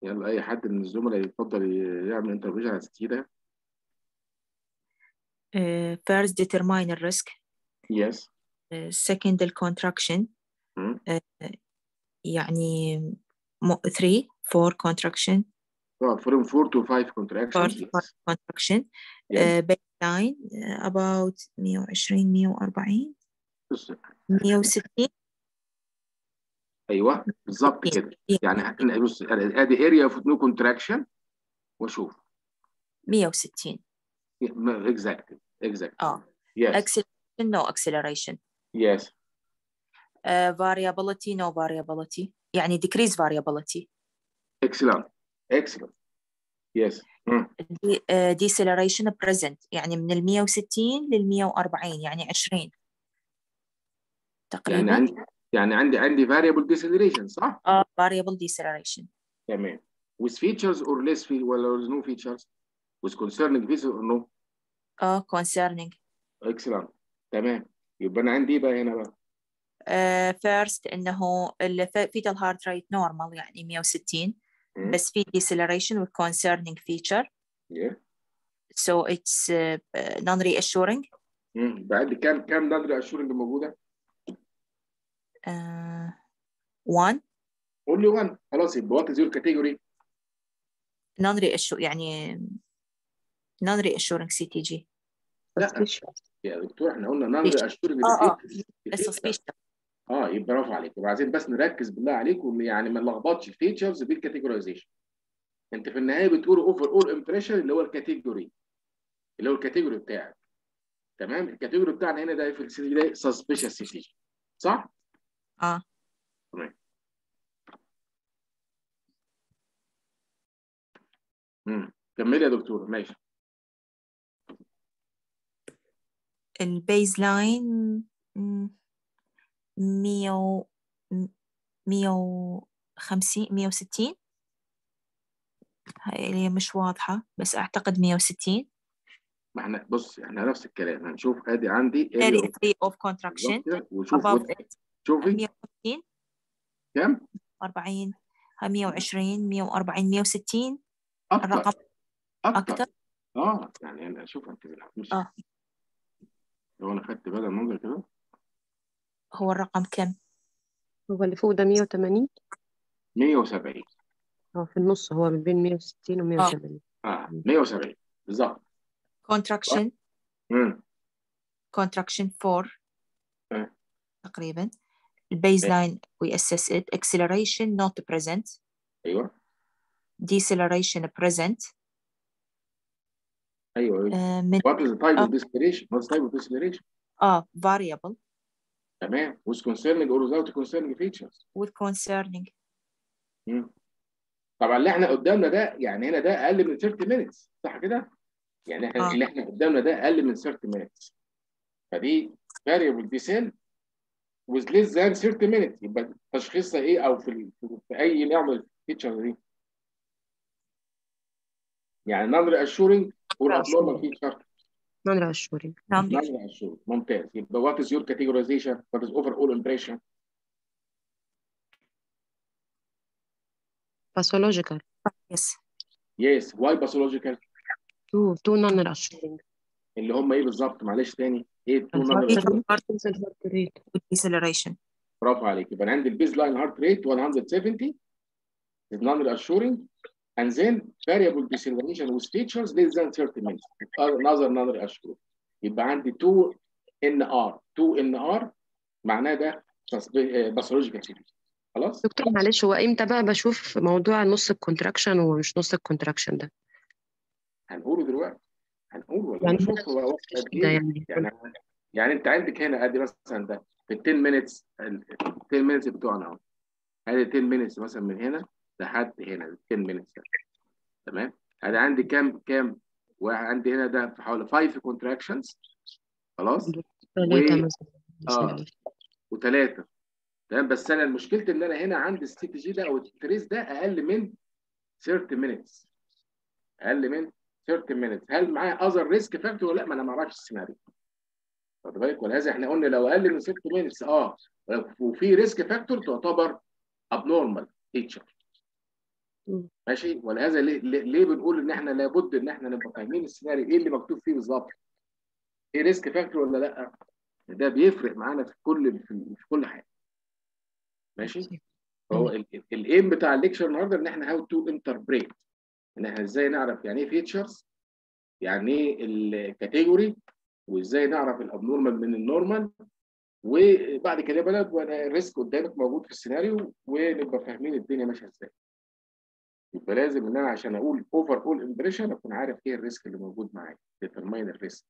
يلا اي حد من الزملاء يتفضل يعمل انترفيوشن على السي ده
Uh, first determine the risk
يس
uh, second the contraction
مم.
uh, يعني mo- three four contraction
from 4 to 5
four
contractions
five
yes.
contraction
Yes.
uh, baseline uh, about 120 140
بص
160
ايوه بالظبط كده يعني هت- بص ادي اريا اوف نو كونتراكشن واشوف
160
اكزاكتلي اكزاكتلي
اه
يس
acceleration no acceleration
يس
uh, variability no variability يعني decrease variability
اكسلنت اكسلنت يس
دي- uh, deceleration present يعني من ال 160 لل 140 يعني 20
يعني
تقريبا
عندي يعني عندي عندي variable deceleration صح؟
اه variable deceleration
تمام with features or less fe ولا no features with concerning features or no
اه concerning
excellent تمام يبقى انا عندي ايه بقى هنا بقى
uh, first انه ال fetal heart rate normal يعني 160
مم.
بس في deceleration with concerning feature
yeah.
so it's uh, uh, non-reassuring
مم. بعد كام كام نادر اشور اللي موجوده
uh, one
قول لي 1 خلاص يبقى وات از يور كاتيجوري
non-reassure يعني non-reassuring CTG
لا.
suspicious.
يا دكتور احنا قلنا نادر اشور اللي
اه اه
بتفيد-
السسبيشن
اه يبقى برافو عليك وبعدين بس نركز بالله عليكم يعني ما نلخبطش الفيتشرز بالكاتيجورايزيشن انت في النهايه بتقول اوفر اول امبريشن اللي هو الكاتيجوري اللي هو الكاتيجوري بتاعك تمام الكاتيجوري بتاعنا هنا ده في السي دي ده سسبيشس سي تي صح؟
اه
امم كملي يا دكتور ماشي
البيز لاين مية مية وخمسين مية وستين هاي اللي مش واضحة بس أعتقد مية وستين
ما احنا بص احنا نفس الكلام هنشوف ادي عندي
area
area
3 of
بالظبط
contraction
كده وشوف
above
وات-
it
شوفي
150
كام
40 هاي 120 140 160
اكتر
الرقم
اكتر
أكتر
اه يعني انا اشوف انت مش
آه.
لو انا خدت بالي المنظر كده
هو الرقم كم؟
هو اللي فوق ده 180
170
اه في النص هو ما بين 160 و 180
اه 170 بالظبط
contraction
امم
contraction 4
آه.
تقريبا البيز لاين we assess it acceleration not present
ايوه
deceleration present
ايوه ايوه
آه، من
what is the type
آه.
of deceleration what is the type of deceleration
اه variable
تمام with concerning or without concerning features
with concerning
مم. طبعا اللي احنا قدامنا ده يعني هنا ده اقل من 30 minutes صح كده؟ يعني احنا
آه.
اللي احنا قدامنا ده اقل من 30 minutes فدي variable descent with less than 30 minutes يبقى تشخيصها ايه او في ال- في اي نوع من الفيتشر دي؟ يعني non reassuring or abnormal feature
non reassuring
non
non reassuring ممتاز يبقى what is your categorization what is overall impression
pathological
yes
yes why pathological
two two non reassuring
اللي هم ايه بالظبط معلش تاني ايه two non
الهارت
reassuring
ريت الهارت ريت
with deceleration
برافو عليك يبقى انا عندي البيز لاين هارت ريت 170 is non reassuring and then variable deceleration with features less than 30 minutes another non reassuring يبقى عندي 2 ان ار 2 ان ار معناه ده باثولوجيكال سيتي خلاص
دكتور معلش هو امتى بقى بشوف موضوع نص الكونتراكشن ومش نص الكونتراكشن ده
هنقوله دلوقتي هنقوله ولا
يعني
نشوف هو وقت قد
ده
ايه
يعني
يعني يعني انت عندك هنا ادي مثلا ده في ال 10 minutes ال 10 minutes بتوعنا اهو ادي 10 minutes مثلا من هنا لحد هنا ال 10 minutes ده تمام ادي عندي كام كام واحد عندي هنا ده في حوالي 5 contractions خلاص
ثلاثة
و-
مثلا
اه وثلاثه تمام بس انا مشكلتي ان انا هنا عندي السي تي جي ده او التريس ده اقل من 30 minutes اقل من 30 minutes هل معايا اذر ريسك فاكتور ولا لا ما انا ما اعرفش السيناريو واخد بالك ولهذا احنا قلنا لو اقل من 6 minutes اه وفي ريسك فاكتور تعتبر abnormal feature
مم.
ماشي ولهذا ليه, ليه ليه بنقول ان احنا لابد ان احنا نبقى فاهمين السيناريو ايه اللي مكتوب فيه بالظبط ايه ريسك فاكتور ولا لا ده بيفرق معانا في كل في, في كل حاجه ماشي فهو الايم بتاع الليكشر النهارده ان احنا هاو تو انتربريت ان احنا ازاي نعرف يعني ايه فيتشرز يعني ايه الكاتيجوري وازاي نعرف الابنورمال من النورمال وبعد كده بقى وانا الريسك قدامك موجود في السيناريو ونبقى فاهمين الدنيا ماشيه ازاي يبقى لازم ان انا عشان اقول اوفر اول امبريشن اكون عارف ايه الريسك اللي موجود معايا ديترماين الريسك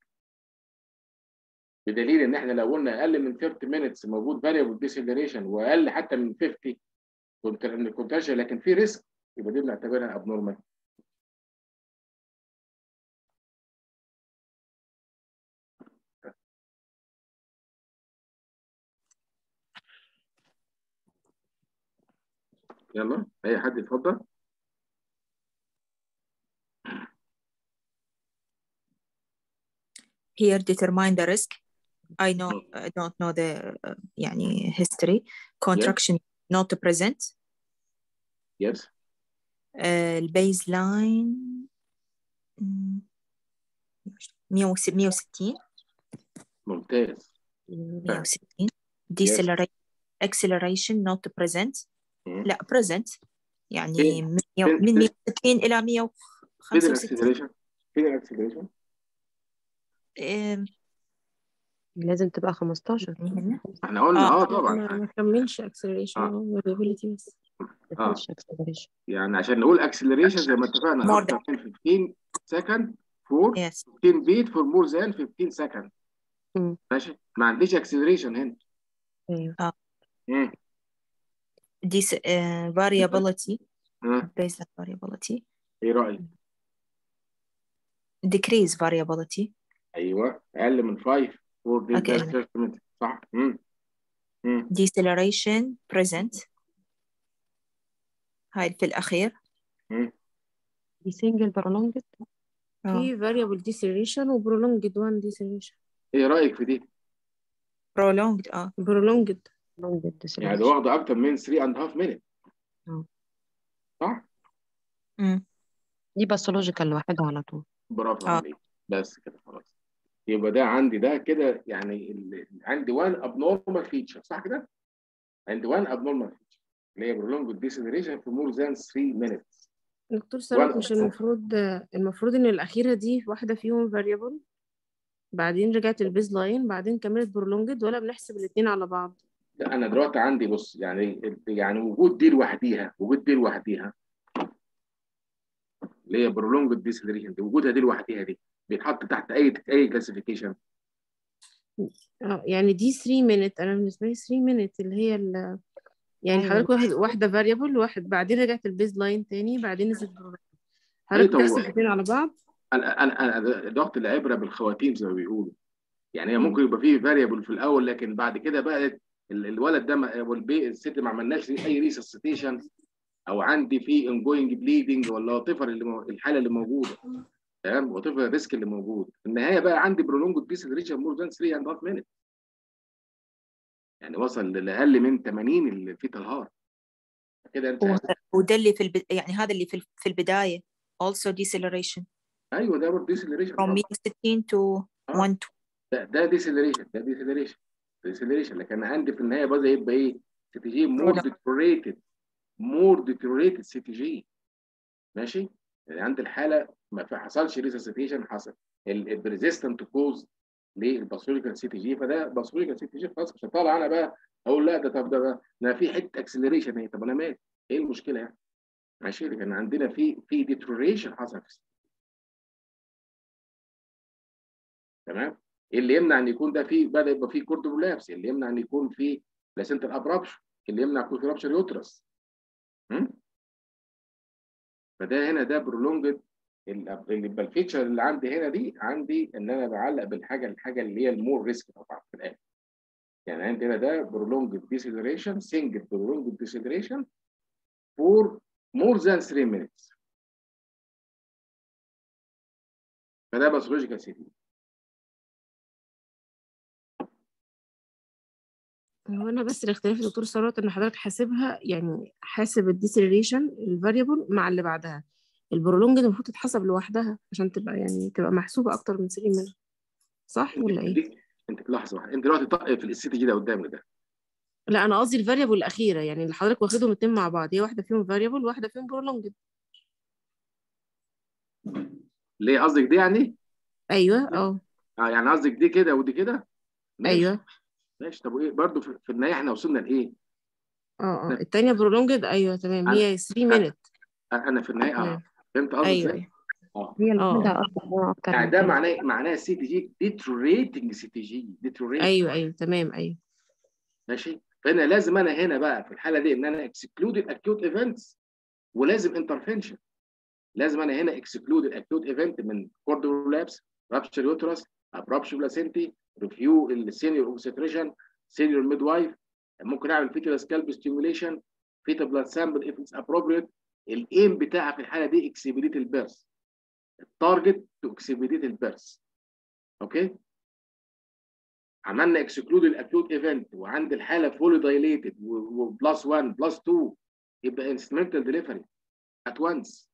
بدليل ان احنا لو قلنا اقل من 30 minutes موجود فاريبل ديسيلريشن واقل حتى من 50 كنت كنت لكن في ريسك يبقى دي بنعتبرها ابنورمال يلا اي حد يتفضل
here determine the risk I know I don't know the uh, يعني history contraction not present
يس
uh, البيزلاين 160
ممتاز
160 deceleration acceleration not present
مم.
لا present يعني
فين-
من
فين-
من
فين-
160 إلى
فين
165
الاكسلريشن؟ فين الاكسلريشن؟
آم،
لازم تبقى 15
يعني هنا
احنا قلنا
آه.
اه طبعا
ما ما كملش acceleration
آه.
هو variability بس
آه.
مفيش acceleration.
يعني عشان نقول اكسلريشن زي ما اتفقنا
More
اكتر من 15 سكند فور
yes
15 بيت فور مور ذان 15 سكند
مم.
ماشي ما عنديش اكسلريشن هنا
ايوه
مم.
this uh, variability
مم.
baseline variability
ايه رايك؟
decrease variability
ايوه اقل من 5 فور دي
Okay.
صح مم. مم.
deceleration present هاي في الأخير
مم.
دي single prolonged
آه.
في variable deceleration و prolonged one deceleration
ايه رايك في دي؟
prolonged اه
prolonged
prolonged
يعني ده
deceleration.
واخده اكتر من 3 اند هاف مينت
آه.
صح؟
مم.
دي باثولوجيكال لوحدها على طول
برافو
آه.
عليك بس كده خلاص يبقى ده عندي ده كده يعني ال- عندي وان ابنورمال فيتشر صح كده؟ عندي وان ابنورمال فيتشر اللي هي برولونج ديسلريشن في مور ذان 3 minutes
دكتور ثروت
وأنا-
مش المفروض المفروض ان الاخيره دي واحده فيهم variable بعدين رجعت البيز لاين بعدين كملت برولونجد ولا بنحسب الاثنين على بعض
لا انا دلوقتي عندي بص يعني يعني وجود دي لوحديها وجود دي لوحديها اللي هي برولونج ديسلريشن دي وجودها دي لوحديها دي بيتحط تحت اي اي كلاسيفيكيشن
اه يعني دي 3 minute انا بالنسبه لي 3 minute اللي هي ال يعني
أيوة.
حضرتك واحد واحده variable واحد بعدين رجعت البيز لاين تاني بعدين نزلت برولونجد حضرتك
أيوة،
بتحسب
هو-
الاثنين على بعض
انا انا انا ضغط العبره بالخواتيم زي ما بيقولوا يعني هي ممكن يبقى فيه فاريبل في الاول لكن بعد كده بقى ال- الولد ده ما- والبي الست ما عملناش اي ريسسيتيشن او عندي في انجوينج بليدنج ولا طفل اللي مو- الحاله اللي موجوده تمام وطفل الريسك اللي موجود في النهايه بقى عندي برولونج ديسلريشن مور ذان 3 اند هاف مينت يعني وصل لاقل من 80 الفيتال هارت كده انت
و- وده اللي في الب... يعني هذا اللي في ال- في البداية also deceleration
ايوه ده برضه ديسلريشن
from 160 to 120
ده ده ديسلريشن ده ديسلريشن ديسلريشن لكن عندي في النهايه بقى يبقى ايه سي تي جي مور
Product.
ديتوريتد مور ديتوريتد سي تي جي ماشي يعني عند الحاله ما في- حصلش ريسسيتيشن حصل الريزيستنت كوز للباثولوجيكال سي تي جي فده باثولوجيكال سي تي جي خلاص مش هطلع انا بقى اقول لا ده طب ده ده انا في حته اكسلريشن اهي طب انا مات ايه المشكله يعني ماشي لكن عندنا في في ديتوريشن حصل في تمام إيه اللي يمنع ان يكون ده في بدا يبقى في كوردولابس اللي يمنع ان يكون في بلاسنتال ابرابشن اللي يمنع كوردولابشر يوترس فده هنا ده برولونجد اللي يبقى الفيتشر اللي عندي هنا دي عندي ان انا بعلق بالحاجه الحاجه اللي هي المور ريسك طبعا في الاخر يعني عندي هنا ده برولونجد ديسيلريشن سنجل برولونجد ديسيلريشن فور مور ذان 3 minutes فده باثولوجيكال سيتي
هو انا بس الاختلاف يا دكتور ثروت ان حضرتك حاسبها يعني حاسب الديسيلريشن الفاريبل مع اللي بعدها البرولونج المفروض تتحسب لوحدها عشان تبقى يعني تبقى محسوبه اكتر من 3 منها صح ولا ايه؟
دي- انت لحظه واحده انت دلوقتي طق في السي تي جي ده قدامك ده
لا انا قصدي الفاريبل الاخيره يعني اللي حضرتك واخدهم اتنين مع بعض هي واحده فيهم فاريبل واحده فيهم برولونج
ليه قصدك دي يعني؟
ايوه اه
اه يعني قصدك دي كده ودي كده؟ ماشي.
ايوه
ماشي طب وايه برضه في, في النهايه احنا وصلنا لايه؟
اه اه التانية برولونجد ايوه تمام هي 3 مينت
انا في النهايه اه
تمام.
فهمت قصدي
ايوه
ازاي؟
ايوه
اه
هي
اه.
الوحيدة أكتر أكتر
يعني
من
ده
كده.
معناه معناه سي تي جي ديتريتنج سي تي جي ديتريت
ايوه ايوه تمام ايوه
ماشي فانا لازم انا هنا بقى في الحاله دي ان انا اكسكلود الاكيوت ايفنتس ولازم انترفنشن لازم انا هنا اكسكلود الاكيوت ايفنت من كوردو لابس رابشر يوترس ابرابشر بلاسنتي ريفيو السينيور اوبستريشن سينيور ميد وايف ممكن اعمل فيتال سكالب ستيموليشن فيتا بلاد سامبل اف اتس ابروبريت الايم بتاعها في الحاله دي اكسبيديت البيرث التارجت تو اكسبيديت البيرث اوكي عملنا اكسكلود الاكيوت ايفنت وعند الحاله فولي دايليتد وبلس 1 بلس 2 يبقى انسترومنتال ديليفري ات وانس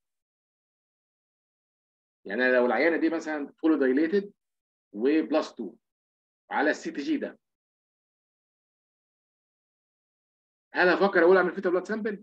يعني أنا لو العيانه دي مثلا فولي دايليتد وبلس 2 على السي تي جي ده هل افكر اقول اعمل فيتا بلاد سامبل؟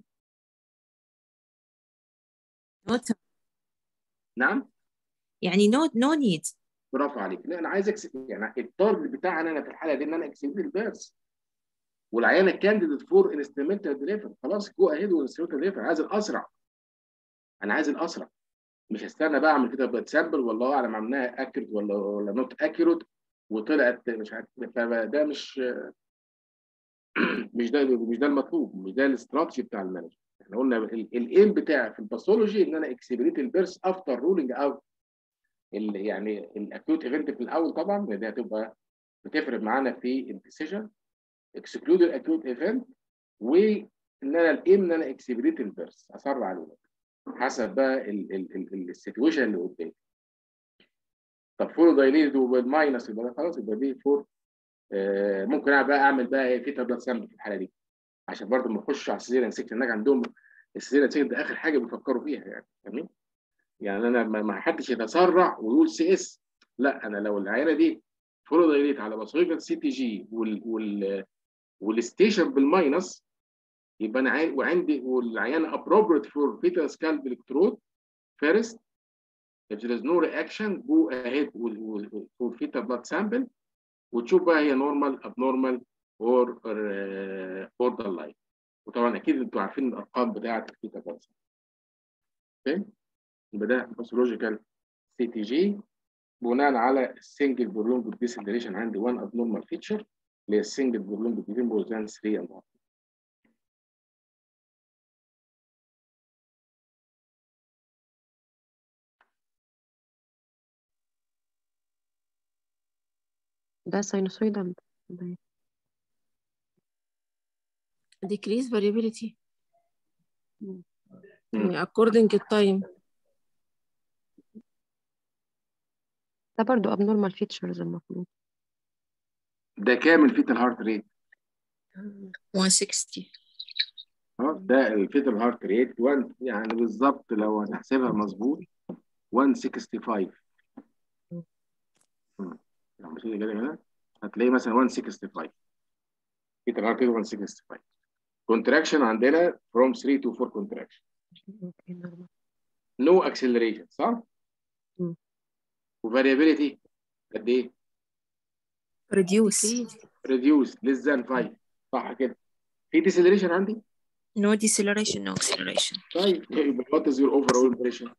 not
نعم
يعني no no need
برافو عليك لا انا عايز اكسب يعني التارجت بتاعنا انا في الحاله دي ان انا اكسب البيرس والعيانه كانديديت فور انسترومنتال ديليفري خلاص جو اهيد والانسترومنتال ديليفري عايز الاسرع انا عايز الاسرع مش هستنى بقى اعمل كده بلاد سامبل والله اعلم عملناها اكيوريت ولا ولا نوت اكيوريت وطلعت مش عارف فده مش مش ده مش ده المطلوب مش ده الاستراتيجي بتاع المانجر احنا قلنا الايم بتاعي في الباثولوجي ان انا اكسبريت البيرس افتر رولينج اوت يعني الاكيوت ايفنت في الاول طبعا لان دي هتبقى بتفرق معانا في الديسيجن اكسكلود الاكيوت ايفنت وان انا الايم ان انا اكسبريت البيرس اسرع الولاد حسب بقى السيتويشن اللي قدامي طب فور دايليتد وبالماينس يبقى ده خلاص يبقى دي فور آه ممكن انا بقى اعمل بقى ايه فيتا بلاد سامبل في الحاله دي عشان برضه ما نخش على السيزيريان سيكشن هناك عندهم السيزيريان سيكشن ده اخر حاجه بيفكروا فيها يعني فاهمين؟ يعني انا ما ما حدش يتسرع ويقول سي اس لا انا لو العينه دي فولو دايليت على بصيغه سي تي جي وال وال والستيشن بالماينس يبقى انا عاي... وعندي والعيانه ابروبريت فور فيتا سكالب الكترود فيرست if there is no reaction go ahead for fetal blood sample وتشوف بقى هي نورمال abnormal or uh, borderline وطبعا اكيد انتوا عارفين الارقام بتاعه الفيتا blood sample اوكي يبقى ده باثولوجيكال سي تي جي بناء على السنجل برولونج ديسلريشن عندي 1 abnormal feature اللي هي السنجل برولونج between more than 3 and 1
ده ساينوسويدال
decrease variability
مم.
يعني according التايم
ده برضو abnormal features المفروض
ده كامل فيتال هارت ريت
160
اه ده الفيتال هارت ريت 1 يعني بالظبط لو هنحسبها مظبوط 165 مم. لما تيجي كده هنا هتلاقي مثلا 165 فيتال هارت ريت 165 كونتراكشن عندنا from 3 to 4 contraction
اوكي نورمال
no acceleration صح؟
مم.
وفاريابيليتي قد ايه؟
reduce
reduce less than 5 صح كده في deceleration عندي؟
no deceleration no acceleration
طيب يبقى what is your overall impression؟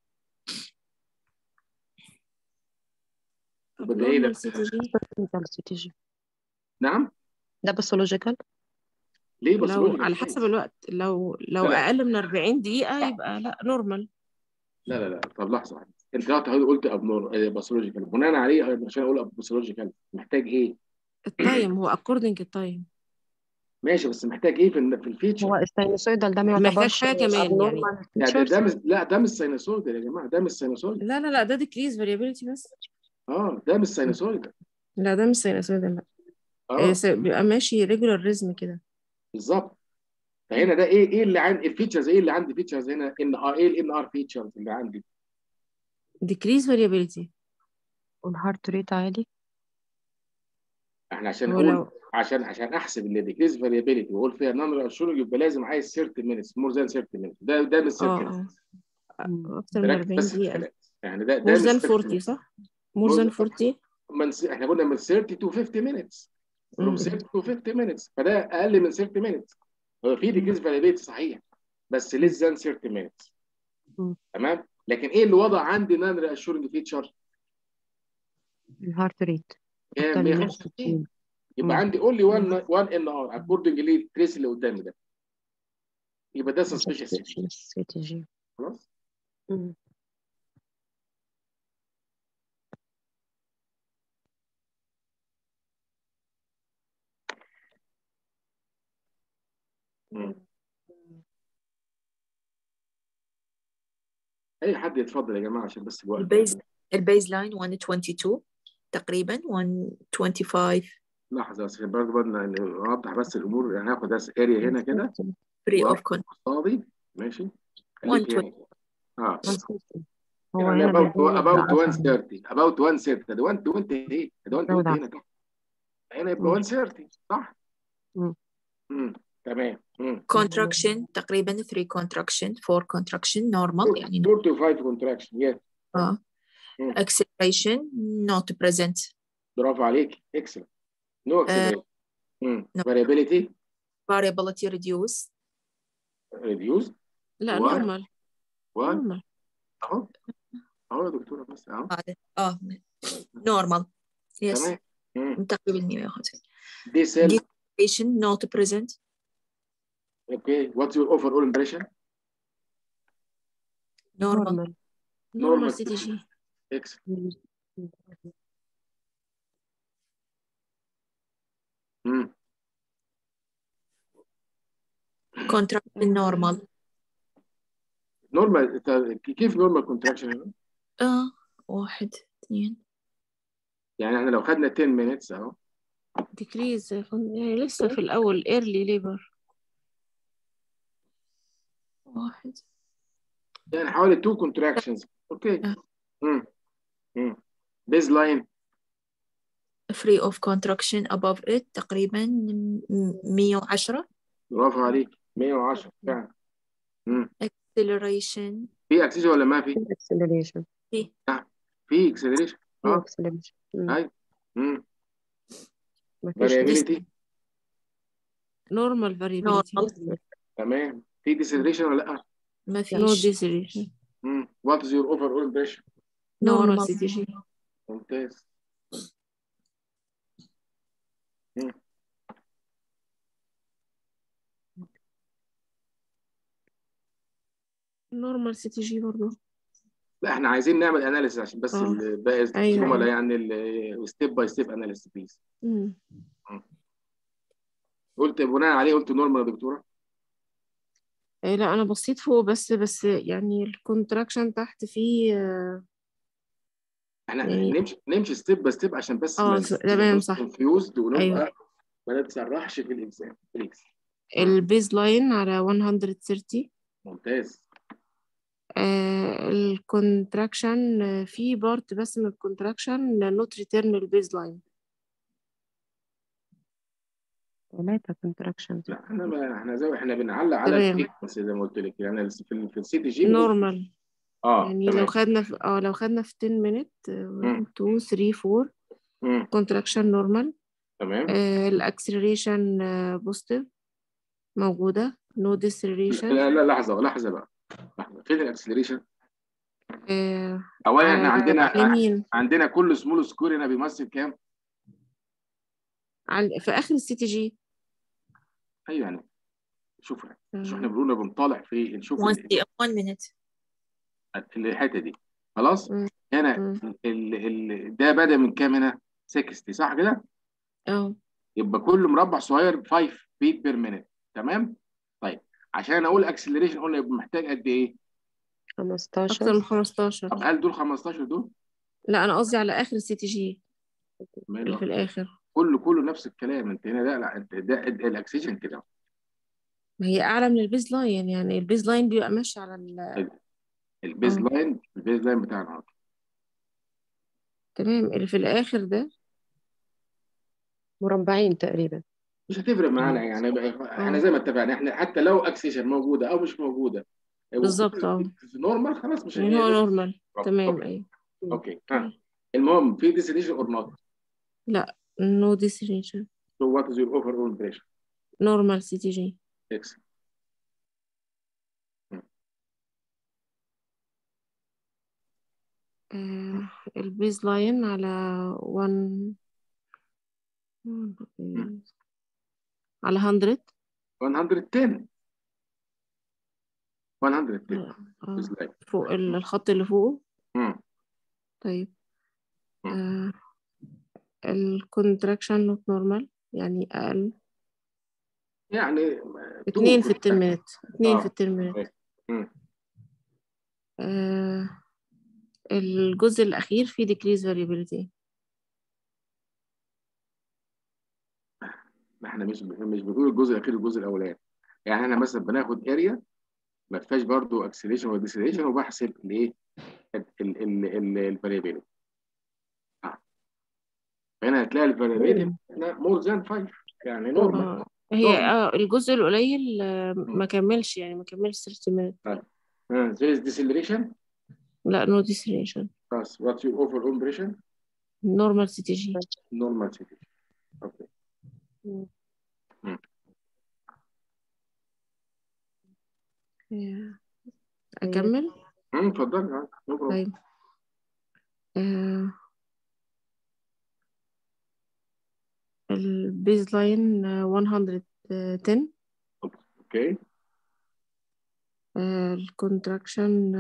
يبقى ايه ده؟
abnormal CTG
باثولوجيكال سي تي جي
نعم؟
ده باثولوجيكال
ليه
لو
باثولوجيكال
على حسب الوقت لو لو
لا.
اقل من 40 دقيقة يبقى لا نورمال
لا لا لا طب لحظه واحده انت دلوقتي قلت ابنور باثولوجيكال بناء عليه عشان اقول باثولوجيكال محتاج ايه؟
التايم هو according التايم
ماشي بس محتاج ايه في ال- في الفيتشر؟
هو الساينوسويدال ده ما
محتاج
يعتبرش
حاجة كمان يعني.
abnormal
لا ده, ده
features
مش لا ده مش ساينوسويد يا جماعه ده مش ساينوسويد
لا لا لا ده decrease variability بس
اه ده مش ساينوسويد
لا ده مش سينوسويدال لا آه،
اه
س- بيبقى ماشي ريجولار ريزم كده
بالظبط فهنا ده ايه ايه اللي عندي الفيتشرز ايه اللي عندي فيتشرز هنا ان ار ايه الان ار فيتشرز اللي عندي
decrease variability
والهارت ريت عالي
احنا عشان
هو
نقول
لو
عشان عشان احسب اللي ديكريز فاريابيلتي واقول فيها نون اشورنج يبقى لازم عايز 30 مينتس مور ذان 30 مينتس ده ده من
اه
30
اه
مم.
أكتر من
ركز
40
بس في
دقيقة
الكلام يعني ده ده
more
من
than
30
40
minutes.
صح؟ more
More
than
than-
40
من س- احنا قلنا من 30 to 50 minutes from
مم.
30 to 50 minutes فده اقل من 30 minutes هو في ديكريز فاريابيلتي صحيح بس less than 30 minutes
مم.
تمام لكن ايه اللي وضع عندي نون اشورنج فيتشر
الهارت ريت
كام
أكتر من
165
160
يبقى
مم.
عندي only one one ان ار اكوردنج للتريس اللي قدامي ده يبقى ده سسبيشس
سي تي جي
خلاص
مم.
مم. اي حد يتفضل يا جماعه عشان بس الوقت
البيز البيز لاين 122 تقريبا 125
لحظه بس برضه بدنا نوضح بس الامور يعني هاخد بس اريا هنا كده
free of
واروح
con
قصادي ماشي خليك
120
هنا اه
160 هو
يعني
هنا
about
بيزود
about
10
130 about 130 ده 120 ايه ده 120
زود
هنا تحت هنا يبقى
مم.
130 صح؟
مم.
امم تمام امم
contraction تقريبا 3 contraction 4 contraction normal يعني
4 to 5 contraction yes
آه.
مم.
acceleration not present
برافو عليك اكسلنت نو اكسلريشن امم
no.
variability
variability reduce
reduced
لا
Why?
نورمال
و
نورمال
اهو اهو يا دكتوره بس اهو
هذا اه normal yes
تمام امم
تقريبا 150
دي سيل
deceleration not present
اوكي واتس يور اوفر اول امبريشن
normal
نورمال
نورمال سي تي جي
اكسلنت امم
contraction normal
نورمال كيف نورمال كونتراكشن هنا؟
اه واحد اثنين
يعني احنا لو خدنا 10 minutes اهو
ديكريز يعني لسه في الأول ايرلي ليبر
واحد
يعني حوالي 2 contractions اوكي
آه.
امم امم بيز لاين
free of contraction above it تقريبا م- 110
برافو عليك 110 فعلا امم
acceleration
في اكسجين ولا ما في؟
اكسلريشن
في اكسلريشن اه
اكسلريشن
ايوه امم
مفيش
فاريابيليتي
نورمال فاريبيليتي
normal
تمام في ديسلريشن ولا لا؟
ما
نو
فيش
ديسيريشن
امم وات از يور اوفر اول امبريشن
نورمال
normal
سي تي جي
ممتاز مم.
نورمال سي تي جي برضه
لا احنا عايزين نعمل اناليسيس عشان بس
آه.
ال- باقي
أيوة،
الزملاء
أيوة.
يعني ستيب باي ستيب اناليسيس بليز
مم.
قلت بناء عليه قلت نورمال يا دكتوره
إيه لا أنا بصيت فوق بس بس يعني الكونتراكشن تحت فيه
احنا
يعني-
نمشي نمشي ستيب باي ستيب عشان بس
آه، س- تمام، صح.
كونفيوزد ونبقى
أيوة.
ما نتسرحش في الاكزام بليز
البيز لاين على 130
ممتاز
آه الكونتراكشن آه، في بارت بس من الكونتراكشن نوت ريتيرن البيز لاين
ثلاثة كونتراكشنز
لا احنا ما احنا زي احنا بنعلق على
تمام.
الفريكونسي زي ما قلت لك يعني في ال- في السي تي جي
نورمال
اه
يعني
تمام
لو خدنا في اه لو خدنا في 10 مينت 1 2 3 4
مم.
كونتراكشن نورمال
تمام
الاكسلريشن بوزيتيف موجودة نو ديسلريشن
لا لا لحظه لحظه بقى لحظه فين الاكسلريشن اولا احنا عندنا
اليمين
عندنا كل سمول سكور هنا بيمثل كام؟
على في آخر السي تي جي
ايوه يعني شوف شوف احنا بنقول بنطالع في نشوف
one,
ال-
one minute
الحته دي خلاص
مم.
هنا
مم.
ال ال ده بدا من كام هنا 60 صح كده
اه
يبقى كل مربع صغير 5 بيت بير مينيت تمام طيب عشان اقول اكسلريشن قلنا يبقى محتاج قد ايه
أكتر
15
من 15
طب هل دول 15 دول
لا أنا قصدي على آخر السي تي جي اللي
ماله
في الآخر
كله كله نفس الكلام انت هنا لا لا انت ده الاكسجين كده
ما هي اعلى من البيز لاين يعني البيز لاين بيبقى ماشي على ال...
البيز
اه.
لاين البيز لاين بتاعنا
تمام اللي في الاخر ده
مربعين تقريبا
مش هتفرق معانا يعني بقى- احنا زي ما اتفقنا احنا حتى لو اكسجين موجوده او مش موجوده
بالظبط، اه.
نورمال خلاص مش
يعني هو نورمال تمام
اوكي
ايوه
اوكي ها المهم في ديسيليشن اور نوت
no distillation
so what is your overall pressure
normal CTG
excellent
آه البيز لاين على 1 على 100
110 110
آه.
بيز لاين
فوق ال- الخط اللي فوقه
مم.
طيب
مم.
آه الكونتراكشن نوت نورمال يعني أقل
يعني
اتنين
two
في الترمينات اتنين
آه.
في الترمينات
مم.
آه الجزء الأخير فيه decrease variability
ما احنا مش مش بنقول الجزء الاخير الجزء الاولاني يعني احنا مثلا بناخد اريا ما فيهاش برضه اكسلريشن ولا ديسلريشن وبحسب الايه الفاريبيلتي هنا هتلاقي الفاريبيلتي مور ذان 5 يعني نورمال
آه. هي اه الجزء القليل آه ما كملش يعني ما كملش 30 minutes
there is deceleration
لا no deceleration
خلاص what's your overall impression
normal CTG
normal situation اوكي
آه. أكمل
امم اتفضلي اه no problem.
طيب آه. البيز لاين 110
اوكي
الكونتراكشن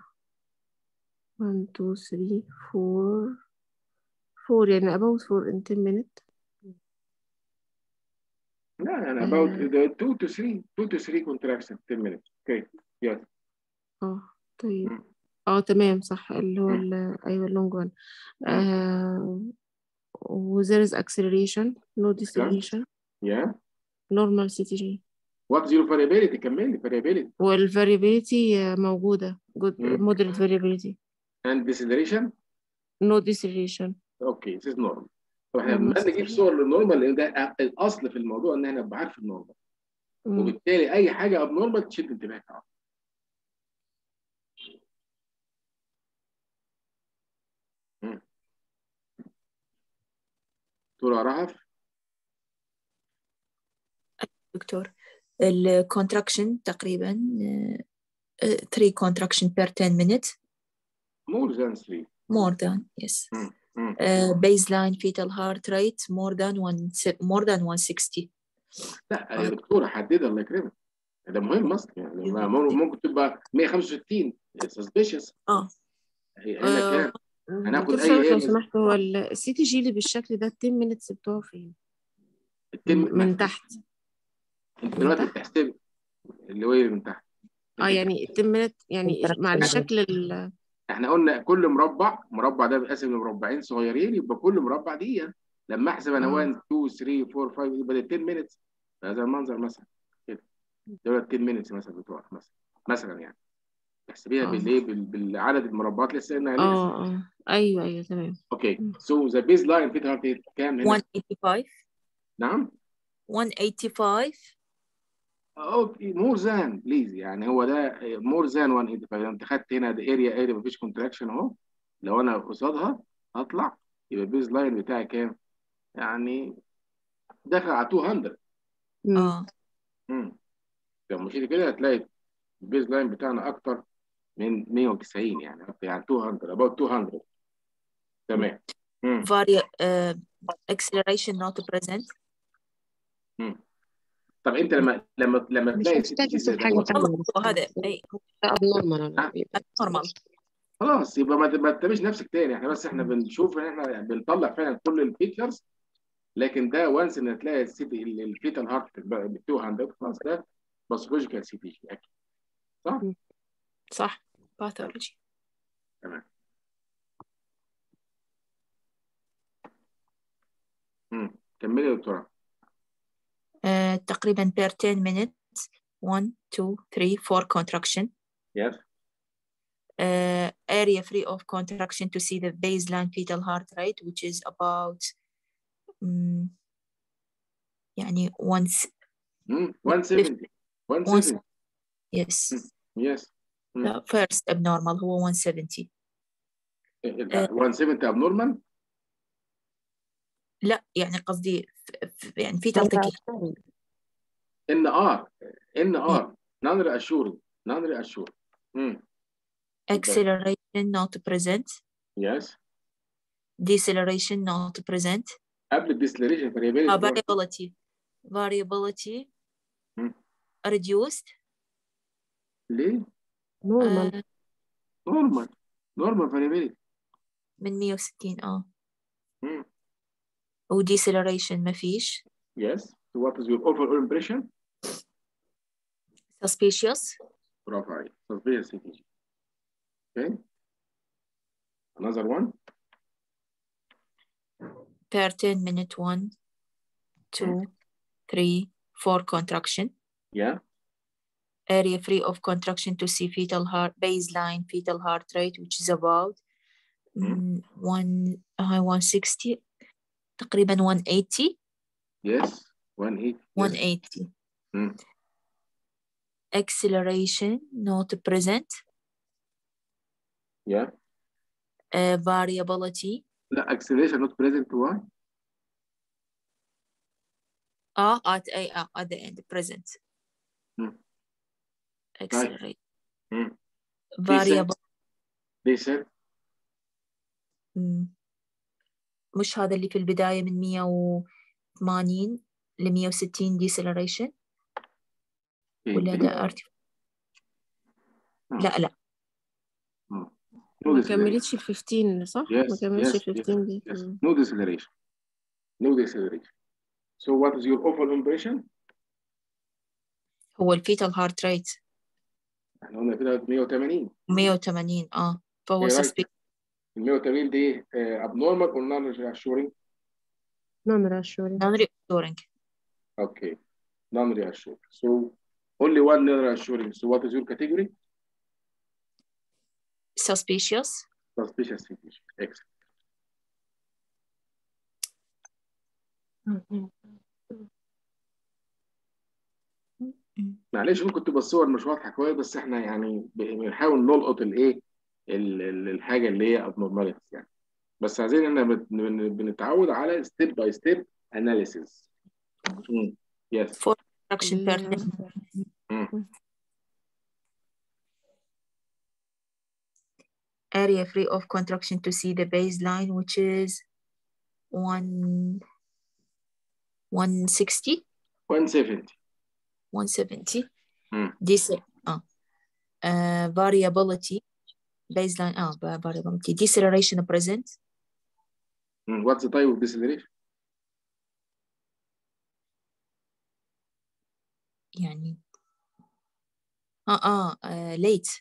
1 2 3 4 4 يعني about 4 in 10 minutes
لا يعني about the 2 to 3 2 to 3 contraction 10 minutes اوكي yes
اه طيب
مم.
اه تمام صح اللي هو
مم.
ال- ايوه اللونج وان آه و there is acceleration no deceleration
yeah
normal CTG
what is your variability كملي variability
والفاريبيليتي موجودة good
مم.
moderate variability
and deceleration
no deceleration
اوكي this is normal طب احنا
normal
بنبقى نجيب
CTG.
صور للنورمال لان ده الاصل في الموضوع ان احنا نبقى عارف النورمال
مم.
وبالتالي اي حاجه ابنورمال تشد انتباهك على طول. مم. دكتورة رهف
دكتور الكونتراكشن تقريبا 3 contraction per 10 minutes
more than 3
more than yes
مم. مم.
uh, baseline fetal heart rate more than one more than 160
لا يا دكتورة حددها الله يكرمك ده مهم اصلا يعني ما- ممكن ممكن تبقى 165 suspicious
اه
هنا
آه.
كام؟ هناخد
دكتور
أي
شرف لو
area.
سمحت هو السي تي جي اللي بالشكل ده 10 minutes بتوعه فين؟
التم-
من تحت
انت دلوقتي
تحت؟
بتحسب اللي هو إيه من تحت
اه يعني 10 minutes يعني مع الشكل ال
احنا قلنا كل مربع مربع ده بيتقسم لمربعين صغيرين يبقى كل مربع دقيقه لما احسب انا
آه.
1 2 3 4 5 يبقى ده 10 مينتس بهذا المنظر مثلا كده دول 10 مينتس مثلا بتوع مثلا مثلا يعني تحسبيها
آه.
بالايه بال- بالعدد المربعات اللي لسه قلنا عليها
اه اه ايوه ايوه تمام
اوكي
مم.
سو ذا بيز لاين في هارت كام هنا
185
نعم
185
اوكي مور ذان بليز يعني هو ده مور ذان 185 انت خدت هنا ده اريا اريا مفيش كونتراكشن اهو لو انا قصادها هطلع يبقى البيز لاين بتاعي كام؟ يعني داخل على 200
مم.
اه
امم لو مشيت كده هتلاقي البيز لاين بتاعنا اكتر من 190 يعني يعني 200 about 200 تمام امم
vari uh, acceleration not present
طب انت لما لما لما
مش
تلاقي
محتاج
CTG زي
يصير حاجة
ده
تانية
هو هذا اي
ده abnormal
آه.
normal
خلاص يبقى ما ما تتبعش نفسك تاني احنا بس احنا بنشوف ان احنا بنطلع فعلا كل الفيتشرز لكن ده وانس ان تلاقي السيتي الفيتال هارت ب 200 خلاص ده باثولوجيكال سي تي جي اكيد صح؟
صح pathology
امم كملي يا دكتورة
آه، تقريبا per 10 minutes 1 2 3 4 contraction
yes
uh, area free of contraction to see the baseline fetal heart rate which is about um, يعني once
mm. 170 170
yes
yes Mm.
لا first abnormal هو 170
ال- 170 abnormal
لا يعني قصدي ف- ف- يعني fetal tachycardia
ان ار ان ار non reassuring non reassuring mm.
acceleration not present
yes
deceleration not present
قبل الديسلريشن
uh,
variability
variability variability
Mm.
reduced
ليه؟
نورمال
آه،
نورمال نورمال variability
من 160 اه
mm.
و deceleration ما فيش
yes so what is your overall impression
suspicious
برافو عليك suspicious CTG okay another one
per 10 minute 1 2 3 4 contraction
yeah
area free of contraction to see fetal heart baseline fetal heart rate which is about mm, one uh, 160 تقريبا 180
yes 180 yes.
180
Mm.
acceleration not present
yeah
uh, variability
لا acceleration not present why
uh, at a uh, at the end present
Mm.
accelerate
Mm.
variable
they said
mm. مش هذا اللي في البداية من 180 ل 160 deceleration ولا ده ارتفاع
Mm.
لا لا
Mm. No
ما
deceleration.
كملتش ال 15 صح؟
Yes,
ما كملتش
yes,
ال 15 دي
yes.
مم.
No deceleration. No deceleration. So what is your overall impression?
هو الفيتال هارت ريت
احنا قلنا كده 180
180 اه فهو
إيه رأيك؟
suspect
ال 180 دي uh, abnormal or non reassuring?
نون راشوري
non reassuring
Okay. Non reassuring. So only one non reassuring. So what is your category?
suspicious
Suspicious situation. Excellent. معلش ممكن تبقى الصور مش واضحه كويس بس احنا يعني ب- بنحاول نلقط الايه ال- ال- الحاجه اللي هي abnormalities يعني بس عايزين ان بن- بن- بنتعود على ستيب باي ستيب اناليسيس يس
contraction per
ال-
area free of contraction to see the baseline which is one 160
170
170
مم.
this uh, uh, variability baseline uh, va- variability deceleration present
Mm, What's the type of deceleration?
يعني اه اه uh, late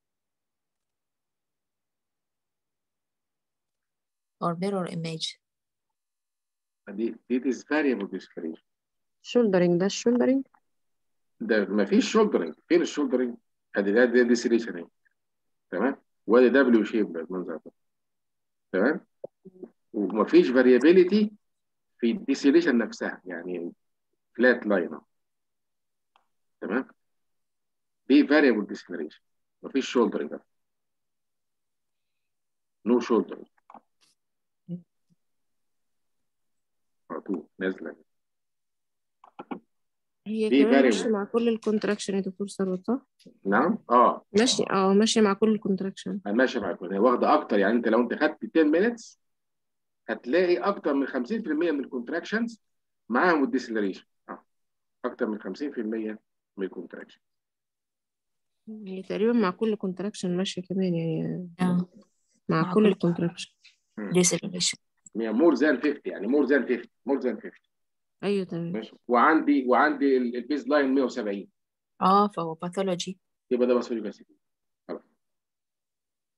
or mirror image
دي دي is variable deceleration
شولدرنج ده الشولدرنج
ده ما فيش شولدرنج فين الشولدرنج؟ ادي ده ده ديسيليشن اهي تمام وادي دبليو شيب بالمنظر ده تمام وما فيش فاريابيليتي في الديسيليشن نفسها يعني فلات لاين تمام دي فاريبل ديسيليشن ما فيش شولدرنج نو شولدرنج على طول نازله
هي
دي
كمان
variable.
ماشية مع كل الكونتراكشن يا دكتور ثروت صح؟
نعم اه
ماشي اه ماشية مع كل الكونتراكشن
انا ماشي معاك هي واخده اكتر يعني انت لو انت خدت 10 مينتس هتلاقي اكتر من 50% من الكونتراكشنز معاهم الديسلريشن اه اكتر من 50% من الكونتراكشن
هي تقريبا مع كل كونتراكشن ماشية كمان يعني
آه.
مع
مع
كل
كل-
الكونتراكشن
deceleration
مور ذان 50 يعني مور ذان 50 مور ذان 50
ايوه تمام
ماشي وعندي وعندي ال- البيز لاين 170
اه فهو pathology
يبقى ده باسوليك اسيد خلاص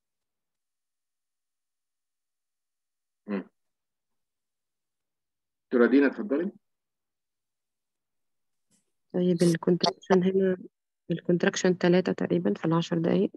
مم. دكتوره دينا اتفضلي
طيب الكونتراكشن هنا الكونتراكشن تلاتة تقريبا في العشر دقايق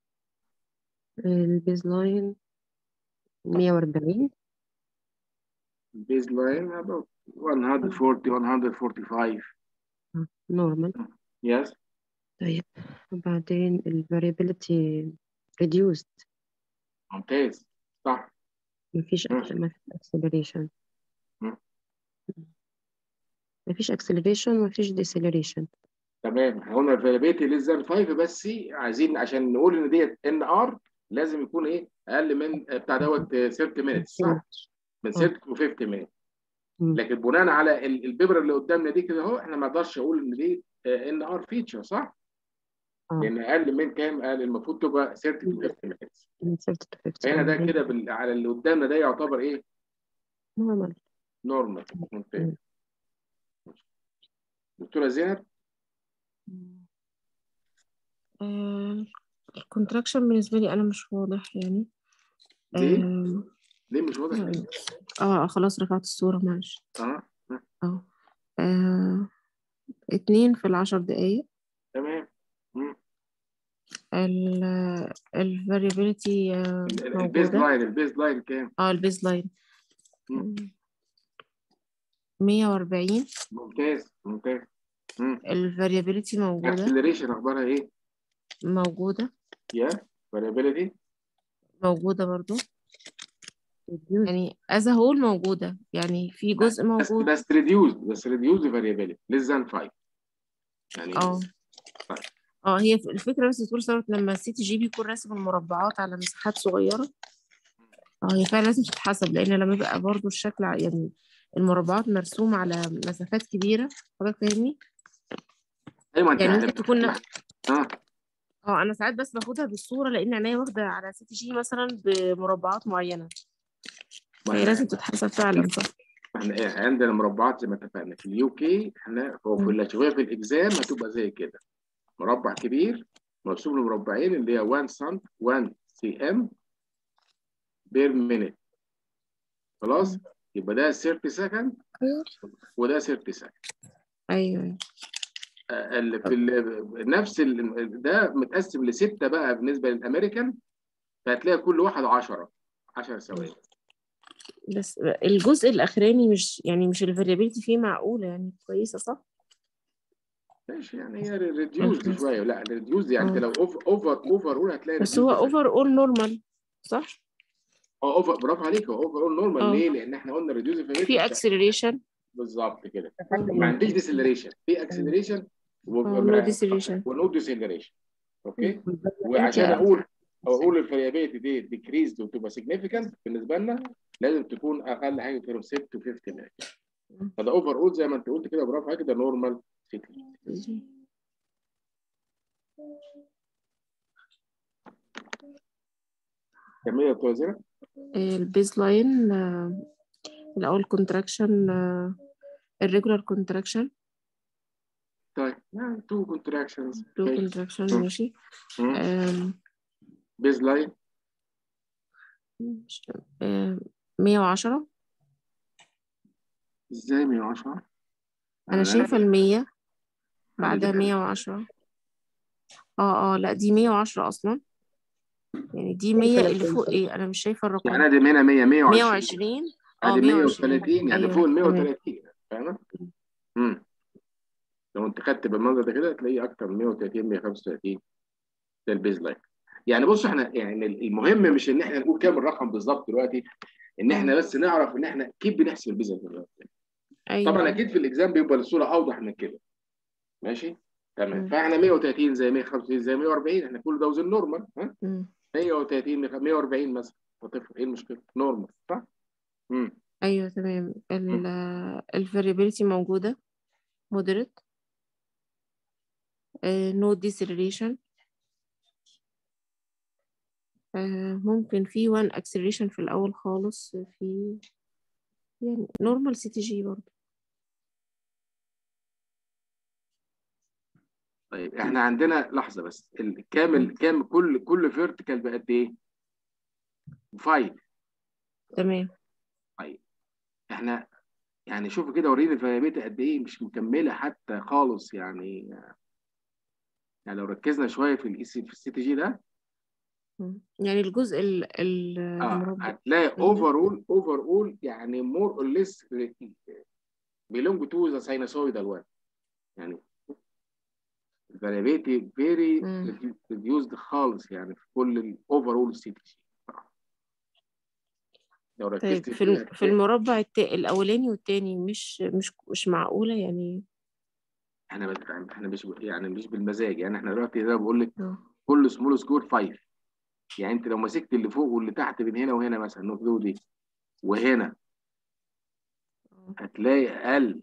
البيز لاين مية وأربعين
البيز لاين about 140 145
نورمال
yes
طيب وبعدين ال variability reduced
ممتاز صح
مفيش
ماشي.
أكس- مفيش acceleration
مم.
مفيش acceleration مفيش deceleration
تمام احنا قلنا الفاليبيتي ليس 5 بس عايزين عشان نقول ان ديت ان ار لازم يكون ايه اقل من بتاع دوت 30 مينتس صح من 30 و 50 مينتس
مم.
لكن بناء على ال- البيبر اللي قدامنا دي كده اهو احنا ما نقدرش اقول ان دي ان ار فيتشر صح؟
اه
لان اقل من كام؟ اقل المفروض تبقى 30 to 50 مينتس
من 30 to 50
فهنا ده
مم.
كده بال- على اللي قدامنا ده يعتبر ايه؟
normal
نورمال ممتاز
مم.
دكتوره زينب
الكونتراكشن بالنسبة لي أنا مش واضح يعني
ليه؟
آم،
ليه مش واضح ليه؟
اه خلاص رفعت الصورة معلش
اه
اه آه، اتنين في العشر دقايق
تمام مم.
ال ال variability آه،
ال- ال- البيز
موجودة
لاين البيز لاين كام؟
اه البيز لاين
مم.
مية وأربعين
ممتاز ممتاز مم.
ال variability موجودة
اكسلريشن اخبارها ايه؟
موجودة
يا variability
موجودة برضو يعني as a whole موجودة يعني في جزء
بس
موجود
بس ريديوز بس ريديوز variability less than 5 يعني
اه اه هي الفكرة بس تقول صارت لما السي تي جي بيكون راسم المربعات على مساحات صغيرة اه هي فعلا لازم تتحسب لأن لما يبقى برضو الشكل ع- يعني المربعات مرسومة على مسافات كبيرة حضرتك فاهمني؟
ايوه ما انت
يعني
يعني
ممكن تكون
اه
اه أنا ساعات بس باخدها بالصورة لأن عينيا واخدة على سي تي جي مثلا بمربعات معينة
ما
فهي
احنا
لازم تتحسب فعلا صح
احنا إيه، عندنا مربعات زي ما اتفقنا في اليو كي احنا هو في
مم.
الشويه في الاكزام هتبقى زي كده مربع كبير مرسوم له مربعين اللي هي 1 سم 1 سي ام بير مينيت خلاص
مم.
يبقى ده 30 سكند وده 30 سكند
أيوه أيوه
آه، اللي في ال- نفس ال- ده متقسم لستة بقى بالنسبة للأمريكان فهتلاقي كل واحد 10 10 ثواني
بس الجزء الأخراني مش يعني مش الفاريابيلتي فيه معقولة يعني كويسة صح؟
ماشي يعني هي ريديوزد
مم.
شوية لا ريديوزد يعني انت
آه.
لو اوفر اوفر اوفر اول هتلاقي
بس هو
reduced
اوفر اول نورمال صح؟
اه اوفر برافو عليك هو اوفر اول نورمال
اه.
ليه؟ لان احنا قلنا ريديوز
في اكسلريشن
بالظبط كده ما عنديش ديسلريشن في اكسلريشن
no deceleration.
ونو ديسلريشن اوكي
مم.
وعشان
انت-
اقول او اقول الفاريابيلتي دي ديكريز وتبقى سيجنيفيكانت بالنسبه لنا لازم تكون اقل حاجه فيهم 6 to 50 مينت فده اوفر اول زي ما انت قلت كده برافو عليك ده نورمال سيتي كمية يا دكتور زينب
البيز لاين الأول كونتراكشن الريجولار كونتراكشن
طيب يعني تو كونتراكشنز
لو كونتراكشن
مم.
ماشي
بيز لاين
مية وعشرة
ازاي 110
أنا شايفة المية بعدها
دي-
مية وعشرة اه اه لا دي مية وعشرة أصلا يعني دي مية اللي فوق ايه أنا مش شايفة الرقم
يعني ادي هنا 100
مية
120
وعشرين اه
ادي
مية وعشرين
130 يعني
أيوة،
فوق ال
تمام.
130 فاهمة؟ امم لو انت خدت بالمنظر ده كده تلاقيه اكتر من 130 135 ده البيز لاين يعني بص احنا يعني المهم مش ان احنا نقول كام الرقم بالظبط دلوقتي ان احنا بس نعرف ان احنا كيف بنحسب البيز دلوقتي
أيوة
طبعا اكيد في الاكزام بيبقى الصوره اوضح من كده ماشي تمام
مم.
فاحنا 130 زي 135 زي 140 احنا كل ده وزن نورمال ها
مم.
130 140 مثلا هتفرق ايه المشكله نورمال صح امم
أيوة تمام ال الفاريابيلتي موجودة moderate آه، no deceleration آه، ممكن في one acceleration في الأول خالص في يعني normal CTG برضه
طيب احنا عندنا لحظه بس الكامل كام كل كل فيرتيكال بقد ايه 5
تمام
طيب احنا يعني شوفوا كده وريني الفاريابيلتي قد ايه مش مكمله حتى خالص يعني يعني لو ركزنا شويه في الاي سي في السي تي جي ده
مم. يعني الجزء ال- ال-
اه
المربع
هتلاقي اوفرول اوفرول يعني مور اور ليس belong to the sinusoidal one يعني الفاريابيلتي فيري
مم.
ريديوزد خالص يعني في كل الاوفرول سي تي جي لو ركزت
طيب في
فيها
الم- في
هتلاقي
المربع التا... الأولاني والتاني مش مش مش معقولة يعني
احنا بت- احنا مش يعني مش بالمزاج يعني احنا دلوقتي زي ما بقول لك
اه
كل سمول سكور 5 يعني انت لو مسكت اللي فوق واللي تحت من هنا وهنا مثلا النقطه دي وهنا
اه
هتلاقي اقل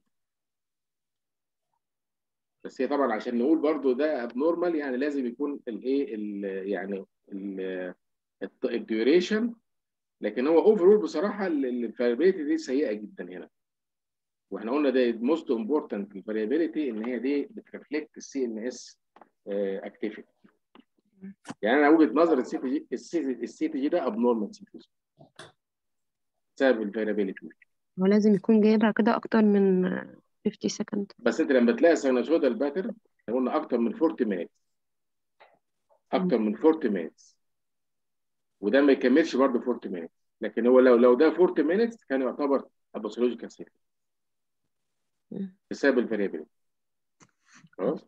بس هي طبعا عشان نقول برضو ده ابنورمال يعني لازم يكون الايه ال- يعني الديوريشن لكن هو اوفرول بصراحه الفاريبيليتي دي سيئه جدا هنا واحنا قلنا ده موست امبورتنت الفاريبيليتي ان هي دي بترفلكت السي ان اس اكتيفيتي يعني انا وجهه نظري السي تي جي السي تي جي ده ابنورمال سي تي جي بسبب الفاريبيليتي
هو لازم يكون جايبها كده أكتر من 50 سكند
بس انت لما تلاقي ساينوسويدال باترن قلنا اكتر من 40 مينتس اكتر من 40 مينتس وده ما يكملش برضه 40 مينتس لكن هو لو لو ده 40 مينتس كان يعتبر اباثولوجيكال سيري
مم.
بسبب الفاريبيليتي خلاص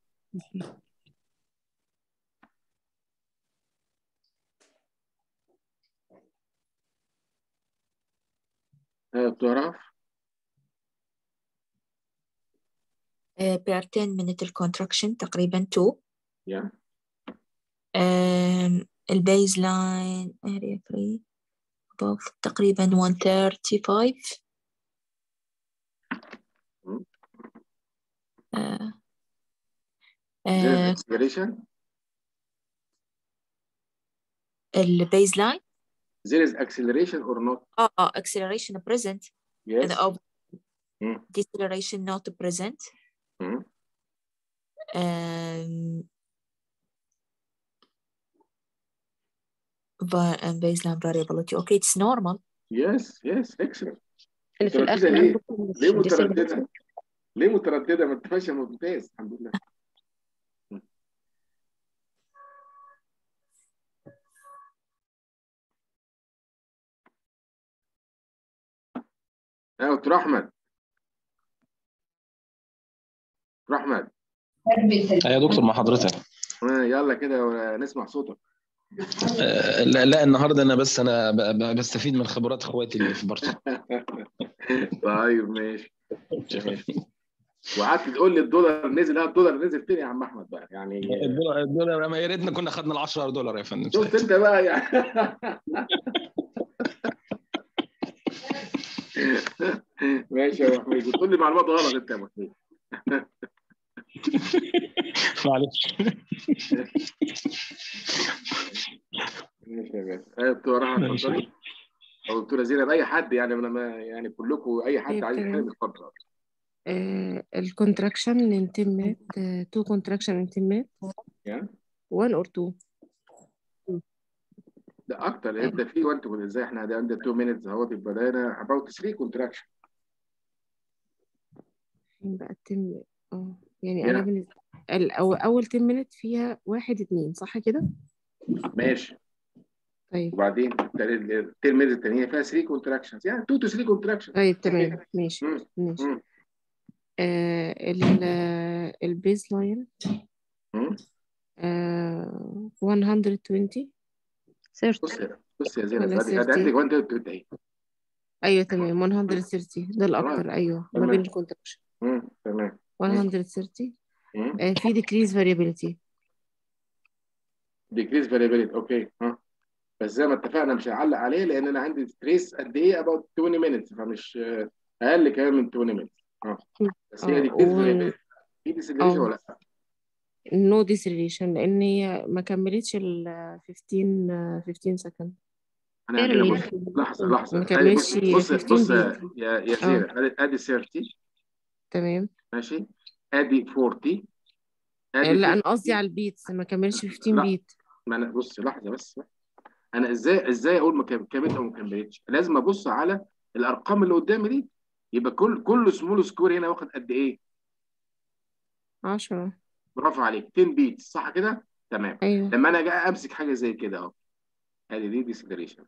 آه، بتعرف
uh, per 10 minute الكونتراكشن تقريبا 2
يا
um, البيز لاين area 3 above تقريبا 135
مم.
uh,
زي
uh,
اكسلريشن
البيز لاين
there is acceleration or not
اه اه acceleration present and
yes
of
مم.
deceleration not present
مم.
um, va- and baseline variability okay it's normal
yes yes excellent
اللي في
مترددة
الآخر
ليه؟
عندكم مش
ليه
deceleration.
مترددة؟ ليه مترددة؟ ما انت ماشية ممتاز الحمد لله يا دكتور احمد دكتور احمد
يا دكتور مع حضرتك
آه، يلا كده نسمع صوتك
آه، لا لا النهارده انا بس انا ب- ب- بستفيد من خبرات اخواتي اللي في برطة
طيب ماشي ماشي وقعدت تقول لي الدولار نزل ها الدولار نزل فين يا عم احمد بقى يعني
الدولار الدولار ما يا ريتنا كنا خدنا ال 10 دولار يا فندم
شفت انت بقى يعني ماشي يا ابو حميد بتقول لي معلومات غلط انت يا ابو حميد
معلش
ماشي يا باشا ايوه دكتور رحمه
ماشي.
اتفضلي او دكتوره زينب اي حد يعني انا ما يعني كلكم اي حد
طيب،
عايز
تمام.
يتكلم اتفضل
آه الكونتراكشن in 10 minutes آه two contraction in 10 minutes
يعني
one or two
ده اكتر انت في وانت ازاي احنا ده عندنا 2 مينتس اهوت يبقى ده انا about 3 كونتراكشن
فين بقى التم اه يعني
هنا.
انا بالنسبه الأو... اول 10 minutes فيها واحد اتنين صح كده
ماشي
طيب
وبعدين ال 10 مينتس الثانيه فيها 3 كونتراكشنز يعني 2 تو 3 كونتراكشنز
طيب تمام ماشي
مم.
ماشي
مم.
آه ال البيز لاين آه 120
سيرت
بص يا بص يا زينب
ولا
ادي ادي
30.
عندك وانت بتقول ايه
ايوه تمام 130 ده الاكتر ايوه ما
تمام.
بين الكونتراكشن
مم. تمام
130
مم.
آه في decrease variability
ديكريز فاريبيليتي اوكي ها بس زي ما اتفقنا مش هعلق عليه لان انا عندي ستريس قد ايه about 20 مينتس فمش آه، اقل كمان من 20 مينتس اه بس هي
اه
ديكريز
و-
فاريبيليتي في ديسيلريشن
اه.
ولا لا؟
نو deceleration لان هي ما كملتش ال 15 آه، 15 سكند
انا عندنا
Early.
بص لحظه لحظه
ما
أدي بص
كملش
بص
15
بص
بيت.
يا يا
اه.
زينب ادي ادي 30
تمام
ماشي ادي 40
آه،
ادي
لا انا
50.
قصدي على البيتس ما كملش 15
لا.
بيت
ما انا بص لحظه بس انا ازاي ازاي اقول ما كم- كملت او ما كملتش لازم ابص على الارقام اللي قدامي دي يبقى كل كل سمول سكوير هنا واخد قد ايه؟
عشرة
برافو عليك 10 بيتس صح كده؟ تمام
أيوه
لما انا جاي امسك حاجه زي كده اهو ادي دي ديسلريشن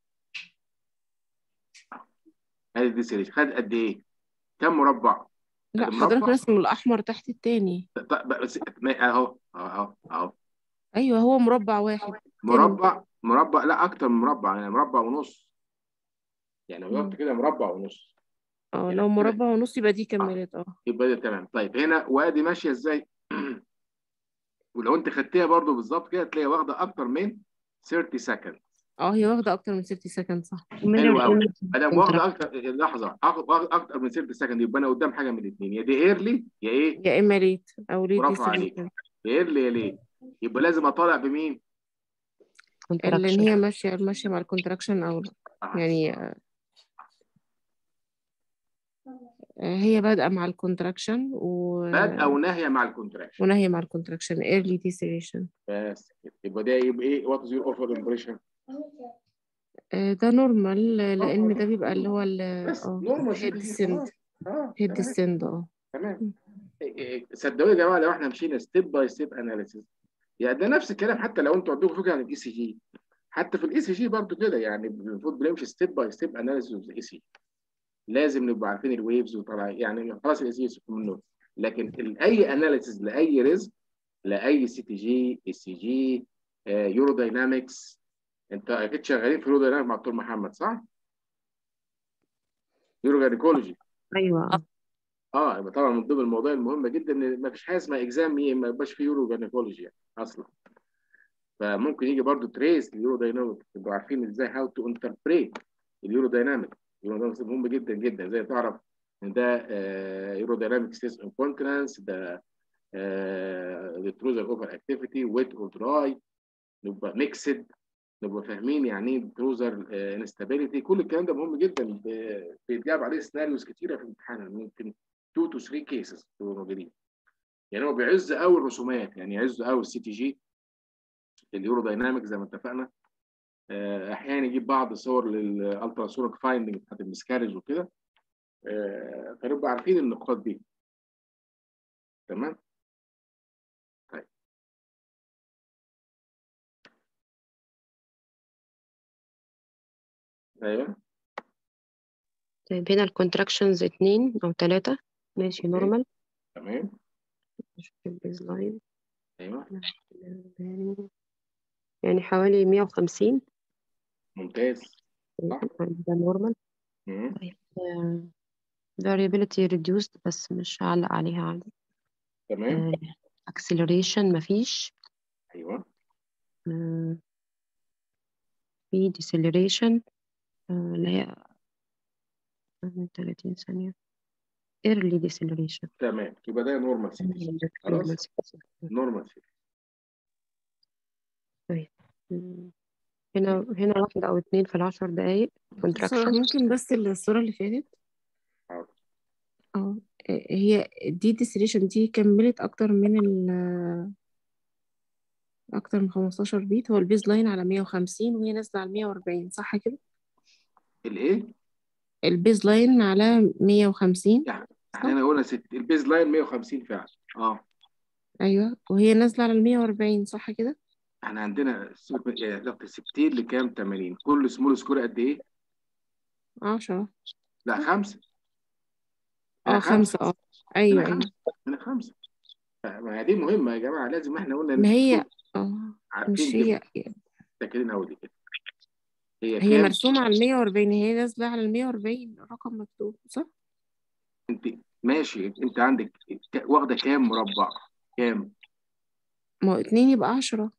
ادي ديسلريشن خد قد ايه؟ كم مربع؟
لا
المربع؟
حضرتك رسم الأحمر تحت التاني
طب بس ما- اهو اهو اهو
أيوه هو مربع واحد
مربع مربع لا اكتر من مربع يعني مربع ونص يعني لو
مم.
قلت كده مربع ونص
اه
يعني
لو
كده-
مربع ونص يبقى دي كملت اه
يبقى ده تمام طيب هنا وادي ماشيه ازاي ولو انت خدتيها برضو بالظبط كده تلاقيها واخده اكتر من 30 سكند
اه هي واخدة أكتر من 60 سكند صح
حلو قوي
Mirror image
ادام
contract.
واخده اكتر لحظه أخ- واخده اكتر من 30 سكند يبقى انا قدام حاجه من الاثنين يا دي ايرلي يا ايه
يا إما ليت أو ليت
برافو عليك.
ديستريبيوشن
يا ايرلي يا ليه يبقى لازم اطالع بمين
اللي إن
contraction.
هي ماشية ماشية مع الكونتراكشن أو لا
آه.
يعني آه، آه، هي بادئة مع الكونتراكشن و...
بادئه وناهيه مع الكونتراكشن
ونهي مع الكونتراكشن early deceleration
بس كده. يبقى ده يبقى ايه وات از يور اوفر امبريشن
آه، ده نورمال لأن ده بيبقى اللي هو ال
بس
اه
نورمال
هيد
CPG
سند
خلاص. اه
هيد
تمام.
سند اه
تمام إيه- إيه، صدقوني يا جماعه لو احنا مشينا ستيب باي ستيب اناليسيس يعني ده نفس الكلام حتى لو انتوا عندكم فكره عن الاي سي جي حتى في الاي سي جي برضه كده يعني المفروض بنمشي ستيب باي ستيب اناليسيس اوف الاي سي لازم نبقى عارفين الويفز وطلع يعني خلاص الاي سي جي منه لكن ال- اي اناليسيس لاي ريزك لاي سي تي جي اي سي جي يورو داينامكس انت اكيد شغالين في يورو داينامكس مع دكتور محمد صح؟ يورو جاينيكولوجي
أيوة آه.
اه يبقى طبعا من ضمن المواضيع المهمه جدا ان ما فيش حاجه اسمها اكزام ما يبقاش فيه يورو جاينيكولوجي يعني اصلا فممكن يجي برضو تريس اليورو دايناميك تبقوا عارفين ازاي هاو تو انتربريت اليورو دايناميك اليورو دايناميك مهم جدا جدا زي تعرف ان ده يورو دايناميك ستيس انكونتنس ده التروزر اوفر اكتيفيتي ويت اور دراي نبقى ميكسد نبقى فاهمين يعني ايه تروزر انستابيليتي كل الكلام ده مهم جدا ب- بيتجاب عليه سيناريوز كتيره في الامتحان ممكن 2 تو 3 كيسز بيبقوا موجودين يعني هو بيعز قوي الرسومات يعني يعز قوي السي تي جي اليورو دايناميك زي ما اتفقنا آه، احيانا يجيب بعض صور للالتراسونيك فايندنج بتاعت المسكارج وكده آه، فنبقى عارفين النقاط دي تمام طيب ايوه
طيب هنا الكونتراكشنز اتنين أو تلاتة ماشي
أوكي.
نورمال
تمام
نشوف البيز لاين
ايوه
يعني حوالي مية وخمسين
ممتاز صح.
ده نورمال
مم.
آه، variability reduced بس مش هعلق عليها عادي
تمام
آه، acceleration مفيش
ايوه
آه، في deceleration آه، اللي هي من 30 ثانية early deceleration
تمام يبقى ده نورمال سيتي خلاص. نورمال سيتي
مم. هنا هنا واحدة أو اتنين في العشر دقايق
صورة
contraction
ممكن بس الصورة اللي فاتت
حاضر.
اه هي دي ديسريشن دي كملت أكتر من ال أكتر من 15 بيت هو البيز لاين على 150 وهي نازلة على 140 صح كده؟
الايه؟
البيز لاين على 150
احنا هنا قلنا ست البيز لاين 150 فعلا اه
أيوه وهي نازلة على 140 صح كده؟
احنا عندنا سيبك من- يعني ضغط 60 لكام 80 كل سمول سكور قد ايه؟
10
لا خمسه
اه
هنا
خمسة اه أيوه
هنا
أيوه
خمسه هنا خمسه ما هي دي مهمه يا جماعه لازم احنا قلنا
ما هي
نكون
اه
عارفين
مش
دي
هي
متاكدين قوي دي كده هي
هي
كام
مرسومة على 140 هي نازلة على 140 رقم مكتوب صح؟
انت ماشي انت عندك ك- واخده كام مربع؟ كام؟
ما هو اتنين يبقى عشرة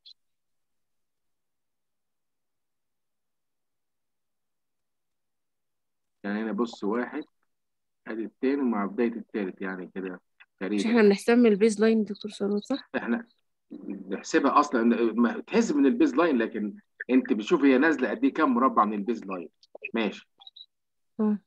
يعني هنا بص واحد ادي التاني مع بدايه التالت يعني كده
مش احنا
تقريبا
بنحسب من البيز لاين دكتور ثروت صح؟
احنا نحسبها اصلا ما تحسب من البيز لاين لكن انت بتشوف هي نازله قد ايه كام مربع من البيز لاين ماشي
اه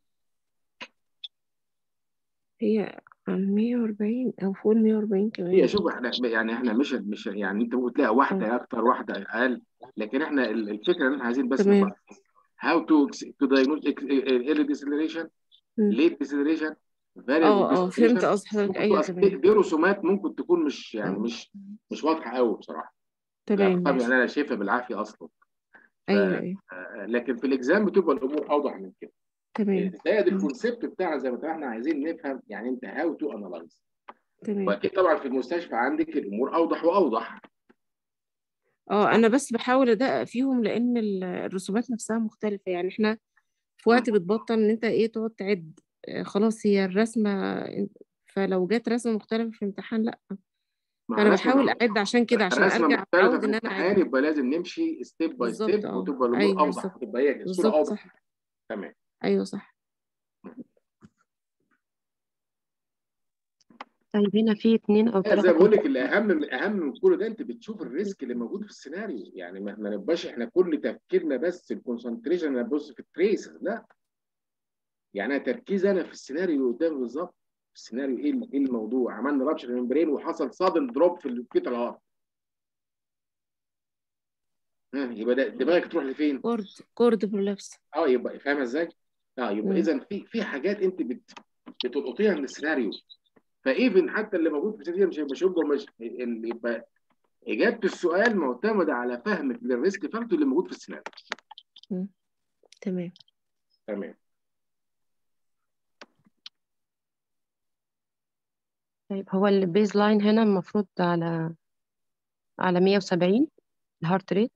هي على 140 أو فوق 140 كمان
هي شوف احنا يعني احنا مش مش يعني انت ممكن تلاقي واحده اكتر واحده اقل لكن احنا ال- الفكره ان احنا عايزين بس
تمام.
نبقى how to to diagnose early deceleration
مم.
ليت ديسلريشن
اه اه فهمت قصد حضرتك ايوه تمام
دي رسومات ممكن تكون مش يعني
آه.
مش مش واضحه قوي بصراحه
تمام
طبعا
ماشي
انا شايفها بالعافيه اصلا
ايوه ايوه
آه، لكن في الاكزام بتبقى الامور اوضح من كده
تمام
زائد
مم.
الكونسيبت بتاعنا زي ما احنا عايزين نفهم يعني انت هاو تو انالايز
تمام
واكيد طبعا في المستشفى عندك الامور اوضح واوضح
اه انا بس بحاول ادقق فيهم لان ال- الرسومات نفسها مختلفة يعني احنا في وقت بتبطل ان انت ايه تقعد تعد آه، خلاص هي الرسمة فلو جت رسمة مختلفة في الامتحان لا
مع
فانا
رسمه
بحاول اعد عشان كده عشان
رسمه
ارجع
مختلفه
اتعود
في
ان انا
الامتحان
اعد
يبقى لازم نمشي ستيب باي
بالظبط
ستيب
اه
وتبقى الامور
ايوه
اوضح
بالظبط
تبقى هي الصوره
بالظبط
اوضح
صح
تمام
ايوه صح
طيب هنا في اتنين أو
لا،
تلاتة
زي ما بقول لك
كونتراكت
الاهم من اهم من كل ده انت بتشوف الريسك اللي موجود في السيناريو يعني ما ما نبقاش احنا كل تفكيرنا بس الكونسنتريشن انا ببص في التريسز لا يعني انا تركيزي انا في السيناريو اللي قدامي بالظبط السيناريو ايه ايه الموضوع عملنا رابشر ممبرين وحصل صادم دروب في الفيتال هارت ها يبقى ده دماغك تروح لفين؟
كورد كورد برولابس
اه يبقى فاهمه ازاي؟ اه يبقى
مم.
اذا في في حاجات انت بت بتلقطيها من السيناريو فايفن حتى اللي موجود في السيناريو مش مش يبقى مش اللي يبقى اجابه السؤال معتمده على فهمك للريسك فاكتور اللي موجود في السيناريو
تمام
تمام
طيب هو البيز لاين هنا المفروض على على 170 الهارت ريت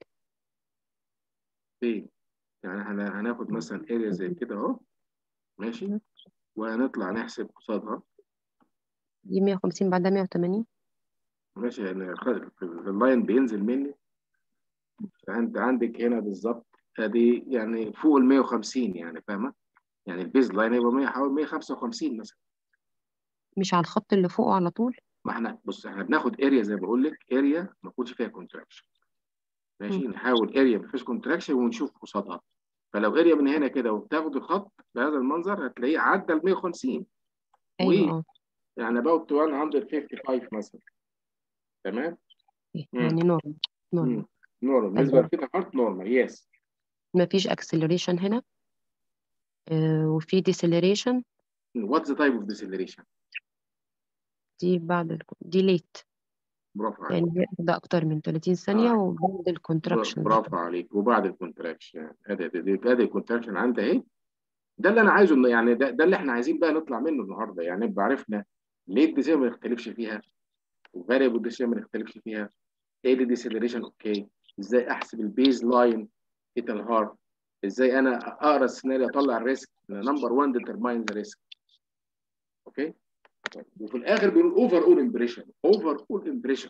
فين؟ يعني هن- هناخد مثلا اريا زي كده اهو ماشي وهنطلع نحسب قصادها
دي 150 بعدها 180
ماشي يعني خ- اللاين بينزل مني فانت عندك هنا بالظبط ادي يعني فوق ال 150 يعني فاهمه؟ يعني البيز لاين يبقى 100 حوالي 155 مثلا
مش على الخط اللي فوقه على طول
ما احنا بص احنا بناخد اريا زي ما بقول لك اريا ما يكونش فيها كونتراكشن ماشي نحاول اريا ما فيش كونتراكشن ونشوف قصادها فلو اريا من هنا كده وبتاخد الخط بهذا المنظر هتلاقيه عدى ال 150
ايوه اه
يعني about 155 مثلا تمام مم.
يعني نورمال نورمال
نورمال بالنسبه
أيوة.
للفيتا هارت نورمال يس
مفيش اكسلريشن هنا آه وفي ديسلريشن
واتس ذا تايب اوف ديسيلريشن
دي بعد ال... دي ليت
برافو عليك
يعني ده اكتر من 30 ثانية
آه.
وبعد الكونتراكشن
برافو عليك وبعد الكونتراكشن ادي ادي ادي الكونتراكشن عندها اهي ده اللي انا عايزه إنه يعني ده, ده اللي احنا عايزين بقى نطلع منه النهارده يعني نبقى عرفنا ليه الديسيجن ما نختلفش فيها الفاريبل ديسيجن ما نختلفش فيها ايه اللي ديسيلريشن اوكي ازاي احسب البيز لاين فيتال هارت ازاي انا اقرا السيناريو اطلع الريسك نمبر 1 ديترماين ذا ريسك اوكي طيب، وفي الاخر بنقول اوفر اول امبريشن اوفر اول امبريشن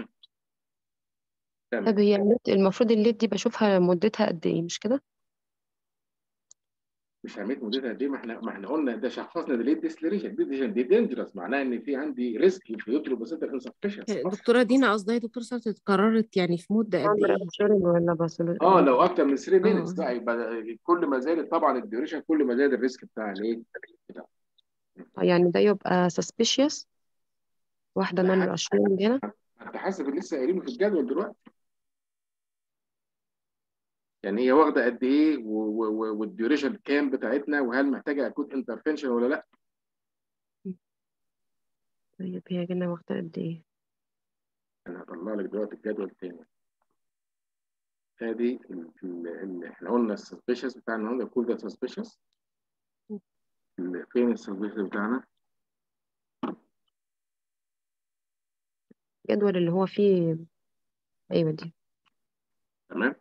طب هي الليت المفروض الليت دي بشوفها مدتها قد ايه مش كده؟
مش عمليه مدتها قد ايه ما احنا ما احنا قلنا ده شخصنا ده ليه ديسلريشن دي دي دينجرس معناها ان في عندي ريسك في يوترو بسيطه انسفشنس
دكتورة دينا قصدها يا دكتور سارة اتكررت يعني في مدة قد ايه؟
ولا باسل
اه لو اكتر من 3
آه.
مينتس بقى يبقى كل ما زادت طبعا الديوريشن كل ما زاد الريسك بتاع الايه
يعني ده يبقى suspicious واحدة
ده
نون
حاجة-
راشورنج هنا
انت حاسب اللي لسه قايلينه في الجدول دلوقتي يعني هي واخده قد ايه و- و- و- والديوريشن كام بتاعتنا وهل محتاجه اكون انترفنشن ولا لا
طيب هي هنا واخدة قد ايه؟
انا هطلع لك دلوقتي الجدول تاني ادي ال- ال- ال- احنا قلنا السسبيشس بتاعنا النهارده كل ده سسبيشس فين السسبيشس بتاعنا
الجدول اللي هو فيه ايوه دي
تمام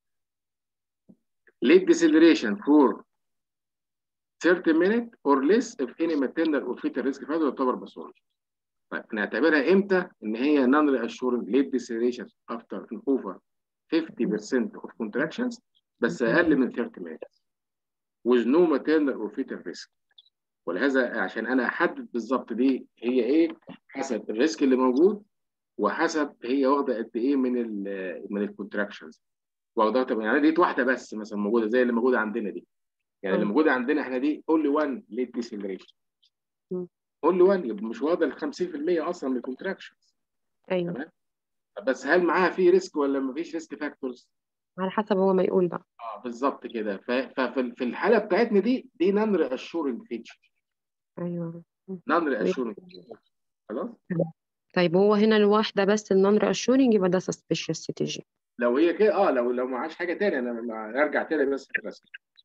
late deceleration for 30 minutes or less if any maternal or fetal risk factor يعتبر باثولوجي. طيب نعتبرها امتى ان هي non reassuring late deceleration after an over 50% of contractions بس اقل من 30 minutes with no maternal or fetal risk. ولهذا عشان انا احدد بالظبط دي هي ايه حسب الريسك اللي موجود وحسب هي واخده قد ايه من ال من الكونتراكشنز واخدها طب يعني دي واحده بس مثلا موجوده زي اللي موجوده عندنا دي يعني اللي
اه.
موجوده عندنا احنا دي اونلي 1 ليت ديسيلريشن
مم.
اونلي 1 يبقى مش واخده ال 50% اصلا من الكونتراكشنز
ايوه
تمام بس هل معاها في ريسك ولا ما فيش ريسك فاكتورز
على حسب هو ما يقول بقى
اه بالظبط كده ف- ففي في الحاله بتاعتنا دي دي نون رياشورنج فيتشر
ايوه
نون رياشورنج خلاص
طيب هو هنا الواحدة بس النون ريأشورنج يبقى ده suspicious سي تي جي
لو هي كده اه لو لو معاش حاجه تاني انا ما- ارجع تاني بس في الرسم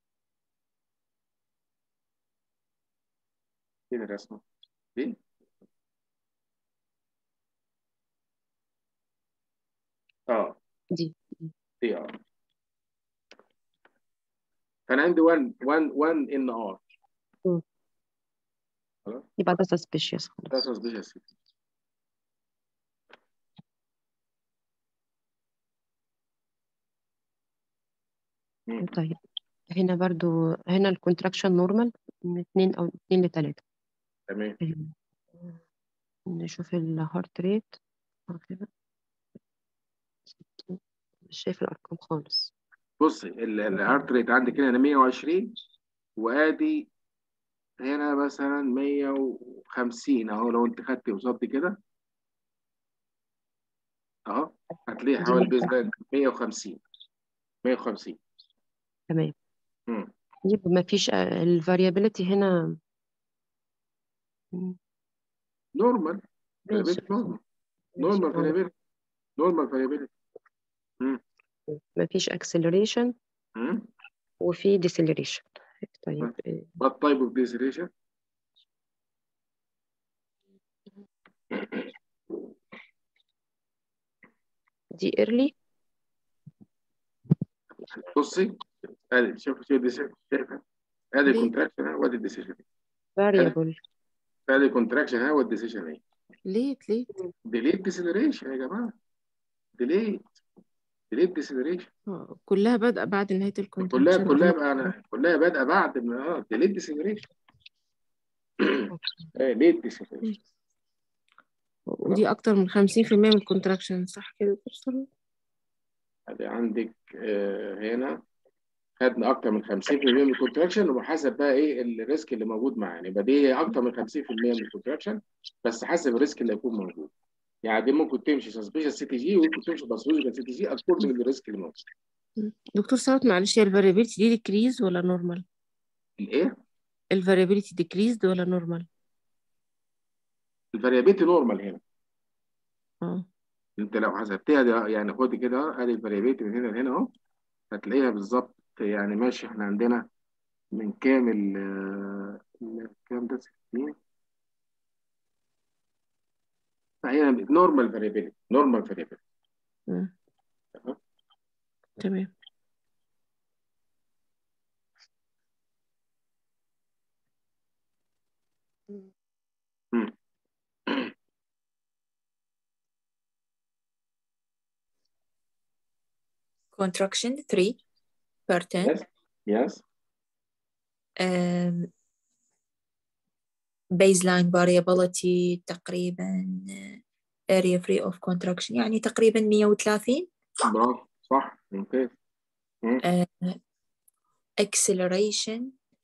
فين الرسمه؟ فين؟ اه
دي
دي اه كان عندي 1 1 1 ان ار
يبقى ده suspicious
ده
خلاص
suspicious مم.
طيب هنا برضو هنا الكونتراكشن نورمال من اتنين أو اتنين لتلاتة
تمام
نشوف الهارت ريت كده مش شايف الأرقام خالص
بص الهارت ريت عندك هنا 120 وادي هنا مثلا 150 اهو لو انت خدت قصاد كده اهو هتلاقي
دي
حوالي
مرتاحة.
بيز لاين 150 150
تمام
مم.
يبقى ما فيش الفاريابيليتي هنا
نورمال
ماشي
نورمال
ماشي
نورمال فاريابيلتي نورمال فاريابيلتي
ما فيش acceleration وفي deceleration طيب إيه،
what type of deceleration
دي early
بصي ادي شوف شوف دي شايفه ادي
ليه؟
كونتراكشن اهي وادي الديسيجن
variable
ادي كونتراكشن اهي والديسيجن اهي
ليت ليت
ديليت ديسيلريشن يا جماعه ديليت ديليت ديسيلريشن
آه، كلها بادئة بعد نهاية
كلها
الكونتراكشن
كلها بقى كلها بادئه بعد ما اه ديليت ديسيلريشن ليت ديسيلريشن
ودي أكتر من 50% من الكونتراكشن صح كده يا دكتور ثروت؟
ادي عندك آه، هنا خدنا اكتر من 50% من الكونتراكشن وحسب بقى ايه الريسك اللي موجود معانا يبقى دي اكتر من 50% من الكونتراكشن بس حسب الريسك اللي هيكون موجود يعني دي ممكن تمشي سسبيشس سي تي جي وممكن تمشي باثولوجيكال سي تي جي اكوردنج للريسك اللي موجود
دكتور ثروت معلش هي الفاريابيلتي دي ديكريز ولا نورمال؟
الايه
الفاريابيلتي ديكريزد ولا نورمال؟
الفاريابيلتي نورمال هنا
اه
انت لو حسبتها دي يعني خد كده اهو ادي الفاريابيلتي من هنا لهنا اهو هتلاقيها بالظبط يعني ماشي احنا عندنا من كام ال ال- كام ده 60 فهي نورمال فاريابيلتي نورمال فاريابيلتي
مم.
تمام.
تمام
contraction 3 per 10
يس يس
um, baseline variability تقريبا uh, area free of contraction يعني تقريبا 130
برافو صح ممتاز
uh, acceleration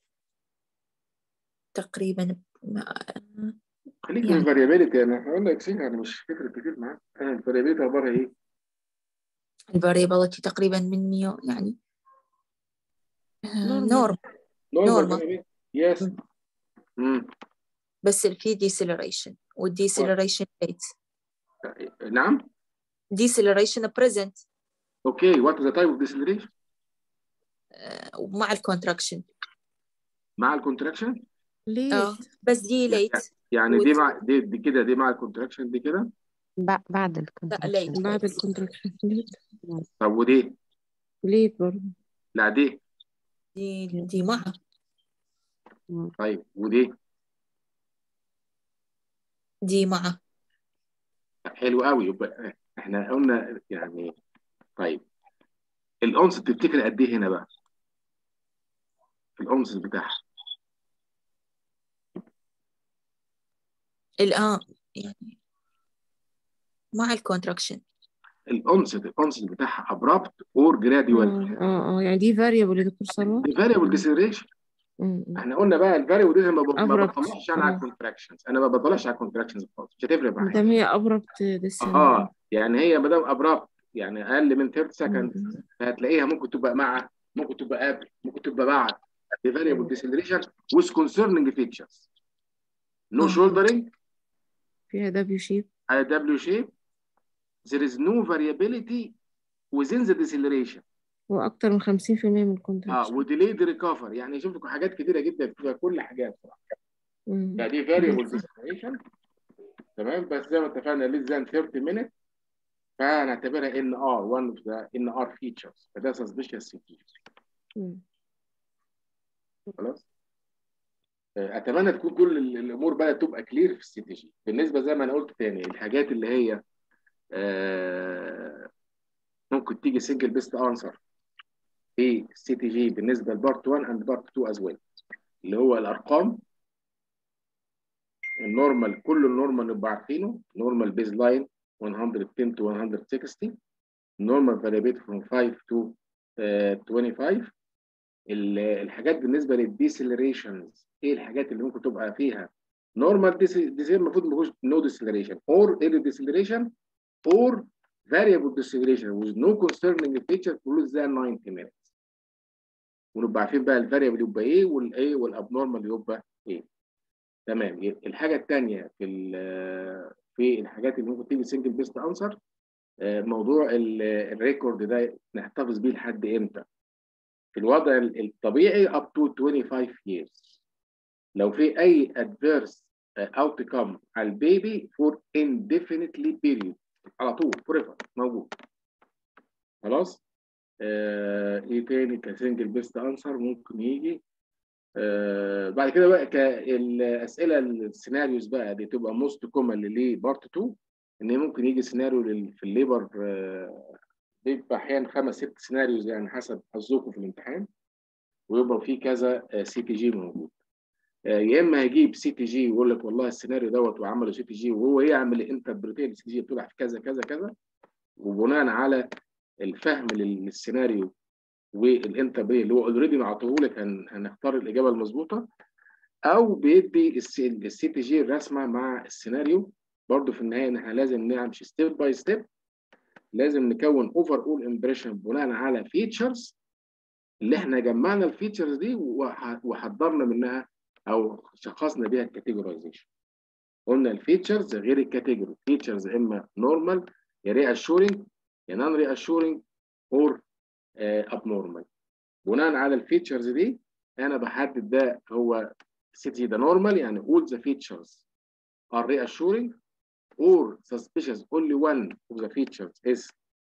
تقريبا ما-
خليك في
يعني.
الفاريابيلتي يعني احنا قلنا اكسين يعني مش فكره كتير معاك انا الفاريابيلتي عباره ايه؟
الفاريبيليتي تقريبا من 100 يعني
Normal.
نورم
نورمال
Normal.
فاريابيلتي يس امم
بس في deceleration والديسيلريشن rate
نعم
deceleration present
اوكي وات ذا تايب اوف ديسلريشن
uh, ومع الكونتراكشن
مع الكونتراكشن
ليه؟
اه بس دي late
يعني دي
With-
مع دي, دي كده دي مع الكونتراكشن دي كده
بع- بعد
لا
الكونتراكشن
late
بعد
late.
الكونتراكشن ليت
طب ودي
ليت برضه
لا دي
دي دي مع
طيب ودي
دي مع
حلو قوي يبقى احنا قلنا يعني طيب الأنس تفتكر قد ايه هنا بقى؟ الأنس بتاعها
الآن يعني مع الكونتراكشن
الأنس الأنس بتاعها ابرابت اور جراديوال
اه اه اه يعني دي فاريبل يا دكتور ثروت
دي فاريبل ديسيلريشن
مم، مم.
احنا قلنا بقى الفاريبل دي ما ب- ما
Abrupt.
بطلعش انا على
آه.
الكونتراكشنز انا ما بطلعش على الكونتراكشنز خالص مش هتفرق
ما
معايا
دام هي ابربت
اه يعني هي ما دام ابرابت يعني اقل من 30 سكند
مم.
هتلاقيها ممكن تبقى مع ممكن تبقى قبل ممكن تبقى بعد the variable deceleration with concerning features no
آه.
shouldering
فيها دبليو شيب
a W shape there is no variability within the deceleration
واكتر من 50% من
اه
الكونتراكشن
وديليد ريكفر يعني شوف لكم حاجات كتيره جدا فيها كل حاجات بصراحه
مم.
يعني variable deceleration تمام بس زي ما اتفقنا less than 30 minutes فهنعتبرها ان ار one of the ان ار features فده suspicious CT
مم.
خلاص آه، اتمنى تكون كل ال- الامور بقى تبقى كلير في السي تي جي بالنسبه زي ما انا قلت تاني الحاجات اللي هي آه، ممكن تيجي سنجل بيست انسر في السي تي جي بالنسبه لبارت 1 اند بارت 2 از ويل اللي هو الارقام النورمال كل النورمال نبقى عارفينه نورمال بيز لاين 110 to 160 نورمال فاريبيت from 5 to آه، 25 ال- الحاجات بالنسبه للديسلريشنز ايه الحاجات اللي ممكن تبقى فيها نورمال ديسيلريشن المفروض ما فيهوش نو ديسلريشن اور ايه ديسلريشن اور variable deceleration with no concerning feature for less than 90 minutes ونبقى عارفين بقى الفاريبل يبقى ايه والايه والابنورمال يبقى ايه تمام يبقى الحاجه الثانيه في ال- في الحاجات اللي ممكن تيجي سنجل بيست انسر موضوع ال- الريكورد ده نحتفظ بيه لحد امتى في الوضع ال- الطبيعي up to 25 years لو في اي adverse outcome على البيبي for indefinitely period على طول forever موجود خلاص آه ايه تاني كسنجل بيست انسر ممكن يجي آه بعد كده بقى كالاسئله السيناريوز بقى دي تبقى موست كومن لبارت 2 ان ممكن يجي سيناريو لل- في الليبر آه بيبقى احيانا خمس ست سيناريوز يعني حسب حظكم في الامتحان ويبقى في كذا سي تي جي موجود آه، يا اما هيجيب سي تي جي ويقول لك والله السيناريو دوت وعملوا سي تي جي وهو يعمل انتربريتين السي تي جي بتطلع في كذا كذا كذا وبناء على الفهم لل- للسيناريو والانتربريت اللي هو اوريدي معطوه لك هن- هنختار الاجابه المظبوطه او بيدي السي تي جي الرسمه مع السيناريو برضه في النهايه إن احنا لازم نمشي ستيب باي ستيب لازم نكون اوفر اول امبريشن بناء على فيتشرز اللي احنا جمعنا الفيتشرز دي وح- وحضرنا منها او شخصنا بيها الكاتيجورايزيشن قلنا الفيتشرز غير الكاتيجوري فيتشرز اما نورمال يا ري اشورنج يا نون ري اشورنج اور اب نورمال بناء على الفيتشرز دي انا بحدد ده هو سيتي ده نورمال يعني all the features are reassuring or suspicious only one of the features is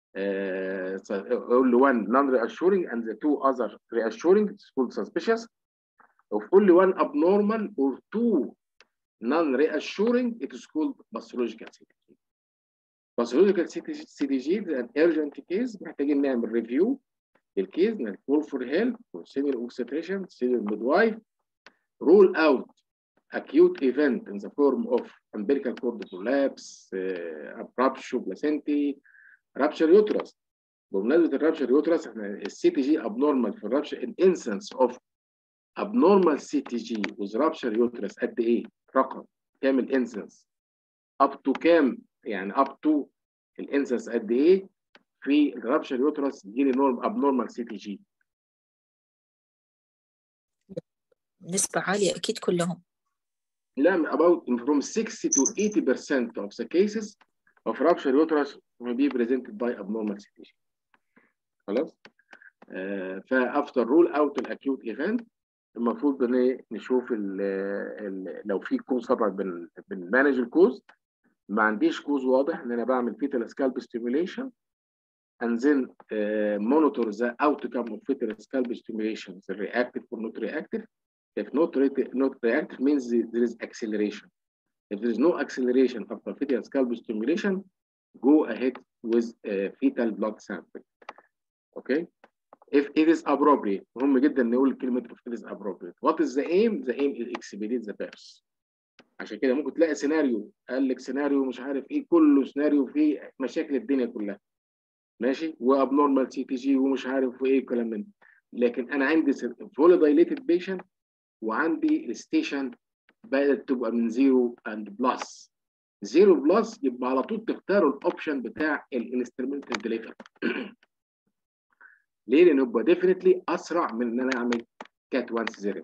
uh, only one non-reassuring and the two other reassuring it's called suspicious of only one abnormal or two non-reassuring it is called pathological CTG pathological CTG is an urgent case محتاجين نعمل ريفيو للكيس نقول for help for senior obstetrician senior midwife rule out acute event in the form of umbilical cord collapse, uh, rupture placenta, rupture uterus. بمناسبة الرابشر يوترس احنا السي تي جي abnormal في الرابشر الانسنس اوف abnormal سي تي جي with rupture uterus قد ايه؟ رقم كام الانسنس؟ up to كام؟ يعني up to الانسنس قد ايه؟ في الرابشر يوترس يجي لي نورم abnormal سي تي جي
نسبة عالية أكيد كلهم
لا about from 60 to 80% of the cases of rupture uterus will be presented by abnormal CTG. خلاص؟ آه فافتر رول اوت الاكيوت ايفنت المفروض ان نشوف ال ال لو في كوز طبعا بن بنمانج الكوز ما عنديش كوز واضح ان انا بعمل fetal scalp stimulation and then uh, monitor the outcome of fetal scalp stimulation the reactive or not reactive if not, re- not reactive means there is acceleration if there is no acceleration after fetal scalp stimulation go ahead with uh, fetal blood sample okay if it is appropriate مهم جدا نقول كلمه if it is appropriate what is the aim the aim is expedite the birth عشان كده ممكن تلاقي سيناريو قال لك سيناريو مش عارف ايه كله سيناريو فيه مشاكل الدنيا كلها ماشي وابنورمال سي تي جي ومش عارف وايه الكلام من ده. لكن انا عندي فولي دايليتد بيشنت وعندي الستيشن بدات تبقى من زيرو اند بلس زيرو بلس يبقى على طول تختاروا الاوبشن بتاع الانسترومنتال ديليفر ليه؟ لان يبقى ديفينتلي اسرع من ان انا اعمل كات وانس زيرو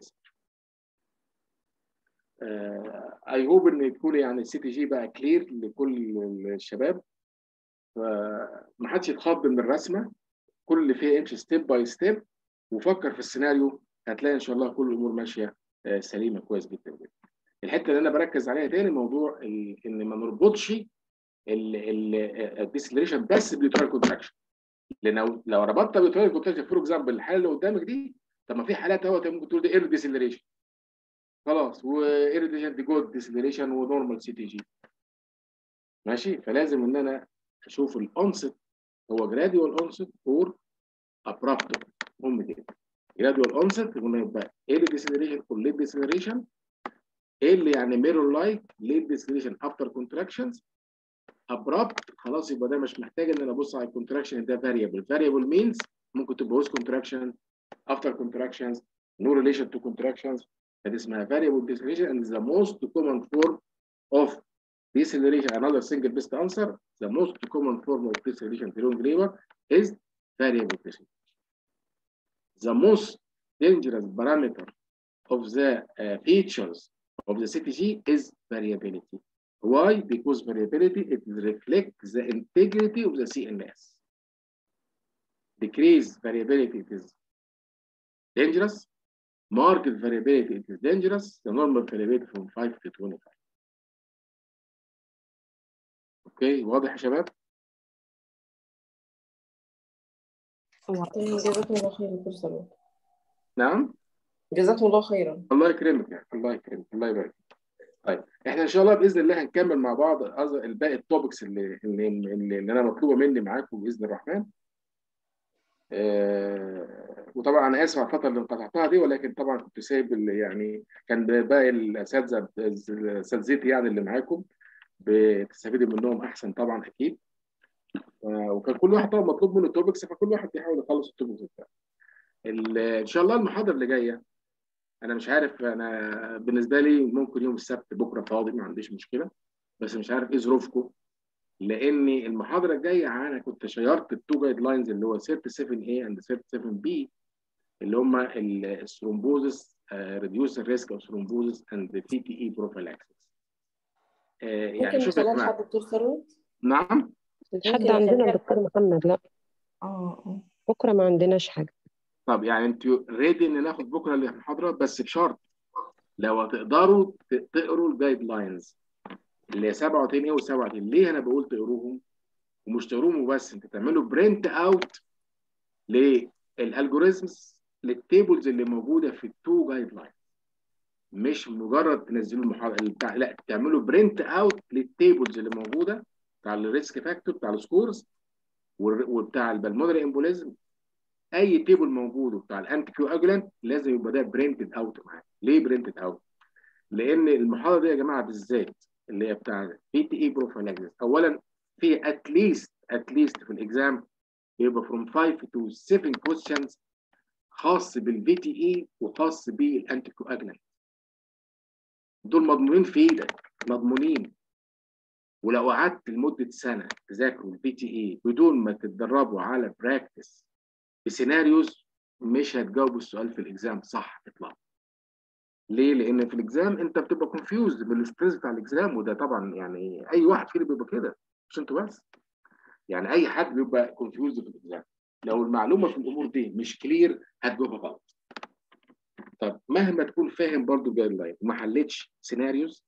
اي هوب ان تكون يعني السي تي جي بقى كلير لكل الشباب فما حدش يتخض من الرسمه كل اللي فيها امشي ستيب باي ستيب وفكر في السيناريو هتلاقي ان شاء الله كل الامور ماشيه آه، سليمه كويس جدا جدا. الحته اللي انا بركز عليها تاني موضوع ال- ان ما نربطش الديسلريشن بس باليوترال كونتراكشن لان لو لو ربطت باليوترال كونتراكشن فور اكزامبل الحاله اللي قدامك دي طب ما في حالات اهوت ممكن تقول دي اير ديسلريشن خلاص واير دي جود ديسلريشن ونورمال سي تي جي ماشي فلازم ان انا اشوف الاونست هو جراديوال اونست اور ابرابت مهم جدا جراديوال اونست قلنا يبقى ايه الديسلريشن اور ليت ديسلريشن ايه اللي يعني ميرور لايك ليت ديسلريشن افتر كونتراكشنز ابرابت خلاص يبقى ده مش محتاج ان انا ابص على الكونتراكشن ده فاريبل فاريبل مينز ممكن تبقى ويز كونتراكشن افتر كونتراكشنز no relation to contractions that is my variable deceleration and is the most common form of deceleration another single best answer the most common form of deceleration during labor is variable deceleration the most dangerous parameter of the uh, features of the CTG is variability why because variability it reflects the integrity of the CNS decreased variability it is dangerous marked variability it is dangerous the normal variability from 5 to 25 اوكي واضح يا شباب
جزاكم الله خير دكتور ثروت
نعم
جزاكم الله خيرا
الله يكرمك يعني الله يكرمك الله يبارك طيب احنا ان شاء الله باذن الله هنكمل مع بعض أز- الباقي التوبكس اللي اللي, اللي, اللي انا مطلوبه مني معاكم باذن الرحمن آه وطبعا انا اسف على الفتره اللي انقطعتها دي ولكن طبعا كنت سايب اللي يعني كان باقي الاساتذه اساتذتي يعني اللي معاكم بتستفيدوا منهم احسن طبعا اكيد آه وكان كل واحد طبعا مطلوب منه توبكس فكل واحد بيحاول يخلص التوبكس بتاعه ال- ان شاء الله المحاضره اللي جايه انا مش عارف انا بالنسبه لي ممكن يوم السبت بكره فاضي ما عنديش مشكله بس مش عارف ايه ظروفكم لان المحاضره الجايه انا كنت شيرت التو جايد لاينز اللي هو 37 a اند 37 b اللي هم الثرومبوزس ريديوس الريسك اوف ثرومبوزس اند تي تي اي بروفيلاكسس يعني
ممكن
شوف يا
نخليها
جماعه
لحد دكتور ثروت
نعم
حد
ممكن
عندنا
نخليها
دكتور محمد لا
اه اه
بكره ما عندناش حاجه
طب يعني انتوا ريدي ان ناخد بكره المحاضره بس بشرط لو هتقدروا ت- تقروا الجايد لاينز اللي هي 37 ايه و37 ليه انا بقول تقروهم ومش تقروهم وبس انت تعملوا برنت اوت للالجوريزمز للتيبلز اللي موجوده في التو جايد لاين مش مجرد تنزلوا المحاضره بتاع لا تعملوا برنت اوت للتيبلز اللي موجوده بتاع الريسك فاكتور بتاع السكورز وبتاع البلمونري امبوليزم اي تيبل موجود وبتاع الانتي كيو اجلانت لازم يبقى ده برنتد اوت معاك ليه برنتد اوت؟ لان المحاضره دي يا جماعه بالذات اللي هي بتاع بي تي اي بروفيلاكسيس اولا في اتليست اتليست في الاكزام بيبقى from 5 to 7 questions خاص بالبي تي اي وخاص بالانتي كيو اجلانت دول مضمونين في ايدك مضمونين ولو قعدت لمده سنه تذاكروا البي تي اي بدون ما تتدربوا على براكتس بسيناريوز مش هتجاوبوا السؤال في الاكزام صح اطلاقا ليه؟ لان في الاكزام انت بتبقى كونفيوز بالستريس بتاع الاكزام وده طبعا يعني اي واحد فينا بيبقى كده مش انتوا بس يعني اي حد بيبقى كونفيوز في الاكزام لو المعلومه في الامور دي مش كلير هتجاوبها غلط طب مهما تكون فاهم برضو جايد لاين وما حلتش سيناريوز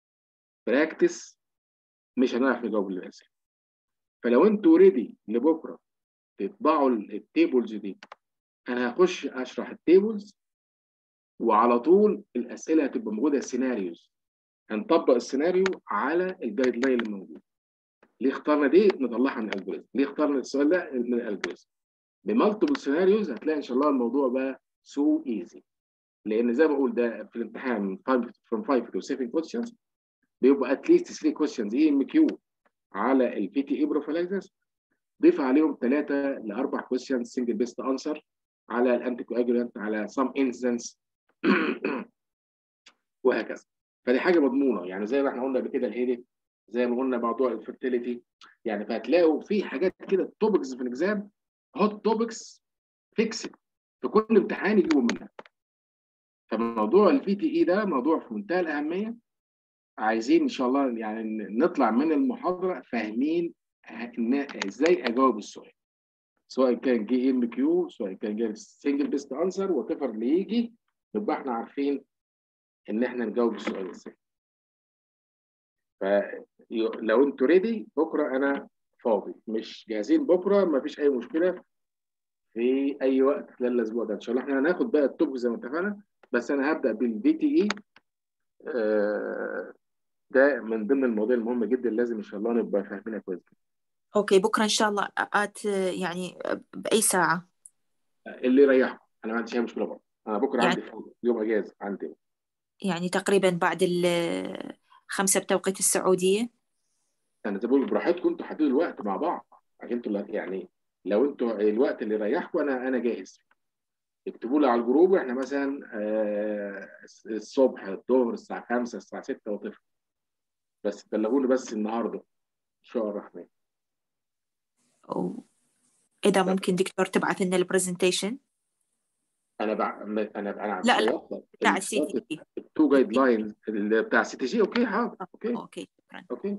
براكتس مش هنعرف نجاوب الاسئله فلو انتوا ريدي لبكره تطبعوا التيبلز دي انا هخش اشرح التيبلز وعلى طول الاسئله هتبقى موجوده سيناريوز هنطبق السيناريو على الجايد لاين اللي موجود ليه اخترنا دي نطلعها من الالجوريزم ليه اخترنا السؤال ده من الالجوريزم بمالتيبل سيناريوز هتلاقي ان شاء الله الموضوع بقى سو ايزي لان زي ما بقول ده في الامتحان من 5 from 5 to 7 questions بيبقى at least 3 questions اي ام كيو على البي تي اي بروفيلاكسس ضيف عليهم ثلاثه لاربع questions single best answer على الانتي كواجولانت على some incidents وهكذا فدي حاجه مضمونه يعني زي ما احنا قلنا قبل كده الهيدك زي ما قلنا موضوع الفيرتيليتي يعني فهتلاقوا في حاجات كده توبكس في الاكزام هوت توبكس فيكسد في كل امتحان يجيبوا منها فموضوع الفي تي اي ده موضوع في منتهى الاهميه عايزين ان شاء الله يعني نطلع من المحاضره فاهمين ازاي اجاوب السؤال سواء كان جي ام كيو سواء كان جاي سنجل بيست انسر وات ايفر اللي يجي يبقى احنا عارفين ان احنا نجاوب السؤال ازاي فلو انتوا ريدي بكره انا فاضي مش جاهزين بكره ما فيش اي مشكله في اي وقت خلال الاسبوع ده ان شاء الله احنا هناخد بقى التوب زي ما اتفقنا بس انا هبدا بالفي تي اي ده من ضمن المواضيع المهمه جدا لازم ان شاء الله نبقى فاهمينها كويس
اوكي بكره ان شاء الله ات يعني باي ساعه
اللي يريحكم انا ما عنديش اي مشكله برضه انا بكره
يعني-
عندي فاضي يوم اجازه عندي
يعني تقريبا بعد الخمسة بتوقيت السعودية
انا زي ما بقول براحتكم انتوا حددوا الوقت مع بعض عشان انتوا اللي- يعني لو انتوا الوقت اللي يريحكم انا انا جاهز اكتبوا لي على الجروب احنا مثلا آه، الصبح الظهر الساعه 5 الساعه 6 وطفل بس بلغوني بس النهارده ان شاء الله الرحمن
أو إذا ممكن دكتور تبعث لنا البرزنتيشن
انا بع... انا انا
لا، لا،
بوصل
بتاع السي تي بي
التو جايد لاينز بتاع السي تي جي اوكي حاضر اوكي
اوكي شكرا
اوكي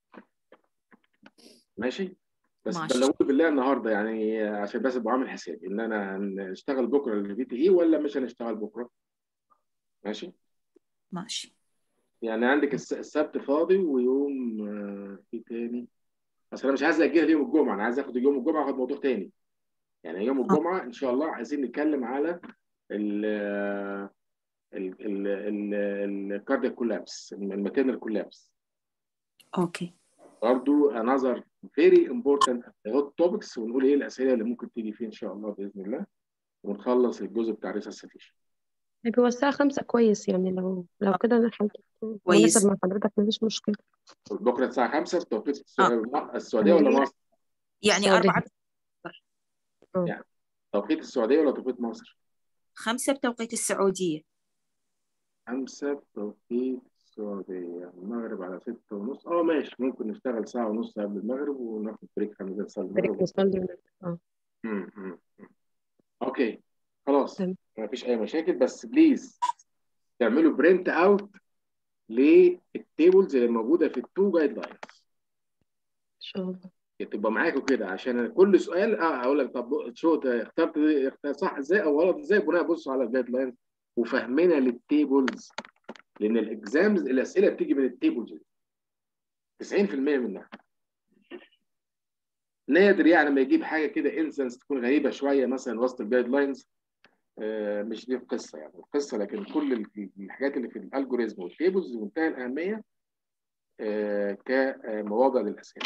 ماشي بس
ماشي.
بلغوني بالله النهارده يعني عشان بس ابقى عامل حسابي ان انا هنشتغل بكره الفي تي اي ولا مش هنشتغل بكره ماشي
ماشي
يعني عندك الس- السبت فاضي ويوم آه، في تاني بس انا مش عايز اجيها يوم الجمعه انا عايز اخد يوم الجمعه اخد موضوع تاني يعني يوم الجمعه ان شاء الله عايزين نتكلم على ال ال ال الكاردياك كولابس الماتيرنال كولابس
اوكي
برضو another very important hot topics ونقول ايه الاسئله اللي ممكن تيجي فيه ان شاء الله باذن الله ونخلص الجزء بتاع resuscitation
طيب هو الساعة خمسة كويس يعني لو لو كده أنا حاجة
كويس.
مناسب مع حضرتك مفيش مشكلة
بكره الساعه 5 في توقيت
آه.
السعوديه السعوديه ولا مصر؟
يعني
السعودية.
أربعة
توقيت السعوديه ولا توقيت مصر؟
خمسة بتوقيت السعودية
خمسة بتوقيت السعودية المغرب على ستة ونص اه ماشي ممكن نشتغل ساعة ونص قبل المغرب وناخد بريك خمس دقايق صلاة
بريك
المغرب
نصلي اه
مم، مم، مم. اوكي خلاص
تمام.
ما فيش اي مشاكل بس بليز تعملوا برنت اوت للتيبلز اللي موجودة في التو جايد لاينز
إن شاء الله
تبقى معاكم كده عشان كل سؤال اه اقول لك طب شو ت- اخترت دي- اختار صح ازاي او غلط ازاي بناء بص على الجايد لاينز وفهمنا للتيبلز لان الاكزامز الاسئله بتيجي من التيبلز دي 90% منها نادر يعني ما يجيب حاجه كده انسنس تكون غريبه شويه مثلا وسط الجايد لاينز مش دي القصه يعني القصه لكن كل ال- الحاجات اللي في الالجوريزم والتيبلز منتهى الاهميه آه، كمواضع للاسئله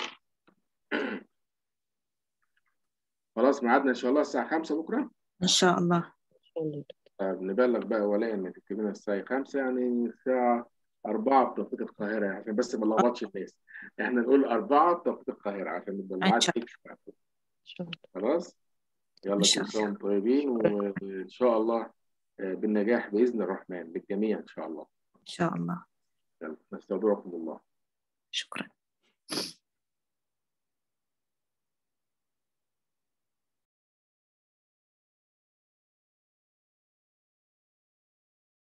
خلاص ميعادنا ان شاء الله الساعه 5 بكره
إن شاء الله
إن شاء الله
طب نبلغ بقى ولا ان تكتب لنا الساعه 5 يعني الساعه 4 بتوقيت القاهره عشان بس ما نلخبطش الناس احنا نقول 4 بتوقيت القاهره عشان نبقى الميعاد
شاء
فيكس
إن شاء الله
خلاص يلا
إن
كل
شاء
سنه وانتم طيبين وان شاء الله آه، بالنجاح باذن الرحمن للجميع ان شاء الله
إن شاء الله
يلا نستودعكم الله
شكرا